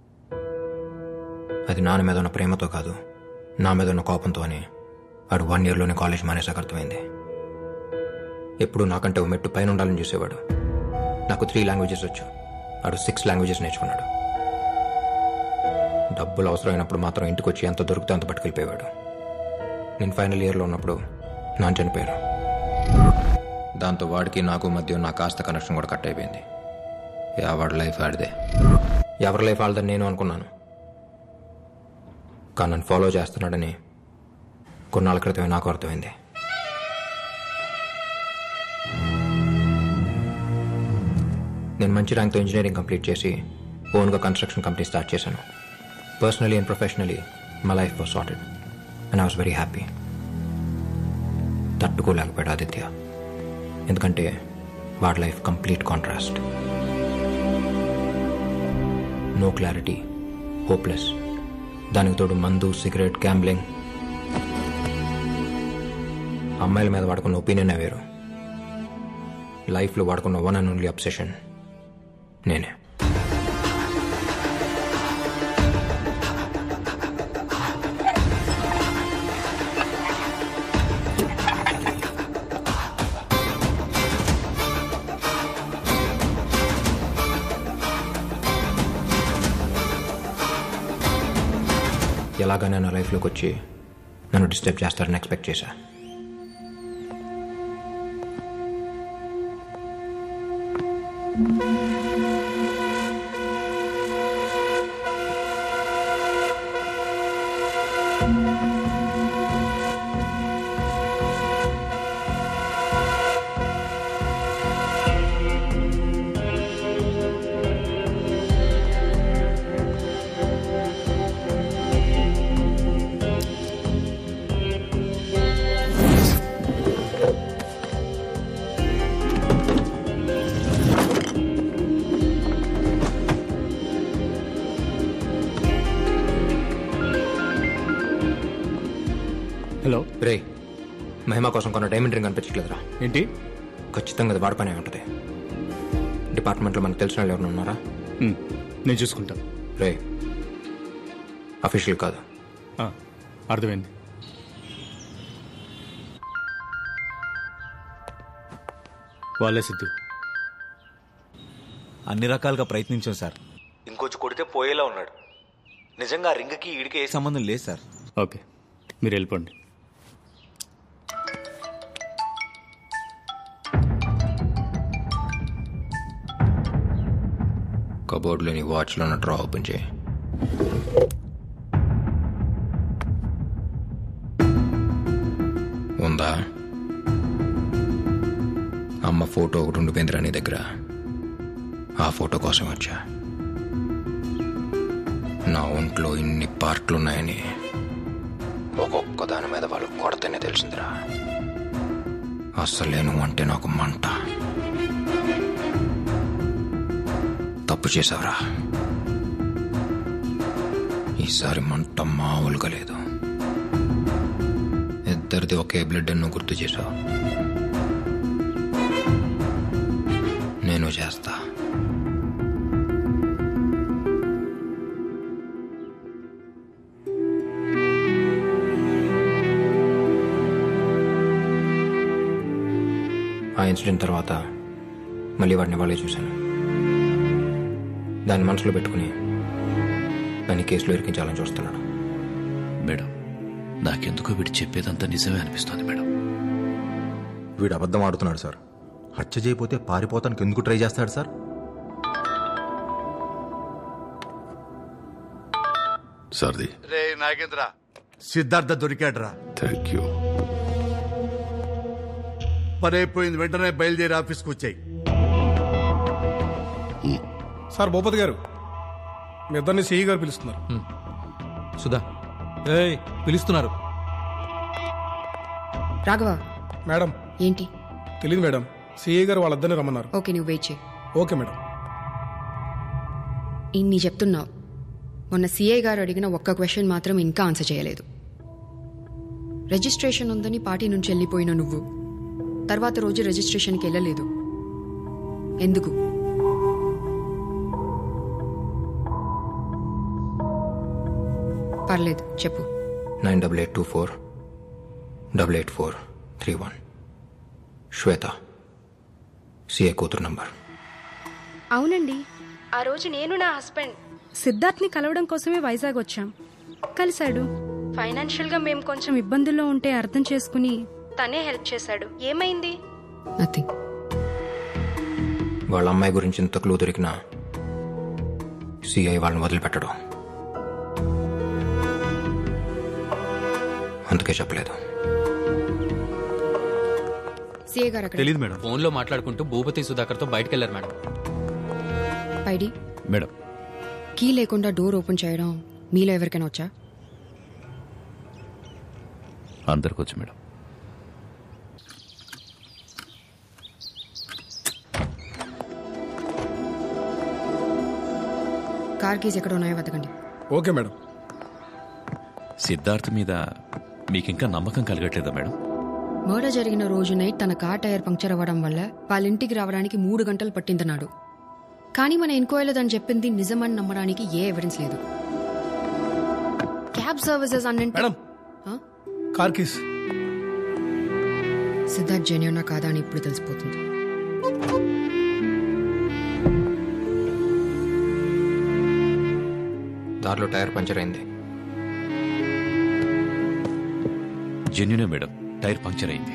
అది నాన్న మీద ఉన్న ప్రేమతో కాదు నా మీద ఉన్న కోపంతో అని వాడు వన్ ఇయర్లోనే కాలేజ్ మానేసాక అర్థమైంది ఎప్పుడు నాకంటే ఓ మెట్టు పైన ఉండాలని చూసేవాడు నాకు త్రీ లాంగ్వేజెస్ వచ్చు వాడు సిక్స్ లాంగ్వేజెస్ నేర్చుకున్నాడు డబ్బులు అవసరమైనప్పుడు మాత్రం ఇంటికి వచ్చి ఎంత దొరికితే అంత పట్టుకెళ్ళిపోయేవాడు నేను ఫైనల్ ఇయర్లో ఉన్నప్పుడు నాన్న చనిపోయారు దాంతో వాడికి నాకు మధ్య నా కాస్త కనెక్షన్ కూడా కట్ అయిపోయింది వాడి లైఫ్ ఆడిదే ఎవరి లైఫ్ ఆడదని నేను అనుకున్నాను కానీ నన్ను ఫాలో చేస్తున్నాడని కొన్నాళ్ళ క్రితమే నాకు అర్థమైంది నేను మంచి ర్యాంక్తో ఇంజనీరింగ్ కంప్లీట్ చేసి ఓన్గా కన్స్ట్రక్షన్ కంపెనీ స్టార్ట్ చేశాను personally and professionally my life was sorted and I was very happy తట్టుకోలేకపోయాడు ఆదిత్య ఎందుకంటే వాడి life complete contrast no clarity hopeless దానికి తోడు మందు సిగరెట్ గ్యాంబ్లింగ్ అమ్మాయిల మీద వాడుకున్న ఒపీనియన్ వేరు లైఫ్లో వాడుకున్న వన్ అండ్ ఓన్లీ అబ్సెషన్ నేనే ఎలాగైనా నా లైఫ్లోకి వచ్చి నన్ను డిస్టర్బ్ చేస్తారని ఎక్స్పెక్ట్ చేశా హలో రే మహిమ కోసం కొన్న డైమండ్ రింగ్ అనిపించట్లేదురా ఏంటి ఖచ్చితంగా అది వాడిపనే ఉంటుంది డిపార్ట్మెంట్లో మనకు తెలిసిన వాళ్ళు ఎవరైనా ఉన్నారా ఉమ్, నేను చూసుకుంటా రే అఫీషియల్ కాదు ఆ, అర్థమైంది వాళ్ళే సిద్ధు అన్ని రకాలుగా ప్రయత్నించాం సార్ ఇంకొంచెం కొడితే పోయేలా ఉన్నాడు నిజంగా ఆ రింగ్కి ఈడికి ఏ సంబంధం లేదు సార్ ఓకే మీరు వెళ్ళిపోండి కబోర్డ్లోని వాచ్లో ఉన్న డ్రా ఓపెన్ చేయి ఉందా అమ్మ ఫోటో ఒకటి ఉండిపోయిందిరా నీ దగ్గర ఆ ఫోటో కోసం వచ్చా నా ఒంట్లో ఇన్ని పార్ట్లు ఉన్నాయని ఒక్కొక్క దాని మీద వాళ్ళు కొడతనే తెలిసిందిరా అస్సలే నువ్వు అంటే నాకు మంట తప్పు చేసావురా ఈసారి మంట మామూలుగా లేదు ఇద్దరిది ఒకే బ్లడ్ అని నువ్వు గుర్తు చేసావు నేను చేస్తా ఆ ఇన్సిడెంట్ తర్వాత మళ్ళీ వాడిని ఇవాళే చూశాను దాన్ని మనసులో పెట్టుకుని దాన్ని కేసులో ఇరికించాలని చూస్తున్నాడు మేడం నాకెందుకో వీడు చెప్పేదంతా నిజమే అనిపిస్తోంది మేడం వీడు అబద్ధం ఆడుతున్నాడు సార్ హత్య చేయకపోతే పారిపోతానికి ఎందుకు ట్రై చేస్తాడు సార్ సార్ది రే నాగేంద్ర సిద్ధార్థ దొరికాడ్రా థ్యాంక్ యూ పని అయిపోయింది వెంటనే బయలుదేరి ఆఫీస్కి వచ్చాయి సార్ భూపతి గారు మీ ఇద్దరిని సిఈ గారు పిలుస్తున్నారు సుధా ఏయ్ పిలుస్తున్నారు రాఘవ మేడం ఏంటి తెలియదు మేడం సిఈ గారు వాళ్ళిద్దరిని రమ్మన్నారు ఓకే నువ్వు వెయిట్ చేయి ఓకే మేడం ఇన్ని చెప్తున్నావు మొన్న సిఐ గారు అడిగిన ఒక్క క్వశ్చన్ మాత్రం ఇంకా ఆన్సర్ చేయలేదు రిజిస్ట్రేషన్ ఉందని పార్టీ నుంచి వెళ్ళిపోయిన నువ్వు తర్వాత రోజు రిజిస్ట్రేషన్కి వెళ్ళలేదు ఎందుకు పర్లేదు చెప్పు nine double eight two four double eight four three one Shweta CA కూతురు నంబర్ అవునండి ఆ రోజు నేను నా హస్బెండ్ సిద్ధార్థ్ని కలవడం కోసమే వైజాగ్ వచ్చాం కలిశాడు ఫైనాన్షియల్గా మేము కొంచెం ఇబ్బందుల్లో ఉంటే అర్థం చేసుకుని తనే హెల్ప్ చేశాడు ఏమైంది నథింగ్ వాళ్ళ అమ్మాయి గురించి ఇంత క్లూ దొరికినా సిఐ వాళ్ళని వదిలిపెట్టడం అందుకే చెప్పలేదు సిఐ గారు అక్కడ తెలియదు మేడం ఫోన్లో మాట్లాడుకుంటూ భూపతి సుధాకర్తో బయటకు వెళ్ళారు మేడం పైడి మేడం కీ లేకుండా డోర్ ఓపెన్ చేయడం మీలో ఎవరికైనా వచ్చా అందరికి వచ్చు మేడం కార్ కీస్ ఎక్కడ ఉన్నాయో వెతకండి ఓకే మేడం సిద్ధార్థ్ మీద మీకింకా నమ్మకం కలగట్లేదా మేడం మర్డర్ జరిగిన రోజు నైట్ తన కార్ టైర్ పంక్చర్ అవ్వడం వల్ల వాళ్ళ ఇంటికి రావడానికి మూడు గంటలు పట్టిందన్నాడు కానీ మన ఎంక్వైరీలో తను చెప్పింది నిజమని నమ్మడానికి ఏ ఎవిడెన్స్ లేదు క్యాబ్ సర్వీసెస్ అన్నింటి మేడం కార్ కీస్ సిద్ధార్థ్ జెన్యునా కాదా అని ఇప్పుడు తెలిసిపోతుంది దారిలో టైర్ పంచర్ అయింది జెన్యునే మేడం టైర్ పంక్చర్ అయింది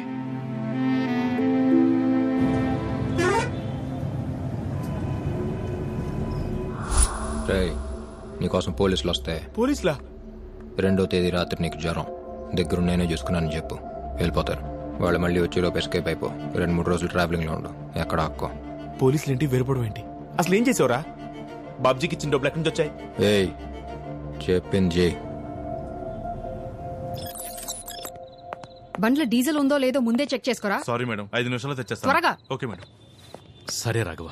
రేయ్ నీకోసం పోలీసులు వస్తే పోలీసులా రెండో తేదీ రాత్రి నీకు జ్వరం దగ్గర నేనే చూసుకున్నానని చెప్పు వెళ్ళిపోతారు వాళ్ళు మళ్ళీ వచ్చేలోపు ఎస్కేప్ అయిపో రెండు మూడు రోజులు ట్రావెలింగ్లో ఉండు ఎక్కడ ఆక్కో పోలీసులు ఏంటి వేరుపడడం ఏంటి అసలు ఏం చేసావురా బాబ్జీకి ఇచ్చిన డబ్బులు ఎక్కడి నుంచి వచ్చాయి ఏయ్ చెప్పింది జై బండ్లో డీజిల్ ఉందో లేదో ముందే చెక్ చేసుకోరా సారీ మేడం ఐదు నిమిషాల్లో తెచ్చేస్తాను త్వరగా. ఓకే మేడం సరే రాఘవ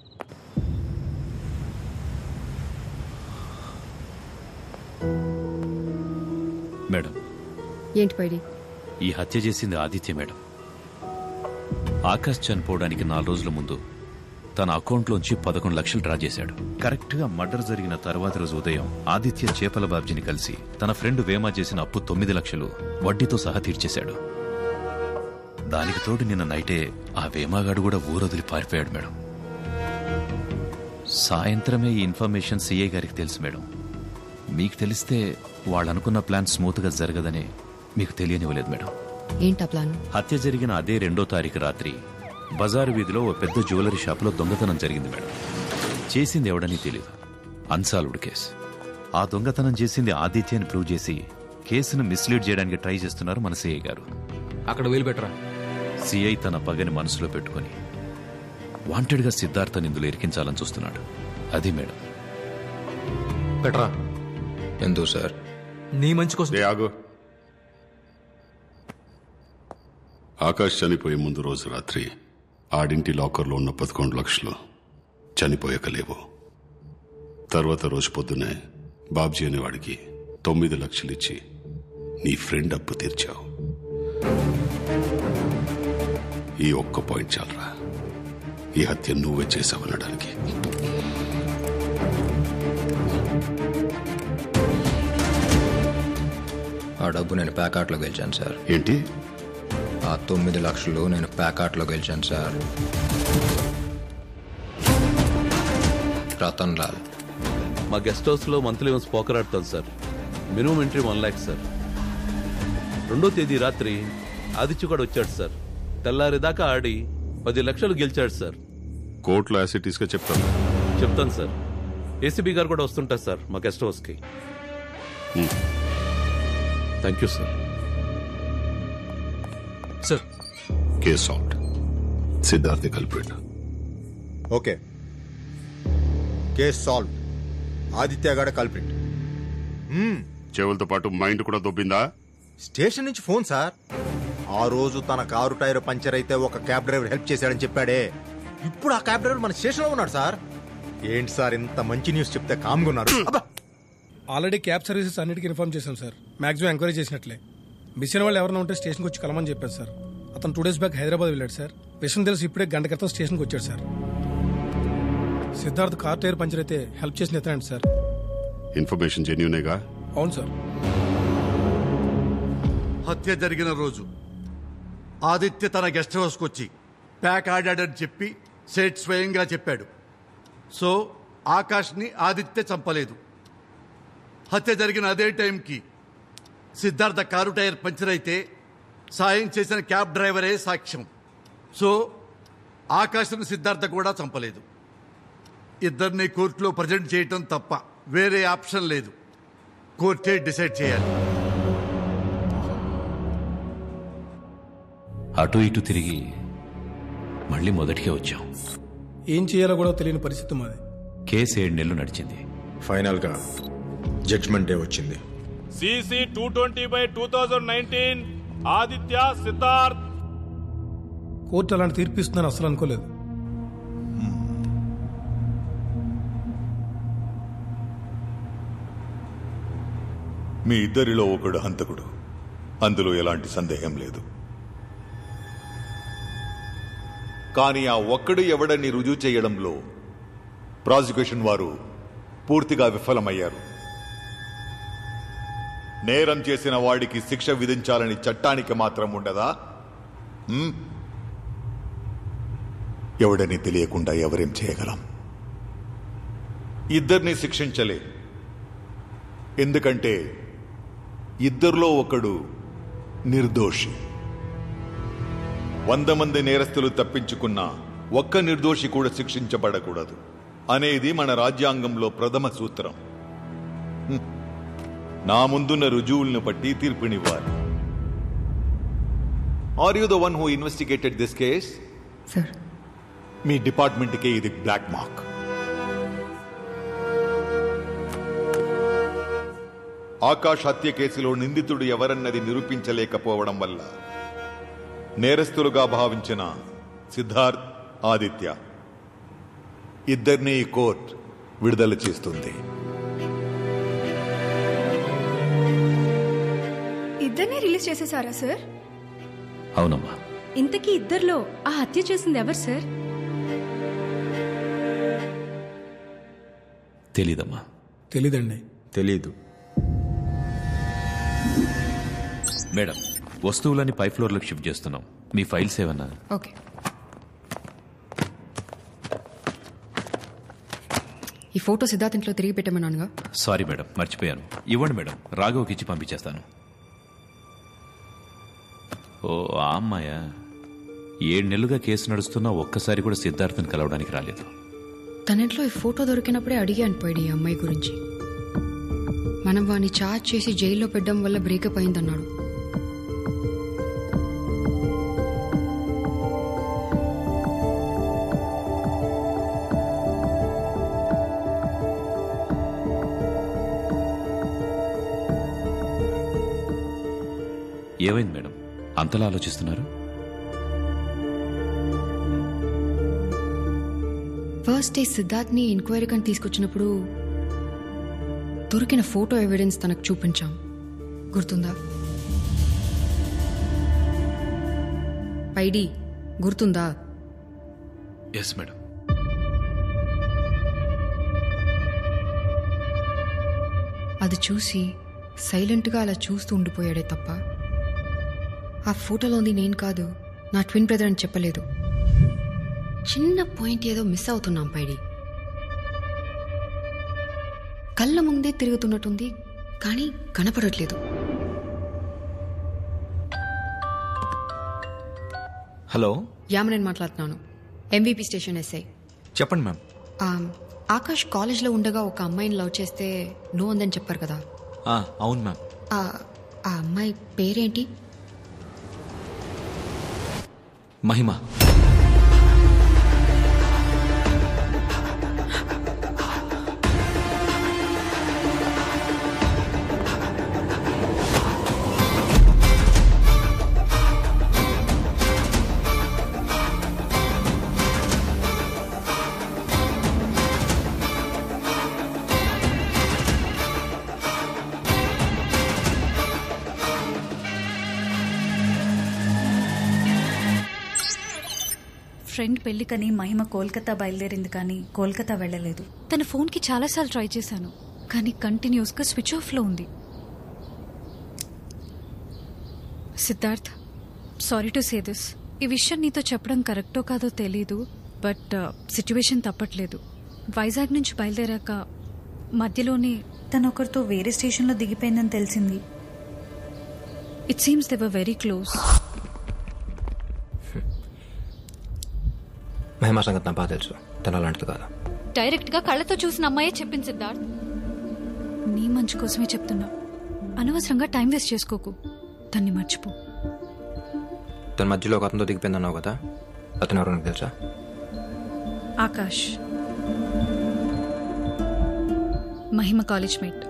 మేడం ఏంటి పైడి ఈ హత్య చేసింది ఆదిత్య మేడం ఆకాష్ చనిపోవడానికి నాలుగు రోజుల ముందు తన అకౌంట్లోంచి పదకొండు లక్షలు డ్రా చేశాడు కరెక్ట్ గా మర్డర్ జరిగిన తర్వాత రోజు ఉదయం ఆదిత్య చేపల బాబ్జీని కలిసి తన ఫ్రెండ్ వేమా చేసిన అప్పు తొమ్మిది లక్షలు వడ్డీతో సహా తీర్చేశాడు దానికి తోడు నిన్న నైటే ఆ వేమాగాడు కూడా ఊరొదిలి పారిపోయాడు మేడం సాయంత్రమే ఈ ఇన్ఫర్మేషన్ సిఐ గారికి తెలుసు మేడం మీకు తెలిస్తే వాళ్ళు అనుకున్న ప్లాన్ స్మూత్ గా జరగదని మీకు తెలియనివ్వలేదు మేడం ఏంటా ప్లాన్ హత్య జరిగిన అదే రెండో తారీఖు రాత్రి బజారు వీధిలో ఓ పెద్ద జ్యువెలరీ షాపులో దొంగతనం జరిగింది మేడం చేసింది ఎవడని తెలియదు అన్సాల్వ్డ్ కేసు ఆ దొంగతనం చేసింది ఆదిత్య అని ప్రూవ్ చేసి కేసును మిస్లీడ్ చేయడానికి ట్రై చేస్తున్నారు మన సిఐ గారు అక్కడ వీలు పెట్టరా సిఐ తన పగని మనసులో పెట్టుకుని వాంటెడ్ గా సిద్ధార్థని ఇందులో ఇరికించాలని చూస్తున్నాడు అది మేడం పెట్టరా ఎందుకు సార్ నీ మంచి కోసం ఆగు ఆకాష్ చనిపోయే ముందు రోజు రాత్రి ఆడింటి లాకర్లో ఉన్న పదకొండు లక్షలు చనిపోయాక లేవు తర్వాత రోజు పొద్దునే బాబ్జీ అనేవాడికి తొమ్మిది లక్షలు ఇచ్చి నీ ఫ్రెండ్ అప్పు తీర్చావు ఈ ఒక్క పాయింట్ చాలరా ఈ హత్య నువ్వే చేసావనడానికి ఆ డబ్బు నేను ప్యాకాట్లో గెలిచాను సార్ ఏంటి ఆ తొమ్మిది లక్షలు నేను ప్యాకాట్లో గెలిచాను సార్ రతన్ లాల్ మా గెస్ట్ హౌస్లో మంత్లీ వన్స్ పోకర్ ఆడతాను sir minimum entry one lakh sir రెండో తేదీ రాత్రి ఆదిత్య కూడా వచ్చాడు సార్ తెల్లారిదాకా ఆడి పది లక్షలు గెలిచాడు సార్ కోర్టులో యాసిటీస్గా చెప్తాను చెప్తాను సార్ ఏసీబీ గారు కూడా వస్తుంటారు సార్ మా గెస్ట్ హౌస్కి thank you sir sir case solve Siddharth culprit okay case solve Aditya గడ కల్ప్రిట్ చెవులతో పాటు మైండ్ కూడా దొబ్బిందా స్టేషన్ నుంచి ఫోన్ సార్ ఆ రోజు తన కారు టైర్ పంచర్ అయితే ఒక క్యాబ్ డ్రైవర్ హెల్ప్ చేశాడని చెప్పాడే ఇప్పుడు ఆ క్యాబ్ డ్రైవర్ మన స్టేషన్ లో ఉన్నాడు సార్ ఏంటి సార్ ఇంత మంచి న్యూస్ చెప్తే కామ్గా ఉన్నారు అబ్బా! ఆల్రెడీ క్యాబ్ సర్వీసెస్ అన్నిటికీ ఇన్ఫార్మ్ చేశాం సార్ మాక్సిమం ఎంక్వైరీ చేసినట్లే మిస్ అయిన వాళ్ళు ఎవరైనా ఉంటే స్టేషన్కి వచ్చి కలమని చెప్పారు సార్ అతను టూ డేస్ బ్యాక్ హైదరాబాద్ వెళ్ళాడు సార్ విషయం తెలిసి ఇప్పుడే గంట క్రితం స్టేషన్కి వచ్చాడు sir Siddharth car tyre puncture అయితే హెల్ప్ చేసిన ఎత్తనండి సార్ ఇన్ఫర్మేషన్ జెన్యునేగా అవును సార్ హత్య జరిగిన రోజు ఆదిత్య తన గెస్ట్ హౌస్కి వచ్చి ప్యాక్ ఆడాడని చెప్పి సేట్ స్వయంగా చెప్పాడు సో ఆకాష్ని ఆదిత్య చంపలేదు హత్య జరిగిన అదే టైంకి సిద్ధార్థ కారు టైర్ పంచర్ అయితే సాయం చేసిన క్యాబ్ డ్రైవరే సాక్ష్యం సో ఆకాష్ను సిద్ధార్థ కూడా చంపలేదు ఇద్దరిని కోర్టులో ప్రజెంట్ చేయటం తప్ప వేరే ఆప్షన్ లేదు కోర్టే డిసైడ్ చేయాలి అటు ఇటు తిరిగి మళ్ళీ మొదటికే వచ్చాం ఏం చేయాలో కూడా తెలియని పరిస్థితి మాది కేసు ఏడు నెలలు నడిచింది ఫైనల్ గా జడ్జ్మెంట్ డే వచ్చింది CC two twenty by two thousand nineteen Aditya Siddharth court అలాంటి తీర్పు ఇస్తుందని అసలు అనుకోలేదు మీ ఇద్దరిలో ఒకడు హంతకుడు అందులో ఎలాంటి సందేహం లేదు కానీ ఆ ఒక్కడు ఎవడని రుజువు చేయడంలో ప్రాసిక్యూషన్ వారు పూర్తిగా విఫలమయ్యారు నేరం చేసిన వాడికి శిక్ష విధించాలని చట్టానికి మాత్రం ఉండదా హ్మ్? ఎవడని తెలియకుండా ఎవరేం చేయగలం ఇద్దరిని శిక్షించలే ఎందుకంటే ఇద్దరిలో ఒకడు నిర్దోషి వంద మంది నేరస్తులు తప్పించుకున్న ఒక్క నిర్దోషి కూడా శిక్షించబడకూడదు అనేది మన రాజ్యాంగంలో ప్రథమ సూత్రం హ్మ్. నా ముందున్న రుజువులను బట్టి తీర్పునివ్వాలి are you the one who investigated this case sir మీ డిపార్ట్మెంట్కే ఇది బ్లాక్ మార్క్ ఆకాష్ హత్య కేసులో నిందితుడు ఎవరన్నది నిరూపించలేకపోవడం వల్ల నేరస్తులుగా భావించిన సిద్ధార్థ్ ఆదిత్య ఇద్దరిని ఈ కోర్ట్ విడుదల చేస్తుంది ఇద్దరిని రిలీజ్ చేసేసారా సార్ అవునమ్మా ఇంతకీ ఇద్దరిలో ఆ హత్య చేసింది ఎవరు సార్ తెలీదమ్మా తెలీదండి తెలీదు మేడం వస్తువులని పై ఫ్లోర్లోకి షిఫ్ట్ చేస్తున్నాం మీ ఫైల్స్ ఏమన్నా ఓకే ఈ ఫోటో సిద్ధార్థ్ ఇంట్లో తిరిగి పెట్టమన్నానుగా సారీ మేడం మర్చిపోయాను ఇవ్వండి మేడం రాఘవ్కి ఇచ్చి పంపించేస్తాను ఓ ఆ అమ్మాయా ఏడు నెలలుగా కేసు నడుస్తున్నా ఒక్కసారి కూడా సిద్ధార్థని కలవడానికి రాలేదు తన ఇంట్లో ఈ ఫోటో దొరికినప్పుడే అడిగాను పోయి ఈ అమ్మాయి గురించి మనం వాడిని చార్జ్ చేసి జైల్లో పెట్టడం వల్ల బ్రేకప్ అయిందన్నాడు ఏమైంది మేడం అంతలా ఆలోచిస్తున్నారు ఫస్ట్ డే సిద్ధార్థ్ని ఎంక్వైరీ కని తీసుకొచ్చినప్పుడు దొరికిన ఫోటో ఎవిడెన్స్ తనకు చూపించాం గుర్తుందా పైడి గుర్తుందా ఎస్ మేడం అది చూసి సైలెంట్గా అలా చూస్తూ ఉండిపోయాడే తప్ప ఆ ఫోటోలోని నేను కాదు నా ట్విన్ బ్రదర్ అని చెప్పలేదు చిన్న పాయింట్ ఏదో మిస్ అవుతున్నాం పైడి కళ్ళ ముందే తిరుగుతున్నట్టుంది కానీ కనపడట్లేదు హలో యామనని మాట్లాడుతున్నాను ఎంవీపీ స్టేషన్ ఎస్ఐ చెప్పండి మ్యామ్ ఆ, ఆకాష్ కాలేజ్లో ఉండగా ఒక అమ్మాయిని లవ్ చేస్తే నో అందని చెప్పారు కదా ఆ, అవును మ్యామ్ ఆ ఆ అమ్మాయి పేరేంటి మహిమ ఫ్రెండ్ పెళ్లికని మహిమ కోల్కతా బయలుదేరింది కానీ కోల్కతా వెళ్ళలేదు తన ఫోన్కి చాలాసార్లు ట్రై చేశాను కానీ కంటిన్యూస్గా స్విచ్ ఆఫ్లో ఉంది Siddharth sorry to say this ఈ విషయం నీతో చెప్పడం కరెక్టో కాదో తెలీదు బట్ సిచ్యువేషన్ తప్పట్లేదు వైజాగ్ నుంచి బయలుదేరాక మధ్యలోనే తను ఒకరితో వేరే స్టేషన్లో దిగిపోయిందని తెలిసింది it seems they were very close Mahima సంగతి నాకు బాగా తెలుసు తన అలాంటిది కాదు డైరెక్ట్ గా కళ్ళతో చూసిన అమ్మాయే చెప్పింది సిద్ధార్థ్ నీ మంచి కోసమే చెప్తున్నా అనవసరంగా టైం వేస్ట్ చేసుకోకు దాన్ని మర్చిపో తన మధ్యలో ఒక అతనితో దిగిపోయిందన్నావు కదా అతను ఎవరో నాకు తెలుసా Akash Mahima college mate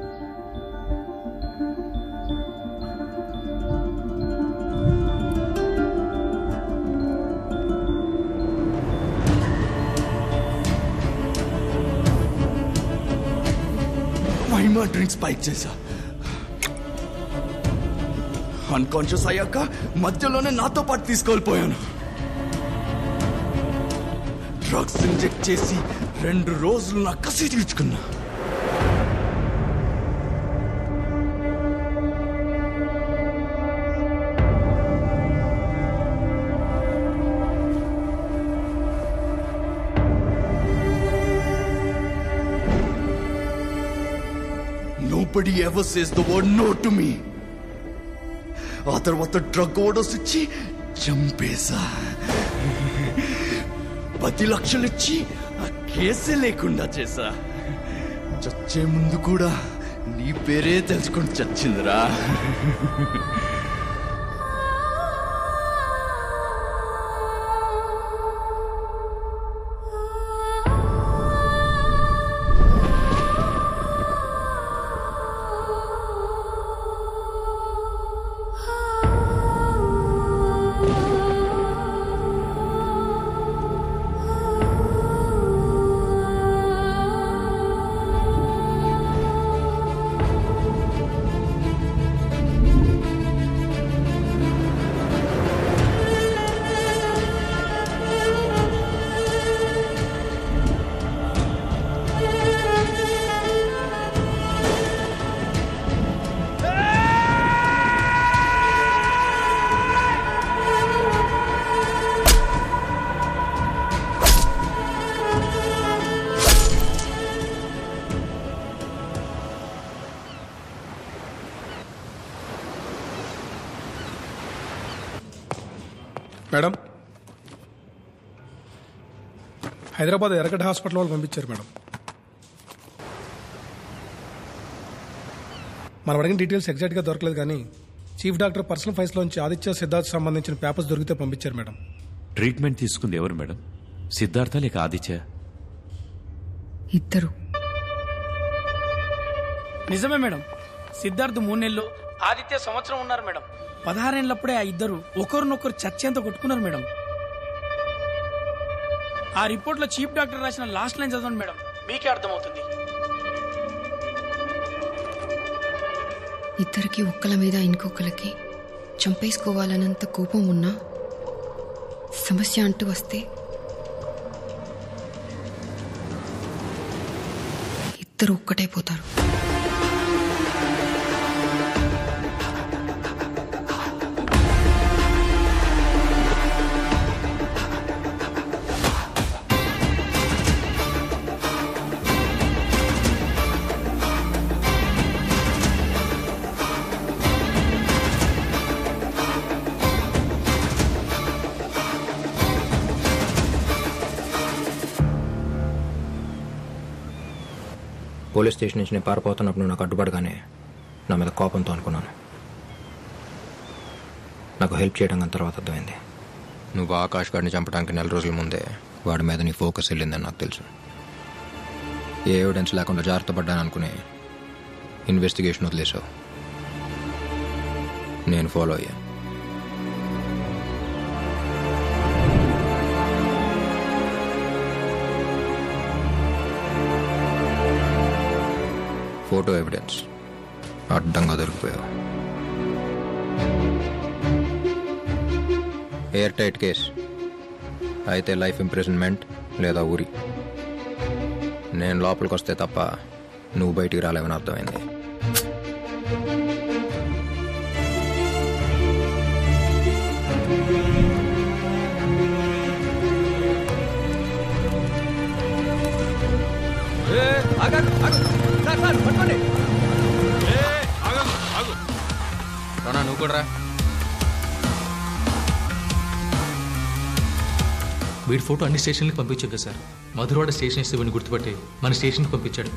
Mahima drinks spike చేశా అన్కాన్షియస్ అయ్యాక మధ్యలోనే నాతో పాటు తీసుకెళ్ళిపోయాను డ్రగ్స్ ఇంజెక్ట్ చేసి రెండు రోజులు నా కసి తీర్చుకున్నా nobody ever says the word no to me ఆ తర్వాత డ్రగ్ ఓడోస్ ఇచ్చి చంపేశా పది లక్షలు ఇచ్చి ఆ కేసే లేకుండా చేశా చచ్చే ముందు కూడా నీ పేరే తెలుసుకొని చచ్చిందిరా మేడం హైదరాబాద్ ఎరగడ్డ హాస్పిటల్ వాళ్ళు పంపించారు మేడం మనం అడిగిన డీటెయిల్స్ ఎగ్జాక్ట్గా దొరకలేదు కానీ చీఫ్ డాక్టర్ పర్సనల్ ఫైల్స్లోంచి ఆదిత్య సిద్ధార్థ్ సంబంధించిన పేపర్స్ దొరికితే పంపించారు మేడం ట్రీట్మెంట్ తీసుకుంది ఎవరు మేడం సిద్ధార్థ లేక ఆదిత్య ఇద్దరు నిజమే మేడం సిద్ధార్థ్ మూడు నెలలు ఆదిత్య సంవత్సరం ఉన్నారు మేడం పదహారేళ్లప్పుడే ఆ ఇద్దరు ఒకరినొకరు చచ్చేంత కొట్టుకున్నారు మేడం ఆ రిపోర్ట్ లో చీఫ్ డాక్టర్ రాసిన లాస్ట్ లైన్ చదవండి మేడం మీకే అర్థమవుతుంది ఇద్దరికి ఒక్కల మీద ఇంకొకరికి చంపేసుకోవాలన్నంత కోపం ఉన్నా సమస్య అంటూ వస్తే ఇద్దరు ఒక్కటైపోతారు పోలీస్ స్టేషన్ నుంచి నేను పారిపోతున్నప్పుడు నువ్వు నాకు అడ్డుపడగానే నా మీద కోపంతో అనుకున్నాను నాకు హెల్ప్ చేయడం కానీ తర్వాత అర్థమైంది నువ్వు ఆకాష్ గారిని చంపడానికి నెల రోజుల ముందే వాడి మీద నీ ఫోకస్ వెళ్ళిందని నాకు తెలుసు ఏ ఎవిడెన్స్ లేకుండా జాగ్రత్త పడ్డాను అనుకుని ఇన్వెస్టిగేషన్ వదిలేసావు నేను ఫాలో అయ్యా ఫోటో ఎవిడెన్స్ అడ్డంగా దొరికిపోయావు ఎయిర్ టైట్ కేస్ అయితే లైఫ్ ఇంప్రెజన్మెంట్ లేదా ఊరి నేను లోపలికి వస్తే తప్ప నువ్వు బయటికి రాలేవని అర్థమైంది రానా నువ్వు కూడా రా వీడి ఫోటో అన్ని స్టేషన్లకు పంపించాం కదా సార్ మధురవాడ స్టేషన్ ఇస్తే గుర్తుపట్టి మన స్టేషన్కి పంపించాడు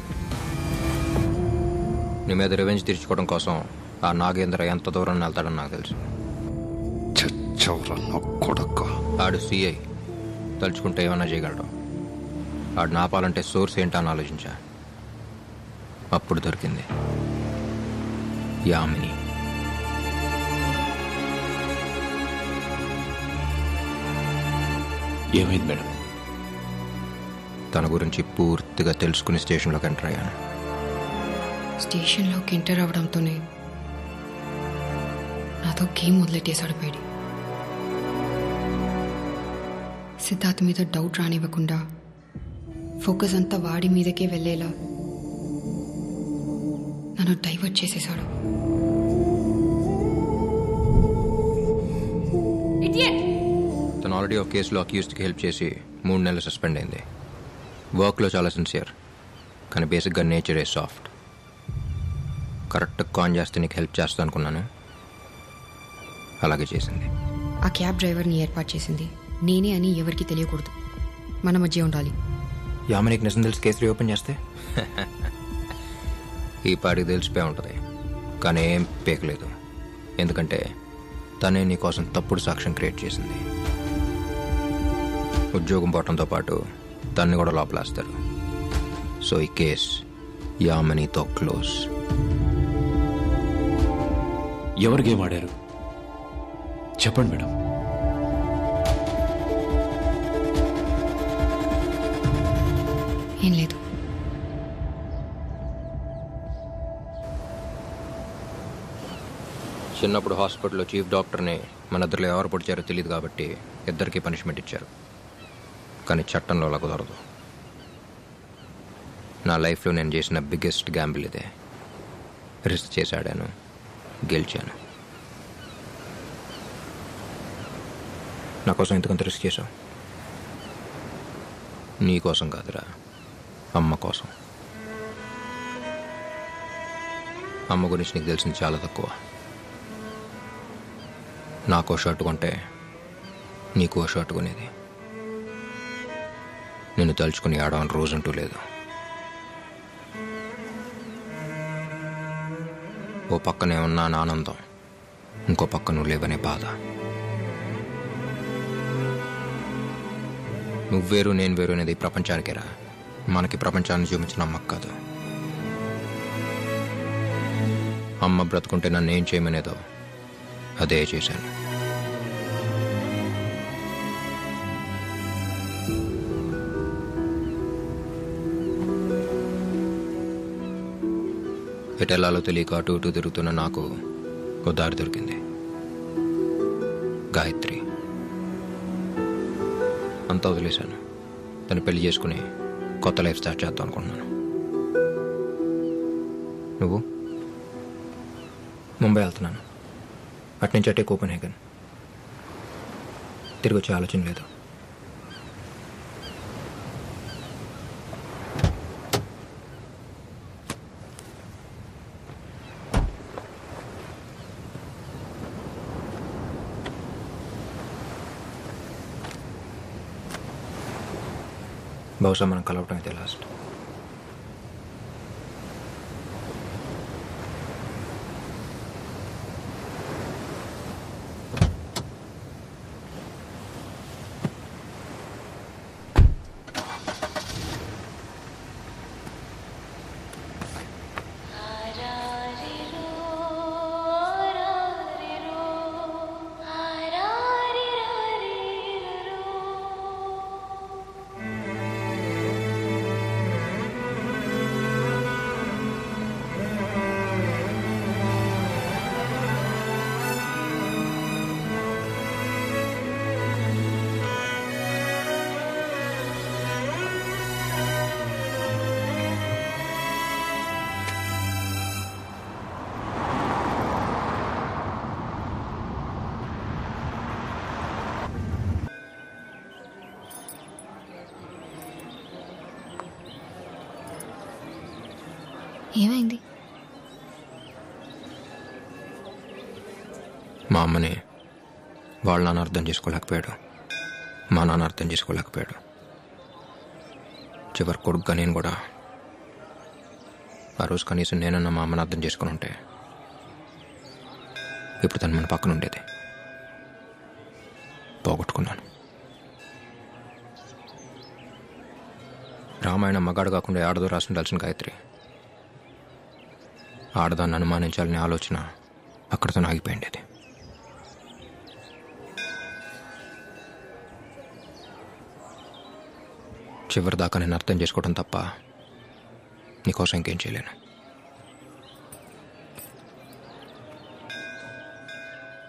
నీ మీద రివెంజ్ తీర్చుకోవడం కోసం ఆ నాగేంద్ర ఎంత దూరం వెళ్తాడని నాకు తెలుసు కొడక్క ఆడు సిఐ తలుచుకుంటే ఏమైనా చేయగలడు ఆడు నాపాలంటే సోర్స్ ఏంటో అని ఆలోచించా అప్పుడు దొరికింది యామిని ఏమైంది మేడం తన గురించి పూర్తిగా తెలుసుకుని స్టేషన్లోకి ఎంటర్ అయ్యాను స్టేషన్లోకి ఎంటర్ అవడంతోనే నాతో గేమ్ మొదలెట్టేశాడు పేడి సిద్ధార్థ్ మీద డౌట్ రానివ్వకుండా ఫోకస్ అంతా వాడి మీదకే వెళ్ళేలా నన్ను డైవర్ట్ చేసేశాడు తను ఆల్రెడీ ఒక కేసులో అక్యూస్డ్కి హెల్ప్ చేసి మూడు నెలలు సస్పెండ్ అయింది వర్క్లో చాలా సిన్సియర్ కానీ బేసిక్గా నేచరే సాఫ్ట్ కరెక్ట్ కాన్ చేస్తే నీకు హెల్ప్ చేస్తా అనుకున్నాను అలాగే చేసింది ఆ క్యాబ్ డ్రైవర్ని ఏర్పాటు చేసింది నేనే అని ఎవరికి తెలియకూడదు మన మధ్య ఉండాలి యామినికి నిజం తెలిసి కేసు రీఓపెన్ చేస్తే ఈ పాటికి తెలిసిపోయి ఉంటుంది కానీ ఏం పేకలేదు ఎందుకంటే తనే నీ కోసం తప్పుడు సాక్ష్యం క్రియేట్ చేసింది ఉద్యోగం పోవటంతో పాటు తన్ని కూడా లోపలేస్తారు సో ఈ కేస్ యామినితో క్లోజ్ ఎవరు గేమ్ ఆడారు చెప్పండి మేడం ఏం లేదు చిన్నప్పుడు హాస్పిటల్లో చీఫ్ డాక్టర్ని మన ఇద్దరు ఎవరు పొడిచారో తెలియదు కాబట్టి ఇద్దరికి పనిష్మెంట్ ఇచ్చారు కానీ చట్టంలో అలా కుదరదు నా లైఫ్లో నేను చేసిన బిగ్గెస్ట్ గ్యాంబుల్ ఇదే రిస్క్ చేసి ఆడాను గెలిచాను నా కోసం ఎందుకంత రిస్క్ చేశావు నీ కోసం కాదురా అమ్మ కోసం అమ్మ గురించి నీకు తెలిసింది చాలా తక్కువ నాకో షర్ట్ కొంటే నీకో షర్ట్ కొనేది నిన్ను తలుచుకుని ఆడవని రోజంటూ లేదు ఓ పక్కనే ఉన్నా నా ఆనందం ఇంకో పక్క నువ్వు లేవనే బాధ నువ్వు వేరు నేను వేరు అనేది ప్రపంచానికేరా మనకి ప్రపంచాన్ని చూపించిన అమ్మకు కాదు అమ్మ బ్రతుకుంటే నన్ను ఏం చేయమనేదో అదే చేశాను ఎటెల్లాలో తెలియక అటు ఇటు తిరుగుతున్న నాకు ఓ దారి దొరికింది గాయత్రి అంతా వదిలేశాను తను పెళ్లి చేసుకుని కొత్త లైఫ్ స్టార్ట్ చేద్దాం అనుకుంటున్నాను నువ్వు ముంబై వెళ్తున్నాను అట్నుంచి అటే కోపెన్హేగన్ తిరిగి వచ్చే ఆలోచన లేదు బహుశా మనం కలవటం అయితే లాస్ట్ ఏమైంది మా అమ్మని వాళ్ళ నాన్న అర్థం చేసుకోలేకపోయాడు మా నాన్న అర్థం చేసుకోలేకపోయాడు చివరి కొడుకుగా నేను కూడా ఆ రోజు కనీసం నేనన్నా మా అమ్మని అర్థం చేసుకుని ఉంటే ఇప్పుడు తను మన పక్కన ఉండేది పోగొట్టుకున్నాను రామాయణం మగాడు కాకుండా ఆడదో రాసి ఉండాల్సిన గాయత్రి ఆడదాన్ని అనుమానించాలనే ఆలోచన అక్కడితో ఆగిపోయింది చివరి దాకా నేను అర్థం చేసుకోవడం తప్ప నీకోసం ఇంకేం చేయలేను